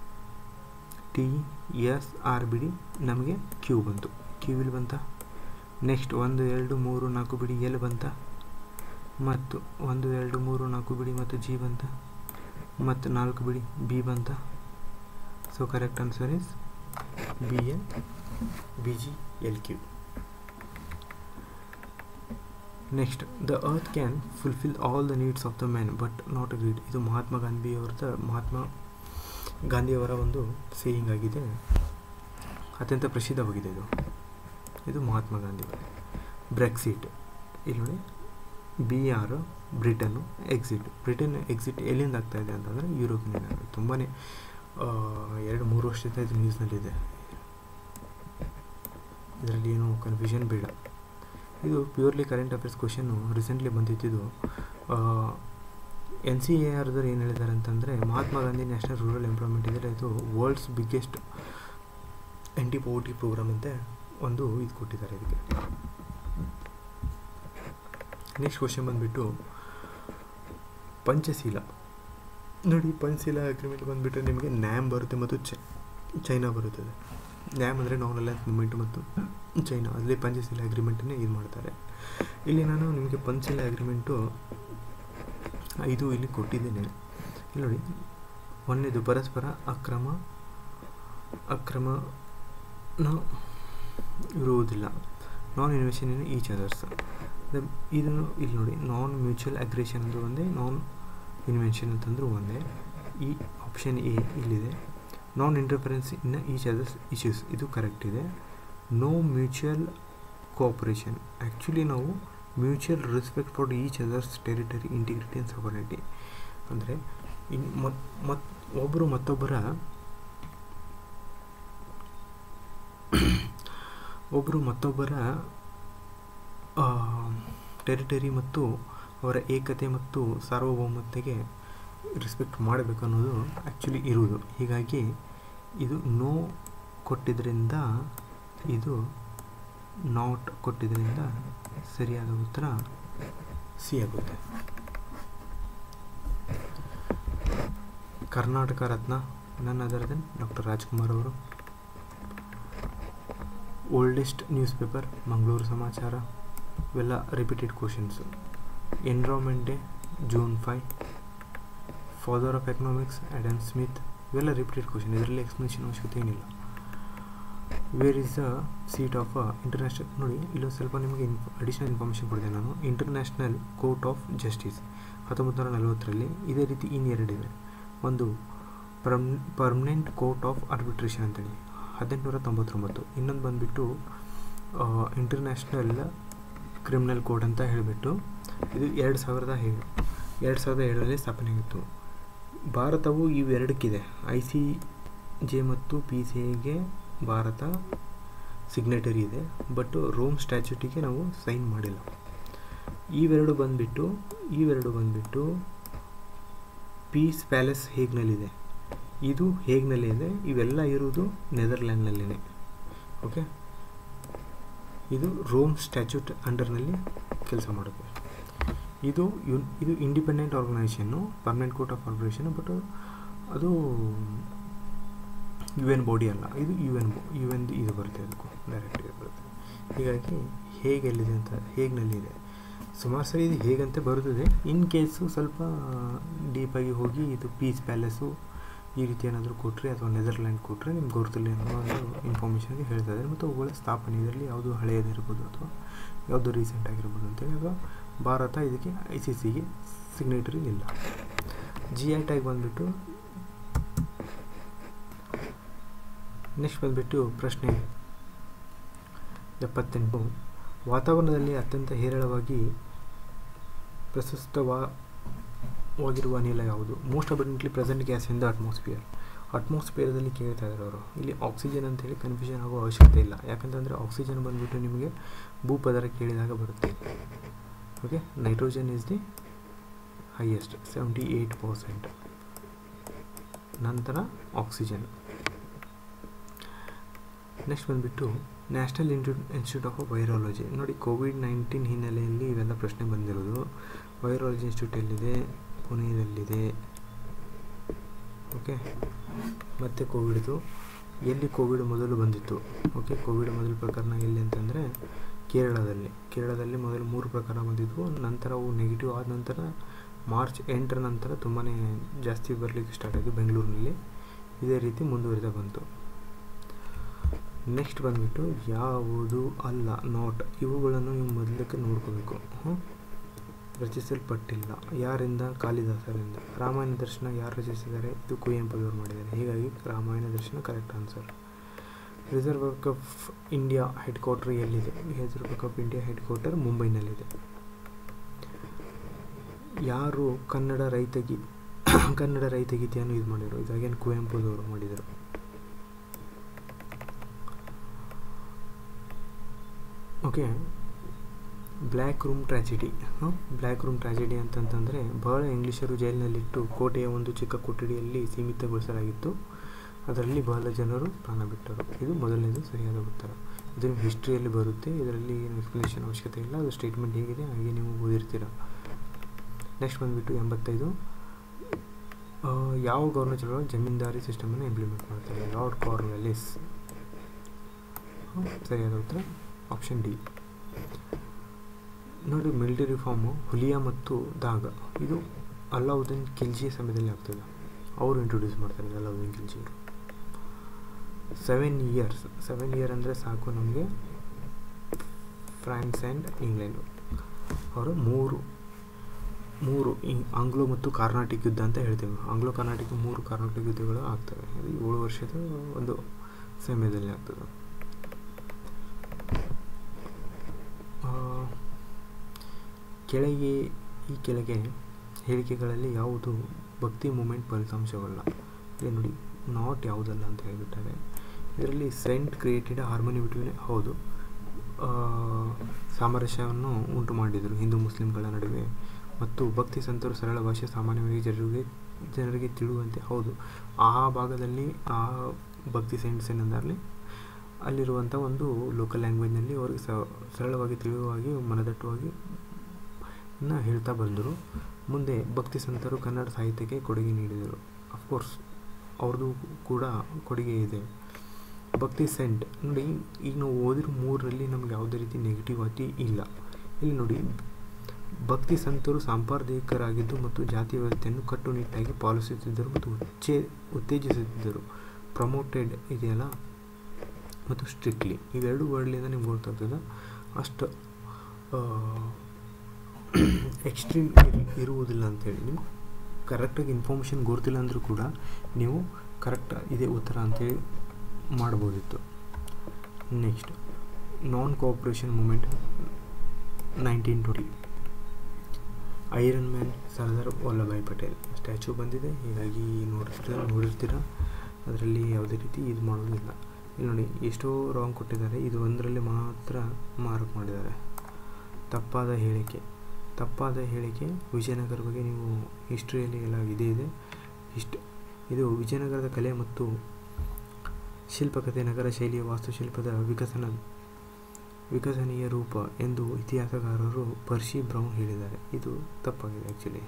ಟಿ ಎಸ್ ಆರ್ ಬಿಡಿ ನಮಗೆ ಕ್ಯೂ ಬಂತು ಕ್ಯೂ ಇಲ್ಲಿ ಬಂತ ನೆಕ್ಸ್ಟ್ ಒಂದು ಎರಡು ಮೂರು ನಾಲ್ಕು ಬಿಡಿ ಎಲ್ ಬಂತ ಮತ್ತು ಒಂದು ಎರಡು ಮೂರು ನಾಲ್ಕು ಬಿಡಿ ಮತ್ತು ಜಿ ಬಂತ ಮತ್ತು ನಾಲ್ಕು ಬಿಡಿ ಬಿ ಬಂತ so correct answer is B N B G L Q next the earth can fulfil all the needs of the man but not greed ಇದು ಮಹಾತ್ಮ ಗಾಂಧಿಯವರದ ಮಹಾತ್ಮ ಗಾಂಧಿಯವರ ಒಂದು ಸೇಯಿಂಗ್ ಆಗಿದೆ ಅತ್ಯಂತ ಪ್ರಸಿದ್ಧವಾಗಿದೆ ಇದು ಇದು ಮಹಾತ್ಮ ಗಾಂಧಿ ಬ್ರೆಕ್ಸಿಟ್ ಇಲ್ಲಿ ನೋಡಿ B R Britain exit Britain exit ಎಲ್ಲಿಂದ ಆಗ್ತಾ ಇದೆ ಅಂತಂದರೆ ಯುರೋಪಿಯನ್ ಯೂನಿಯನ್ ತುಂಬಾ ಎರಡು ಮೂರು ವರ್ಷದಿಂದ ಇದು ನ್ಯೂಸ್ನಲ್ಲಿದೆ ಇದರಲ್ಲಿ ಏನು ಕನ್ಫ್ಯೂಷನ್ ಬೇಡ ಇದು purely current affairs question recently ಬಂದಿದ್ದು ಎನ್ ಸಿ ಎ ಆರ್ದವ್ರು ಏನು ಹೇಳಿದ್ದಾರೆ ಅಂತಂದರೆ Mahatma Gandhi national rural employment ಇದ್ದರೆ ಇದು world's biggest anti poverty programme ಅಂತ ಒಂದು ಇದು ಕೊಟ್ಟಿದ್ದಾರೆ ಇದಕ್ಕೆ ನೆಕ್ಸ್ಟ್ ಕ್ವಶನ್ ಬಂದುಬಿಟ್ಟು ಪಂಚಶೀಲ ನೋಡಿ ಪಂಚಶೀಲ ಅಗ್ರಿಮೆಂಟ್ ಬಂದುಬಿಟ್ಟು ನಿಮಗೆ ನ್ಯಾಮ್ ಬರುತ್ತೆ ಮತ್ತು ಚೈ ಚೈನಾ ಬರುತ್ತದೆ ನ್ಯಾಮ್ ಅಂದರೆ ನಾನ್ ಅಲೈನ್ಸ್ ಮೂಮೆಂಟ್ ಮತ್ತು ಚೈನಾ ಅಲ್ಲಿ ಪಂಚಶೀಲ ಅಗ್ರಿಮೆಂಟನ್ನೇ ಇದು ಮಾಡ್ತಾರೆ ಇಲ್ಲಿ ನಾನು ನಿಮಗೆ ಪಂಚಶೀಲ ಅಗ್ರಿಮೆಂಟು ಇದು ಇಲ್ಲಿ ಕೊಟ್ಟಿದ್ದೇನೆ ಇಲ್ಲಿ ನೋಡಿ ಒಂದನೇದು ಪರಸ್ಪರ ಅಕ್ರಮ ಅಕ್ರಮನ ಇರುವುದಿಲ್ಲ ನಾನ್ ಇನ್ವೆಷನ್ ಇನ್ ಈಚ್ ಅದರ್ಸ್ ಇದನ್ನು ಇಲ್ಲಿ ನೋಡಿ ನಾನ್ ಮ್ಯೂಚುವಲ್ ಅಗ್ರೇಷನ್ ಅಂದ್ರೆ ಒಂದೇ ನಾನ್ ಇನ್ವೆನ್ಷನ್ ಅಂತಂದ್ರೆ ಒಂದೇ ಈ ಆಪ್ಷನ್ ಎ ಇಲ್ಲಿದೆ non interference in each others issues ಇದು ಕರೆಕ್ಟ್ ಇದೆ ನೋ ಮ್ಯೂಚುವಲ್ ಕೋಆಪರೇಷನ್ ಆ್ಯಕ್ಚುಲಿ ನಾವು mutual respect for each others territory integrity and sovereignty ಅಂದರೆ ಇನ್ ಮತ್ ಮತ್ ಒಬ್ಬರು ಮತ್ತೊಬ್ಬರ ಒಬ್ಬರು ಮತ್ತೊಬ್ಬರ ಟೆರಿಟರಿ ಮತ್ತು ಅವರ ಏಕತೆ ಮತ್ತು ಸಾರ್ವಭೌಮತೆಗೆ ರೆಸ್ಪೆಕ್ಟ್ ಮಾಡಬೇಕು ಅನ್ನೋದು ಆ್ಯಕ್ಚುಲಿ ಇರುವುದು ಹೀಗಾಗಿ ಇದು ನೋ ಕೊಟ್ಟಿದ್ದರಿಂದ ಇದು ನಾಟ್ ಕೊಟ್ಟಿದ್ದರಿಂದ ಸರಿಯಾದ ಉತ್ತರ ಸಿ ಆಗುತ್ತೆ ಕರ್ನಾಟಕ ರತ್ನ ನನ್ನ ಅದರ್ ದೆನ್ ಡಾಕ್ಟರ್ ರಾಜ್ಕುಮಾರ್ ಅವರು oldest news paper Mangaluru Samachara ಇವೆಲ್ಲ repeated questions environment day June five father of economics Adam Smith ಇವೆಲ್ಲ ರಿಪೀಟೆಡ್ ಕ್ವಶನ್ ಇದರಲ್ಲಿ ಎಕ್ಸ್ಪ್ಲನೇಷನ್ ಅವಶ್ಯಕತೆ ಏನಿಲ್ಲ where is the seat of international ನೋಡಿ ಇಲ್ಲೊಂದು ಸ್ವಲ್ಪ ನಿಮಗೆ ಇನ್ಫ ಅಡಿಷನಲ್ ಇನ್ಫಾರ್ಮೇಷನ್ ಕೊಡಿದೆ ನಾನು ಇಂಟರ್ನ್ಯಾಷನಲ್ ಕೋರ್ಟ್ ಆಫ್ ಜಸ್ಟಿಸ್ ಹತ್ತೊಂಬತ್ತು ನೂರ ನಲವತ್ತರಲ್ಲಿ ಇದೇ ರೀತಿ ಇನ್ನೆರಡಿವೆ ಒಂದು perm permanent court of arbitration ಅಂತೇಳಿ ಹದಿನೆಂಟುನೂರ ತೊಂಬತ್ತೊಂಬತ್ತು ಇನ್ನೊಂದು ಬಂದುಬಿಟ್ಟು ಇಂಟರ್ನ್ಯಾಷನಲ್ ಕ್ರಿಮಿನಲ್ ಕೋಡ್ ಅಂತ ಹೇಳಿಬಿಟ್ಟು ಇದು ಎರಡು ಸಾವಿರದ ಏಳು ಎರಡು ಸಾವಿರದ ಏಳರಲ್ಲಿ ಸ್ಥಾಪನೆ ಆಗಿತ್ತು ಭಾರತವು ಇವೆರಡಕ್ಕಿದೆ ಐ ಸಿ ಜೆ ಮತ್ತು ಪಿ ಸಿ ಎಗೆ ಭಾರತ ಸಿಗ್ನೇಟರಿ ಇದೆ ಬಟ್ ರೋಮ್ ಸ್ಟ್ಯಾಚ್ಯೂಟಿಗೆ ನಾವು ಸೈನ್ ಮಾಡಿಲ್ಲ ಇವೆರಡು ಬಂದುಬಿಟ್ಟು ಇವೆರಡು ಬಂದುಬಿಟ್ಟು ಪೀಸ್ ಪ್ಯಾಲೇಸ್ ಹೇಗ್ನಲ್ಲಿದೆ ಇದು ಹೇಗ್ನಲ್ಲಿದೆ ಇವೆಲ್ಲ ಇರುವುದು ನೆದರ್ಲ್ಯಾಂಡ್ನಲ್ಲಿನೇ ಓಕೆ ಇದು ರೋಮ್ ಸ್ಟ್ಯಾಚ್ಯೂಟ್ ಅಂಡರ್ನಲ್ಲಿ ಕೆಲಸ ಮಾಡುತ್ತೆ ಇದು ಯು ಇದು independent organisation permanent court of organisation but ಅದು ಯು ಎನ್ ಬಾಡಿ ಅಲ್ಲ ಇದು ಯು ಎನ್ ಯು ಎನ್ ಇದು ಬರುತ್ತೆ ಅದಕ್ಕೂ ಡೈರೆಕ್ಟಾಗಿ ಬರುತ್ತೆ ಹೀಗಾಗಿ ಹೇಗೆ ಎಲ್ಲಿದೆ ಅಂತ ಹೇಗ್ನಲ್ಲಿದೆ ಸುಮಾರು ಸರಿ ಇದು ಹೇಗಂತೆ ಬರುತ್ತದೆ ಇನ್ ಕೇಸು ಸ್ವಲ್ಪ ಡೀಪಾಗಿ ಹೋಗಿ ಇದು ಪೀಸ್ ಪ್ಯಾಲೇಸು ಈ ರೀತಿ ಏನಾದರೂ ಕೊಟ್ಟರೆ ಅಥವಾ ನೆದರ್ಲ್ಯಾಂಡ್ ಕೊಟ್ಟರೆ ನಿಮ್ಗೆ ಗೊತ್ತಿಲ್ಲ ಅನ್ನೋ ಒಂದು ಇನ್ಫಾರ್ಮೇಷನ್ಗೆ ಹೇಳ್ತಾ ಇದ್ದಾರೆ ಮತ್ತು ಅವುಗಳ ಸ್ಥಾಪನೆ ಇದರಲ್ಲಿ ಯಾವುದು ಹಳೆಯದಿರ್ಬೋದು ಅಥವಾ ಯಾವುದು ರೀಸೆಂಟ್ ಆಗಿರ್ಬೋದು ಅಂತೇಳಿ ಅಥವಾ ಭಾರತ ಇದಕ್ಕೆ ಐ ಸಿ ಸಿಗೆ ಸಿಗ್ನೇಟರಿ ಇಲ್ಲ ಜಿ ಐ ಟ್ಯಾಗ್ ಬಂದುಬಿಟ್ಟು ನೆಕ್ಸ್ಟ್ ಬಂದುಬಿಟ್ಟು ಪ್ರಶ್ನೆ ಎಪ್ಪತ್ತೆಂಟು ವಾತಾವರಣದಲ್ಲಿ ಅತ್ಯಂತ ಹೇರಳವಾಗಿ ಪ್ರಶಸ್ತವಾಗಿರುವ ಅನಿಲ ಯಾವುದು most abundantly present gas in the atmosphere ಅಟ್ಮಾಸ್ಫಿಯರ್ದಲ್ಲಿ ಕೇಳ್ತಾ ಇದ್ದಾರೆ ಅವರು ಇಲ್ಲಿ ಆಕ್ಸಿಜನ್ ಅಂತೇಳಿ ಕನ್ಫ್ಯೂಷನ್ ಆಗೋ ಅವಶ್ಯಕತೆ ಇಲ್ಲ ಯಾಕಂತಂದರೆ ಆಕ್ಸಿಜನ್ ಬಂದುಬಿಟ್ಟು ನಿಮಗೆ ಭೂಪದರ ಕೇಳಿದಾಗ ಬರುತ್ತೆ okay nitrogen is the highest seventy eight percent ನಂತರ ಆಕ್ಸಿಜನ್ ನೆಕ್ಸ್ಟ್ ಬಂದುಬಿಟ್ಟು national institute institute of virology ನೋಡಿ ಕೋವಿಡ್ ನೈನ್ಟೀನ್ ಹಿನ್ನೆಲೆಯಲ್ಲಿ ಇವೆಲ್ಲ ಪ್ರಶ್ನೆ ಬಂದಿರೋದು ವೈರಾಲಜಿ ಇನ್ಸ್ಟಿಟ್ಯೂಟ್ ಎಲ್ಲಿದೆ ಪುಣೆಯಲ್ಲಿದೆ ಓಕೆ ಮತ್ತು ಕೋವಿಡ್ದು ಎಲ್ಲಿ ಕೋವಿಡ್ ಮೊದಲು ಬಂದಿತ್ತು ಓಕೆ ಕೋವಿಡ್ ಮೊದಲು ಪ್ರಕರಣ ಎಲ್ಲಿ ಅಂತಂದರೆ ಕೇರಳದಲ್ಲಿ ಕೇರಳದಲ್ಲಿ ಮೊದಲು ಮೂರು ಪ್ರಕಾರ ಬಂದಿದ್ವು ನಂತರ ಅವು ನೆಗೆಟಿವ್ ಆದ ನಂತರ ಮಾರ್ಚ್ ಎಂಟರ ನಂತರ ತುಂಬಾ ಜಾಸ್ತಿ ಬರಲಿಕ್ಕೆ ಸ್ಟಾರ್ಟ್ ಆಯಿತು ಬೆಂಗಳೂರಿನಲ್ಲಿ ಇದೇ ರೀತಿ ಮುಂದುವರಿತಾ ಬಂತು ನೆಕ್ಸ್ಟ್ ಬಂದುಬಿಟ್ಟು ಯಾವುದು ಅಲ್ಲ ನಾಟ್ ಇವುಗಳನ್ನು ನೀವು ಮೊದಲಕ್ಕೆ ನೋಡ್ಕೋಬೇಕು ರಚಿಸಲ್ಪಟ್ಟಿಲ್ಲ ಯಾರಿಂದ ಕಾಳಿದಾಸರಿಂದ ರಾಮಾಯಣ ದರ್ಶನ ಯಾರು ರಚಿಸಿದ್ದಾರೆ ಇದು ಕುವೆಂಪುದವರು ಮಾಡಿದ್ದಾರೆ ಹೀಗಾಗಿ Ramayana Darshana correct answer reserve bank of India head quarter ಎಲ್ಲಿದೆ reserve bank of India head quarter ಮುಂಬೈನಲ್ಲಿದೆ ಯಾರು ಕನ್ನಡ ರೈತಗಿ ಕನ್ನಡ ರೈತಗೀತೆಯನ್ನು ಇದು ಮಾಡಿದರು ಇದಾಗೇನು ಕುವೆಂಪುದವರು ಮಾಡಿದರು ಓಕೆ ಬ್ಲ್ಯಾಕ್ ರೂಮ್ ಟ್ರ್ಯಾಜಿಡಿ ಹಾಂ ಬ್ಲ್ಯಾಕ್ ರೂಮ್ ಟ್ರ್ಯಾಜಿಡಿ ಅಂತಂತಂದರೆ ಬಹಳ ಇಂಗ್ಲೀಷರು ಜೈಲಿನಲ್ಲಿಟ್ಟು ಕೋಟೆಯ ಒಂದು ಚಿಕ್ಕ ಕೊಠಡಿಯಲ್ಲಿ ಸೀಮಿತಗೊಳಿಸಲಾಗಿತ್ತು ಅದರಲ್ಲಿ ಬಹಳ ಜನರು ಪ್ರಾಣ ಬಿಟ್ಟರು ಇದು ಮೊದಲನೇದು ಸರಿಯಾದ ಉತ್ತರ ಇದು ಹಿಸ್ಟ್ರಿಯಲ್ಲಿ ಬರುತ್ತೆ ಇದರಲ್ಲಿ ಏನು ಎಕ್ಸ್ಪ್ಲನೇಷನ್ ಅವಶ್ಯಕತೆ ಇಲ್ಲ ಅದು ಸ್ಟೇಟ್ಮೆಂಟ್ ಹೇಗಿದೆ ಹಾಗೆ ನೀವು ಓದಿರ್ತೀರ ನೆಕ್ಸ್ಟ್ ಬಂದುಬಿಟ್ಟು ಎಂಬತ್ತೈದು ಯಾವ ಗವರ್ನರ್ ಜನರಲ್ ಜಮೀನ್ದಾರಿ ಸಿಸ್ಟಮನ್ನು ಇಂಪ್ಲಿಮೆಂಟ್ ಮಾಡ್ತಾರೆ ಲಾರ್ಡ್ ಕಾರ್ನ್ವೆಲಿಸ್ ಸರಿಯಾದ ಉತ್ತರ ಆಪ್ಷನ್ ಡಿ ನೋಡಿ ಮಿಲಿಟರಿ ರಿಫಾರ್ಮು ಹುಲಿಯಾ ಮತ್ತು ದಾಗ ಇದು ಅಲ್ಲಾವುದ್ದೀನ್ ಖಿಲ್ಜಿ ಸಮಯದಲ್ಲಿ ಆಗ್ತದೆ ಅವರು ಇಂಟ್ರೊಡ್ಯೂಸ್ ಮಾಡ್ತಾರೆ ಅಲ್ಲಾವುದ್ದೀನ್ ಖಿಲ್ಜಿಯವರು ಸೆವೆನ್ ಇಯರ್ಸ್ ಸೆವೆನ್ ಇಯರ್ ಅಂದರೆ ಸಾಕು ನಮಗೆ ಫ್ರಾನ್ಸ್ ಆ್ಯಂಡ್ ಇಂಗ್ಲೆಂಡು ಅವರು ಮೂರು ಮೂರು ಆಂಗ್ಲೋ ಮತ್ತು ಕಾರ್ನಾಟಿಕ್ ಯುದ್ಧ ಅಂತ ಹೇಳ್ತೇವೆ ಆಂಗ್ಲೋ ಕರ್ನಾಟಿಕ್ ಮೂರು ಕಾರ್ನಾಟಿಕ್ ಯುದ್ಧಗಳು ಆಗ್ತವೆ ಅದು ಏಳು ವರ್ಷದ ಒಂದು ಸಮಯದಲ್ಲಿ ಆಗ್ತದೆ ಕೆಳಗೆ ಈ ಕೆಳಗೆ ಹೇಳಿಕೆಗಳಲ್ಲಿ ಯಾವುದು ಭಕ್ತಿ ಮೂಮೆಂಟ್ ಫಲಿತಾಂಶವಲ್ಲ ಇಲ್ಲಿ ನೋಡಿ ನಾಟ್ ಯಾವುದಲ್ಲ ಅಂತ ಹೇಳಿಬಿಟ್ಟಾರೆ ಇದರಲ್ಲಿ ಸೆಂಟ್ ಕ್ರಿಯೇಟೆಡ್ ಹಾರ್ಮೋನಿ ಬಿಟ್ವೀನ್ ಹೌದು ಸಾಮರಸ್ಯವನ್ನು ಉಂಟು ಮಾಡಿದರು ಹಿಂದೂ ಮುಸ್ಲಿಮ್ಗಳ ನಡುವೆ ಮತ್ತು ಭಕ್ತಿ ಸಂತರು ಸರಳ ಭಾಷೆ ಸಾಮಾನ್ಯವಾಗಿ ಜನರಿಗೆ ಜನರಿಗೆ ತಿಳುವಂತೆ ಹೌದು ಆ ಭಾಗದಲ್ಲಿ ಆ ಭಕ್ತಿ ಸೆಂಟ್ಸ್ ಏನಂದಾರಲಿ ಅಲ್ಲಿರುವಂಥ ಒಂದು ಲೋಕಲ್ ಲ್ಯಾಂಗ್ವೇಜ್ನಲ್ಲಿ ಅವ್ರಿಗೆ ಸರಳವಾಗಿ ತಿಳಿಯುವಾಗಿ ಮನದಟ್ಟವಾಗಿ ನ ಹೇಳ್ತಾ ಬಂದರು ಮುಂದೆ ಭಕ್ತಿ ಸಂತರು ಕನ್ನಡ ಸಾಹಿತ್ಯಕ್ಕೆ ಕೊಡುಗೆ ನೀಡಿದರು ಅಫ್ಕೋರ್ಸ್ ಅವ್ರದ್ದು ಕೂಡ ಕೊಡುಗೆ ಇದೆ ಭಕ್ತಿ ಸೆಂಟ್ ನೋಡಿ ಈಗ ನಾವು ಓದಿರೋ ಮೂರರಲ್ಲಿ ನಮ್ಗೆ ಯಾವುದೇ ರೀತಿ ನೆಗೆಟಿವಿಟಿ ಇಲ್ಲ ಇಲ್ಲಿ ನೋಡಿ ಭಕ್ತಿ ಸಂತರು ಸಾಂಪ್ರದಾಯಿಕರಾಗಿದ್ದು ಮತ್ತು ಜಾತಿ ವ್ಯವಸ್ಥೆಯನ್ನು ಕಟ್ಟುನಿಟ್ಟಾಗಿ ಪಾಲಿಸುತ್ತಿದ್ದರು ಮತ್ತು ಉಚ್ಚೇ ಉತ್ತೇಜಿಸುತ್ತಿದ್ದರು ಪ್ರಮೋಟೆಡ್ ಇದೆಯಲ್ಲ ಮತ್ತು ಸ್ಟ್ರಿಕ್ಟ್ಲಿ ಇವೆರಡು ವರ್ಡ್ಲಿಂದ ನಿಮ್ಗೆ ಗೊತ್ತಾಗ್ತದೆ ಅಷ್ಟು ಎಕ್ಸ್ಟ್ರೀಮ್ ಇರುವುದಿಲ್ಲ ಅಂಥೇಳಿ ನಿಮ್ಗೆ ಕರೆಕ್ಟಾಗಿ ಇನ್ಫಾರ್ಮೇಷನ್ ಗೊತ್ತಿಲ್ಲ ಅಂದರೂ ಕೂಡ ನೀವು ಕರೆಕ್ಟ್ ಇದೇ ಉತ್ತರ ಅಂಥೇಳಿ ಮಾಡ್ಬೋದಿತ್ತು next non cooperation movement nineteen twenty iron man Sardar Vallabhbhai Patel statue ಬಂದಿದೆ ಹೀಗಾಗಿ ನೋಡಿರ್ತೀರ ನೋಡಿರ್ತೀರ ಅದರಲ್ಲಿ ಯಾವುದೇ ರೀತಿ ಇದು ಮಾಡೋದಿಲ್ಲ ಇಲ್ಲಿ ನೋಡಿ ಎಷ್ಟೋ ರಾಂಗ್ ಕೊಟ್ಟಿದ್ದಾರೆ ಇದು ಒಂದರಲ್ಲಿ ಮಾತ್ರ ಮಾರ್ಕ್ ಮಾಡಿದ್ದಾರೆ ತಪ್ಪಾದ ಹೇಳಿಕೆ ತಪ್ಪಾದ ಹೇಳಿಕೆ ವಿಜಯನಗರ ಬಗ್ಗೆ ನೀವು ಹಿಸ್ಟ್ರಿಯಲ್ಲಿ ಎಲ್ಲ ಇದೇ ಇದೆ ಇಷ್ಟು ಇದು ವಿಜಯನಗರದ ಕಲೆ ಮತ್ತು ಶಿಲ್ಪಕತೆ ನಗರ ಶೈಲಿಯ ವಾಸ್ತುಶಿಲ್ಪದ ವಿಕಸನ ವಿಕಸನೀಯ ರೂಪ ಎಂದು ಇತಿಹಾಸಗಾರರು ಪರ್ಷಿ ಬ್ರೌನ್ ಹೇಳಿದ್ದಾರೆ ಇದು ತಪ್ಪಾಗಿದೆ ಆ್ಯಕ್ಚುಲಿ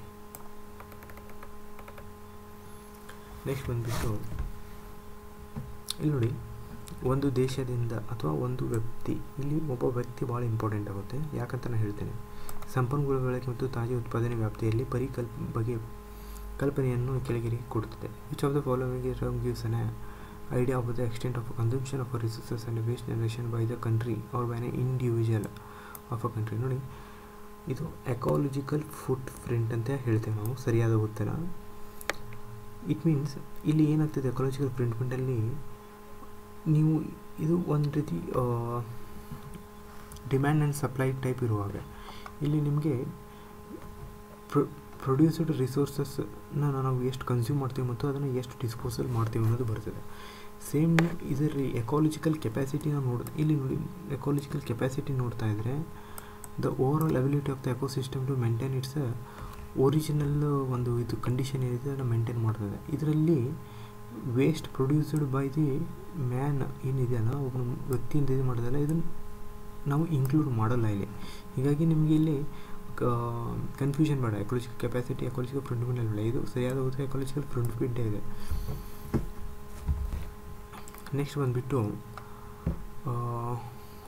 ನೆಕ್ಸ್ಟ್ ಬಂದುಬಿಟ್ಟು ಇಲ್ಲಿ ನೋಡಿ ಒಂದು ದೇಶದಿಂದ ಅಥವಾ ಒಂದು ವ್ಯಕ್ತಿ ಇಲ್ಲಿ ಒಬ್ಬ ವ್ಯಕ್ತಿ ಭಾಳ ಇಂಪಾರ್ಟೆಂಟ್ ಆಗುತ್ತೆ ಯಾಕಂತ ನಾನು ಹೇಳ್ತೇನೆ ಸಂಪನ್ಮೂಲ ಬಳಕೆ ಮತ್ತು ತಾಜಾ ಉತ್ಪಾದನೆ ವ್ಯಾಪ್ತಿಯಲ್ಲಿ ಪರಿಕಲ್ಪ ಬಗೆ ಕಲ್ಪನೆಯನ್ನು ಕೆಳಗಿರಿ ಕೊಡುತ್ತದೆ which of the following term gives an idea of the extent of consumption of resources and waste generation by the country or by an individual of a country ನೋಡಿ ಇದು ಎಕಾಲಜಿಕಲ್ ಫುಟ್ ಪ್ರಿಂಟ್ ಅಂತ ಹೇಳ್ತೇವೆ ನಾವು ಸರಿಯಾದ ಉತ್ತರ it means ಇಲ್ಲಿ ಏನಾಗ್ತದೆ ecological ಪ್ರಿಂಟ್ಮೆಂಟಲ್ಲಿ ನೀವು ಇದು ಒಂದು ರೀತಿ ಡಿಮ್ಯಾಂಡ್ ಆ್ಯಂಡ್ ಸಪ್ಲೈ ಟೈಪ್ ಇರುವಾಗ ಇಲ್ಲಿ ನಿಮಗೆ ಪ್ರೊ ಪ್ರೊಡ್ಯೂಸ್ಡ್ ರಿಸೋರ್ಸಸ್ನ ನಾವು ಎಷ್ಟು ಕನ್ಸ್ಯೂಮ್ ಮಾಡ್ತೀವಿ ಮತ್ತು ಅದನ್ನು ಎಷ್ಟು ಡಿಸ್ಪೋಸಲ್ ಮಾಡ್ತೀವಿ ಅನ್ನೋದು ಬರ್ತದೆ ಸೇಮ್ ಇದರಲ್ಲಿ ಎಕಾಲಜಿಕಲ್ ಕೆಪಾಸಿಟಿನ ನೋಡ್ ಇಲ್ಲಿ ನೋಡಿ ಎಕಾಲಜಿಕಲ್ ಕೆಪಾಸಿಟಿ ನೋಡ್ತಾ ಇದ್ದರೆ the overall ability of the ecosystem to maintain its original ಒಂದು ಇದು ಕಂಡೀಷನ್ ಏನಿದೆ ಅದನ್ನು ಮೇಂಟೈನ್ ಮಾಡ್ತದೆ ಇದರಲ್ಲಿ waste produced by the man ಏನಿದೆಯಲ್ಲ ಒಬ್ಬ ವ್ಯಕ್ತಿಯಿಂದ ಇದು ಮಾಡೋದಲ್ಲ ಇದನ್ನು ನಾವು ಇನ್ಕ್ಲೂಡ್ ಮಾಡಲ್ಲ ಇಲ್ಲಿ ಹೀಗಾಗಿ ನಿಮಗೆ ಇಲ್ಲಿ ಕನ್ಫ್ಯೂಷನ್ ಬೇಡ ಎಕಾಲಜಿಕಲ್ ಕೆಪಾಸಿಟಿ ಎಕಾಲಜಿಕಲ್ ಪ್ರಿಂಟ್ಮೆಂಟ್ ಬೇಡ ಇದು ಸರಿಯಾದ ಉತ್ತರ ಎಕಾಲಜಿಕಲ್ ಪ್ರಿಂಟ್ಮೆಂಟೇ ಇದೆ ನೆಕ್ಸ್ಟ್ ಬಂದುಬಿಟ್ಟು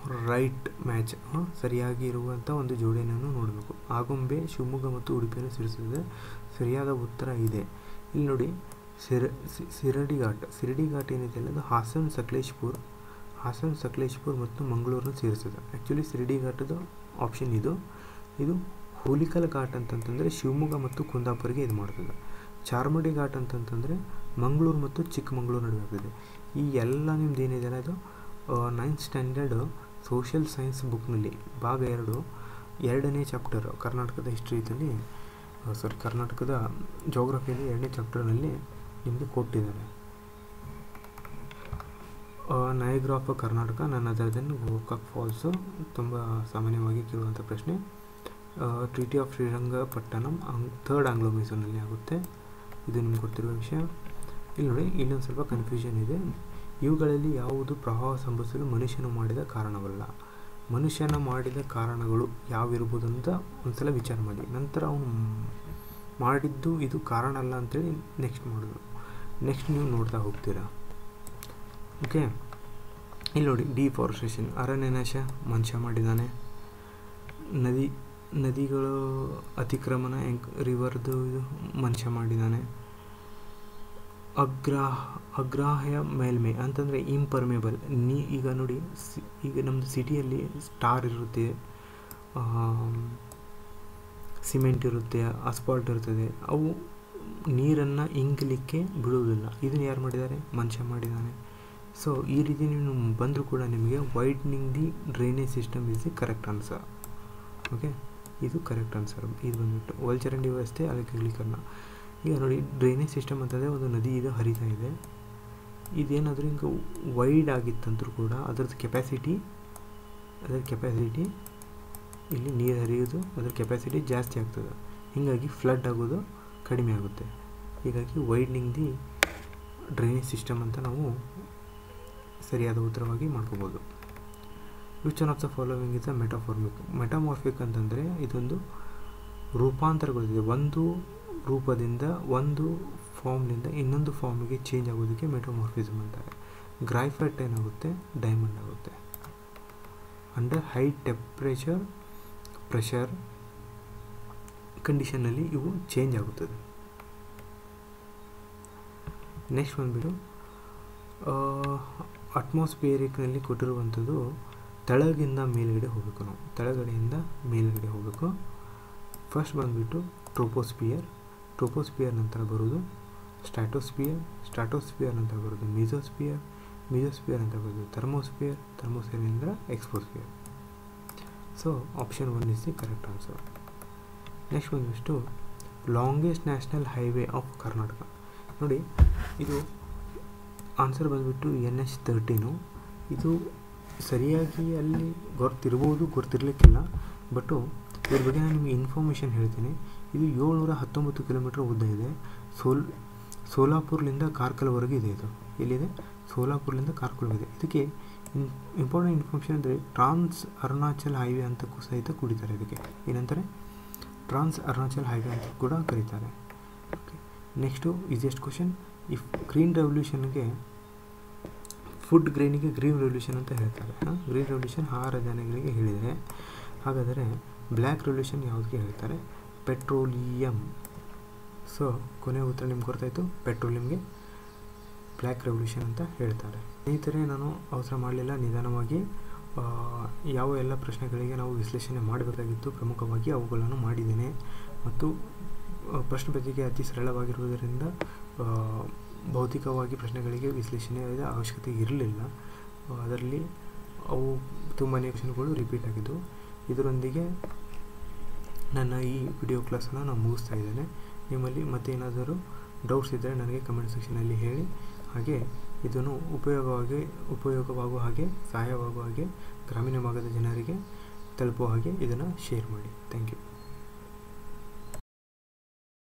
ರೈಟ್ ಮ್ಯಾಚ್ ಸರಿಯಾಗಿ ಇರುವಂಥ ಒಂದು ಜೋಡಿಯನ್ನು ನೋಡಬೇಕು ಆಗುಂಬೆ ಶಿವಮೊಗ್ಗ ಮತ್ತು ಉಡುಪಿಯನ್ನು ಸೇರಿಸುತ್ತದೆ ಸರಿಯಾದ ಉತ್ತರ ಇದೆ ಇಲ್ಲಿ ನೋಡಿ ಸಿರ ಸಿ- ಸಿರಡಿ ಘಾಟ್ ಸಿರಡಿ ಘಾಟ್ ಏನಿದೆ ಅಲ್ಲ ಅದು ಹಾಸನ್ ಸಕಲೇಶ್ಪುರ್ ಹಾಸನ್ ಸಕಲೇಶ್ಪುರ್ ಮತ್ತು ಮಂಗಳೂರನ್ನು ಸೇರಿಸ್ತದೆ ಆ್ಯಕ್ಚುಲಿ ಸಿರಡಿ ಘಾಟದ ಆಪ್ಷನ್ ಇದು ಇದು ಹುಲಿಕಲ್ ಘಾಟ್ ಅಂತಂತಂದರೆ ಶಿವಮೊಗ್ಗ ಮತ್ತು ಕುಂದಾಪುರಿಗೆ ಇದು ಮಾಡ್ತದೆ ಚಾರ್ಮಡಿ ಘಾಟ್ ಅಂತಂತಂದರೆ ಮಂಗಳೂರು ಮತ್ತು ಚಿಕ್ಕಮಗಳೂರು ನಡುವೆ ಆಗ್ತದೆ ಈ ಎಲ್ಲ ನಿಮ್ದು ಏನಿದೆ ಅಲ್ಲ ಅದು ನೈನ್ತ್ ಸ್ಟ್ಯಾಂಡರ್ಡ್ ಸೋಷಿಯಲ್ ಸೈನ್ಸ್ ಬುಕ್ನಲ್ಲಿ ಭಾಗ ಎರಡು ಎರಡನೇ ಚಾಪ್ಟರ್ ಕರ್ನಾಟಕದ ಹಿಸ್ಟ್ರಿದಲ್ಲಿ ಸಾರಿ ಕರ್ನಾಟಕದ ಜೋಗ್ರಫಿಯಲ್ಲಿ ಎರಡನೇ ಚಾಪ್ಟರ್ನಲ್ಲಿ ನಿಮಗೆ ಕೊಟ್ಟಿದ್ದಾರೆ ನಯಗ್ರಾ ಆಫ್ ಕರ್ನಾಟಕ ನನ್ನ ಅದರದನ್ನು ಗೋಕಾಕ್ ಫಾಲ್ಸು ತುಂಬ ಸಾಮಾನ್ಯವಾಗಿ ಕೇಳುವಂಥ ಪ್ರಶ್ನೆ ಟ್ರೀಟಿ ಆಫ್ ಶ್ರೀರಂಗಪಟ್ಟಣಂ ಅಂಗ್ ಥರ್ಡ್ ಆಂಗ್ಲೋ ಮೈಸೂರಿನಲ್ಲಿ ಆಗುತ್ತೆ ಇದು ನಿಮ್ಗೆ ಗೊತ್ತಿರುವ ವಿಷಯ ಇಲ್ಲಿ ನೋಡಿ ಇಲ್ಲೊಂದು ಸ್ವಲ್ಪ ಕನ್ಫ್ಯೂಷನ್ ಇದೆ ಇವುಗಳಲ್ಲಿ ಯಾವುದು ಪ್ರವಾಹ ಸಂಭವಿಸಲು ಮನುಷ್ಯನು ಮಾಡಿದ ಕಾರಣವಲ್ಲ ಮನುಷ್ಯನ ಮಾಡಿದ ಕಾರಣಗಳು ಯಾವಿರ್ಬೋದು ಅಂತ ಒಂದ್ಸಲ ವಿಚಾರ ಮಾಡಿ ನಂತರ ಅವನು ಮಾಡಿದ್ದು ಇದು ಕಾರಣ ಅಲ್ಲ ಅಂತೇಳಿ ನೆಕ್ಸ್ಟ್ ಮಾಡೋದು ನೆಕ್ಸ್ಟ್ ನೀವು ನೋಡ್ತಾ ಹೋಗ್ತೀರಾ ಓಕೆ ಇಲ್ಲಿ ನೋಡಿ ಡಿಫಾರೆಸ್ಟೇಷನ್ ಅರಣ್ಯನಾಶ ಮನುಷ್ಯ ಮಾಡಿದ್ದಾನೆ ನದಿ ನದಿಗಳು ಅತಿಕ್ರಮಣ ಹೆಂಗ್ ರಿವರ್ದು ಇದು ಮನುಷ್ಯ ಮಾಡಿದ್ದಾನೆ ಅಗ್ರಾಹ ಅಗ್ರಾಹ್ಯ ಮೇಲ್ಮೈ ಅಂತಂದರೆ ಇಂಪರ್ಮೇಬಲ್ ನೀ ಈಗ ನೋಡಿ ಸಿ ಈಗ ನಮ್ಮದು ಸಿಟಿಯಲ್ಲಿ ಸ್ಟಾರ್ ಇರುತ್ತೆ ಸಿಮೆಂಟ್ ಇರುತ್ತೆ ಅಸ್ಫಾಲ್ಟ್ ಇರ್ತದೆ ಅವು ನೀರನ್ನು ಇಂಗಲಿಕ್ಕೆ ಬಿಡುವುದಿಲ್ಲ ಇದನ್ನು ಯಾರು ಮಾಡಿದ್ದಾರೆ ಮನುಷ್ಯ ಮಾಡಿದ್ದಾನೆ ಸೊ ಈ ರೀತಿ ನೀವು ಬಂದರೂ ಕೂಡ ನಿಮಗೆ widening the drainage system is the correct answer okay ಇದು ಕರೆಕ್ಟ್ ಆನ್ಸರ್ ಇದು ಬಂದ್ಬಿಟ್ಟು ಒಳಚರಂಡಿ ವ್ಯವಸ್ಥೆ ಅದಕ್ಕೆ ಅಗಲೀಕರಣ ಈಗ ನೋಡಿ ಡ್ರೈನೇಜ್ ಸಿಸ್ಟಮ್ ಅಂತಂದರೆ ಒಂದು ನದಿ ಇದು ಹರಿತಾ ಇದೆ ಇದೇನಾದರೂ ಹಿಂಗೆ ವೈಡ್ ಆಗಿತ್ತಂದ್ರೂ ಕೂಡ ಅದರದ್ದು ಕೆಪಾಸಿಟಿ ಅದರ ಕೆಪಾಸಿಟಿ ಇಲ್ಲಿ ನೀರು ಹರಿಯೋದು ಅದರ ಕೆಪಾಸಿಟಿ ಜಾಸ್ತಿ ಆಗ್ತದೆ ಹೀಗಾಗಿ ಫ್ಲಡ್ ಆಗೋದು ಕಡಿಮೆ ಆಗುತ್ತೆ ಹೀಗಾಗಿ ವೈಡ್ನಿಂಗ್ ದಿ ಡ್ರೈನೇಜ್ ಸಿಸ್ಟಮ್ ಅಂತ ನಾವು ಸರಿಯಾದ ಉತ್ತರವಾಗಿ ಮಾಡ್ಕೋಬೋದು which one of the following is a metaformic metamorphic ಅಂತಂದರೆ ಇದೊಂದು ರೂಪಾಂತರಗೊಳ್ಳಿದೆ ಒಂದು ರೂಪದಿಂದ ಒಂದು ಫಾರ್ಮ್ನಿಂದ ಇನ್ನೊಂದು ಫಾರ್ಮಿಗೆ ಚೇಂಜ್ ಆಗೋದಕ್ಕೆ ಮೆಟೋಮಾರ್ಫಿಸಮ್ ಅಂತಾರೆ ಗ್ರೈಫೈಟ್ ಏನಾಗುತ್ತೆ ಡೈಮಂಡ್ ಆಗುತ್ತೆ ಅಂಡರ್ ಹೈ ಟೆಂಪ್ರೇಚರ್ ಪ್ರೆಷರ್ ಕಂಡೀಷನ್ನಲ್ಲಿ ಇವು ಚೇಂಜ್ ಆಗುತ್ತದೆ ನೆಕ್ಸ್ಟ್ ಬಂದುಬಿಟ್ಟು ಅಟ್ಮಾಸ್ಫಿಯರಿಕ್ನಲ್ಲಿ ಕೊಟ್ಟಿರುವಂಥದ್ದು ತೆಳಗಿಂದ ಮೇಲ್ಗಡೆ ಹೋಗಬೇಕು ನಾವು ತೆಳಗಡೆಯಿಂದ ಮೇಲ್ಗಡೆ ಹೋಗಬೇಕು ಫಸ್ಟ್ ಬಂದುಬಿಟ್ಟು ಟ್ರೋಪೋಸ್ಪಿಯರ್ ಟ್ರೋಪೋಸ್ಪಿಯರ್ ನಂತರ ಬರೋದು ಸ್ಟ್ಯಾಟೋಸ್ಪಿಯರ್ ಸ್ಟ್ಯಾಟೋಸ್ಪಿಯರ್ ನಂತರ ಬರೋದು ಮಿಸೋಸ್ಪಿಯರ್ ಮಿಸೋಸ್ಪಿಯರ್ ನಂತರ ಬರೋದು ಥರ್ಮೋಸ್ಪಿಯರ್ ಥರ್ಮೋಸ್ಪಿಯರ್ ನಂತರ exosphere so option one is the correct answer next ಬಂದ್ಬಿಟ್ಟು longest national highway of Karnataka ನೋಡಿ ಇದು ಆನ್ಸರ್ ಬಂದುಬಿಟ್ಟು ಎನ್ ಎಚ್ ತರ್ಟೀನು ಇದು ಸರಿಯಾಗಿ ಅಲ್ಲಿ ಗೊತ್ತಿರ್ಬೋದು ಗೊತ್ತಿರಲಿಕ್ಕಿಲ್ಲ ಬಟ್ಟು ಇದ್ರ ಬಗ್ಗೆ ನಾನು ನಿಮಗೆ ಇನ್ಫಾರ್ಮೇಷನ್ ಹೇಳ್ತೀನಿ ಇದು ಏಳ್ನೂರ ಹತ್ತೊಂಬತ್ತು ಕಿಲೋಮೀಟ್ರ್ ಉದ್ದ ಇದೆ ಸೋಲ್ ಸೋಲಾಪುರ್ಲಿಂದ ಕಾರ್ಕಲ್ವರೆಗೆ ಇದೆ ಇದು ಎಲ್ಲಿದೆ ಸೋಲಾಪುರ್ಲಿಂದ ಕಾರ್ಕಲ್ವರೆಗೆ ಇದಕ್ಕೆ ಇನ್ ಇಂಪಾರ್ಟೆಂಟ್ ಇನ್ಫಾರ್ಮೇಷನ್ ಅಂದರೆ ಟ್ರಾನ್ಸ್ ಅರುಣಾಚಲ್ ಹೈವೇ ಅಂತ ಸಹಿತ ಕುಡಿತಾರೆ ಇದಕ್ಕೆ ಏನಂತಾರೆ ಟ್ರಾನ್ಸ್ ಅರುಣಾಚಲ್ ಹೈವೇ ಅಂತ ಕೂಡ ಕರೀತಾರೆ okay next easiest question if green ರೆವಲ್ಯೂಷನ್ಗೆ ಫುಡ್ ಗ್ರೈನಿಗೆ ಗ್ರೀನ್ ರೆವಲ್ಯೂಷನ್ ಅಂತ ಹೇಳ್ತಾರೆ ಗ್ರೀನ್ ರೆವಲ್ಯೂಷನ್ ಆಹಾರ ಧಾನ್ಯಗಳಿಗೆ ಹೇಳಿದರೆ ಹಾಗಾದರೆ ಬ್ಲ್ಯಾಕ್ ರೆವಲ್ಯೂಷನ್ ಯಾವುದಕ್ಕೆ ಹೇಳ್ತಾರೆ ಪೆಟ್ರೋಲಿಯಂ ಸೊ ಕೊನೆಯ ಉತ್ತರ ನಿಮ್ಗೆ ಗೊತ್ತಾಯಿತು ಪೆಟ್ರೋಲಿಯಂಗೆ ಬ್ಲ್ಯಾಕ್ ರೆವಲ್ಯೂಷನ್ ಅಂತ ಹೇಳ್ತಾರೆ ಸ್ನೇಹಿತರೆ ನಾನು ಅವಸರ ಮಾಡಲಿಲ್ಲ ನಿಧಾನವಾಗಿ ಯಾವ ಎಲ್ಲ ಪ್ರಶ್ನೆಗಳಿಗೆ ನಾವು ವಿಶ್ಲೇಷಣೆ ಮಾಡಬೇಕಾಗಿತ್ತು ಪ್ರಮುಖವಾಗಿ ಅವುಗಳನ್ನು ಮಾಡಿದ್ದೇನೆ ಮತ್ತು ಪ್ರಶ್ನೆ ಪತ್ರಿಕೆ ಅತಿ ಸರಳವಾಗಿರುವುದರಿಂದ ಭೌತಿಕವಾಗಿ ಪ್ರಶ್ನೆಗಳಿಗೆ ವಿಶ್ಲೇಷಣೆಯ ಅವಶ್ಯಕತೆ ಇರಲಿಲ್ಲ ಅದರಲ್ಲಿ ಅವು ತುಂಬನೇ ಕ್ವಶನ್ಗಳು ರಿಪೀಟ್ ಆಗಿದ್ದವು ಇದರೊಂದಿಗೆ ನನ್ನ ಈ ವಿಡಿಯೋ ಕ್ಲಾಸನ್ನು ನಾನು ಮುಗಿಸ್ತಾ ಇದ್ದೇನೆ ನಿಮ್ಮಲ್ಲಿ ಮತ್ತೇನಾದರೂ ಡೌಟ್ಸ್ ಇದ್ದರೆ ನನಗೆ ಕಮೆಂಟ್ ಸೆಕ್ಷನಲ್ಲಿ ಹೇಳಿ ಹಾಗೆ ಇದನ್ನು ಉಪಯೋಗವಾಗಿ ಉಪಯೋಗವಾಗುವ ಹಾಗೆ ಸಹಾಯವಾಗುವ ಹಾಗೆ ಗ್ರಾಮೀಣ ಭಾಗದ ಜನರಿಗೆ ತಲುಪುವ ಹಾಗೆ ಇದನ್ನು ಶೇರ್ ಮಾಡಿ ಥ್ಯಾಂಕ್ ಯು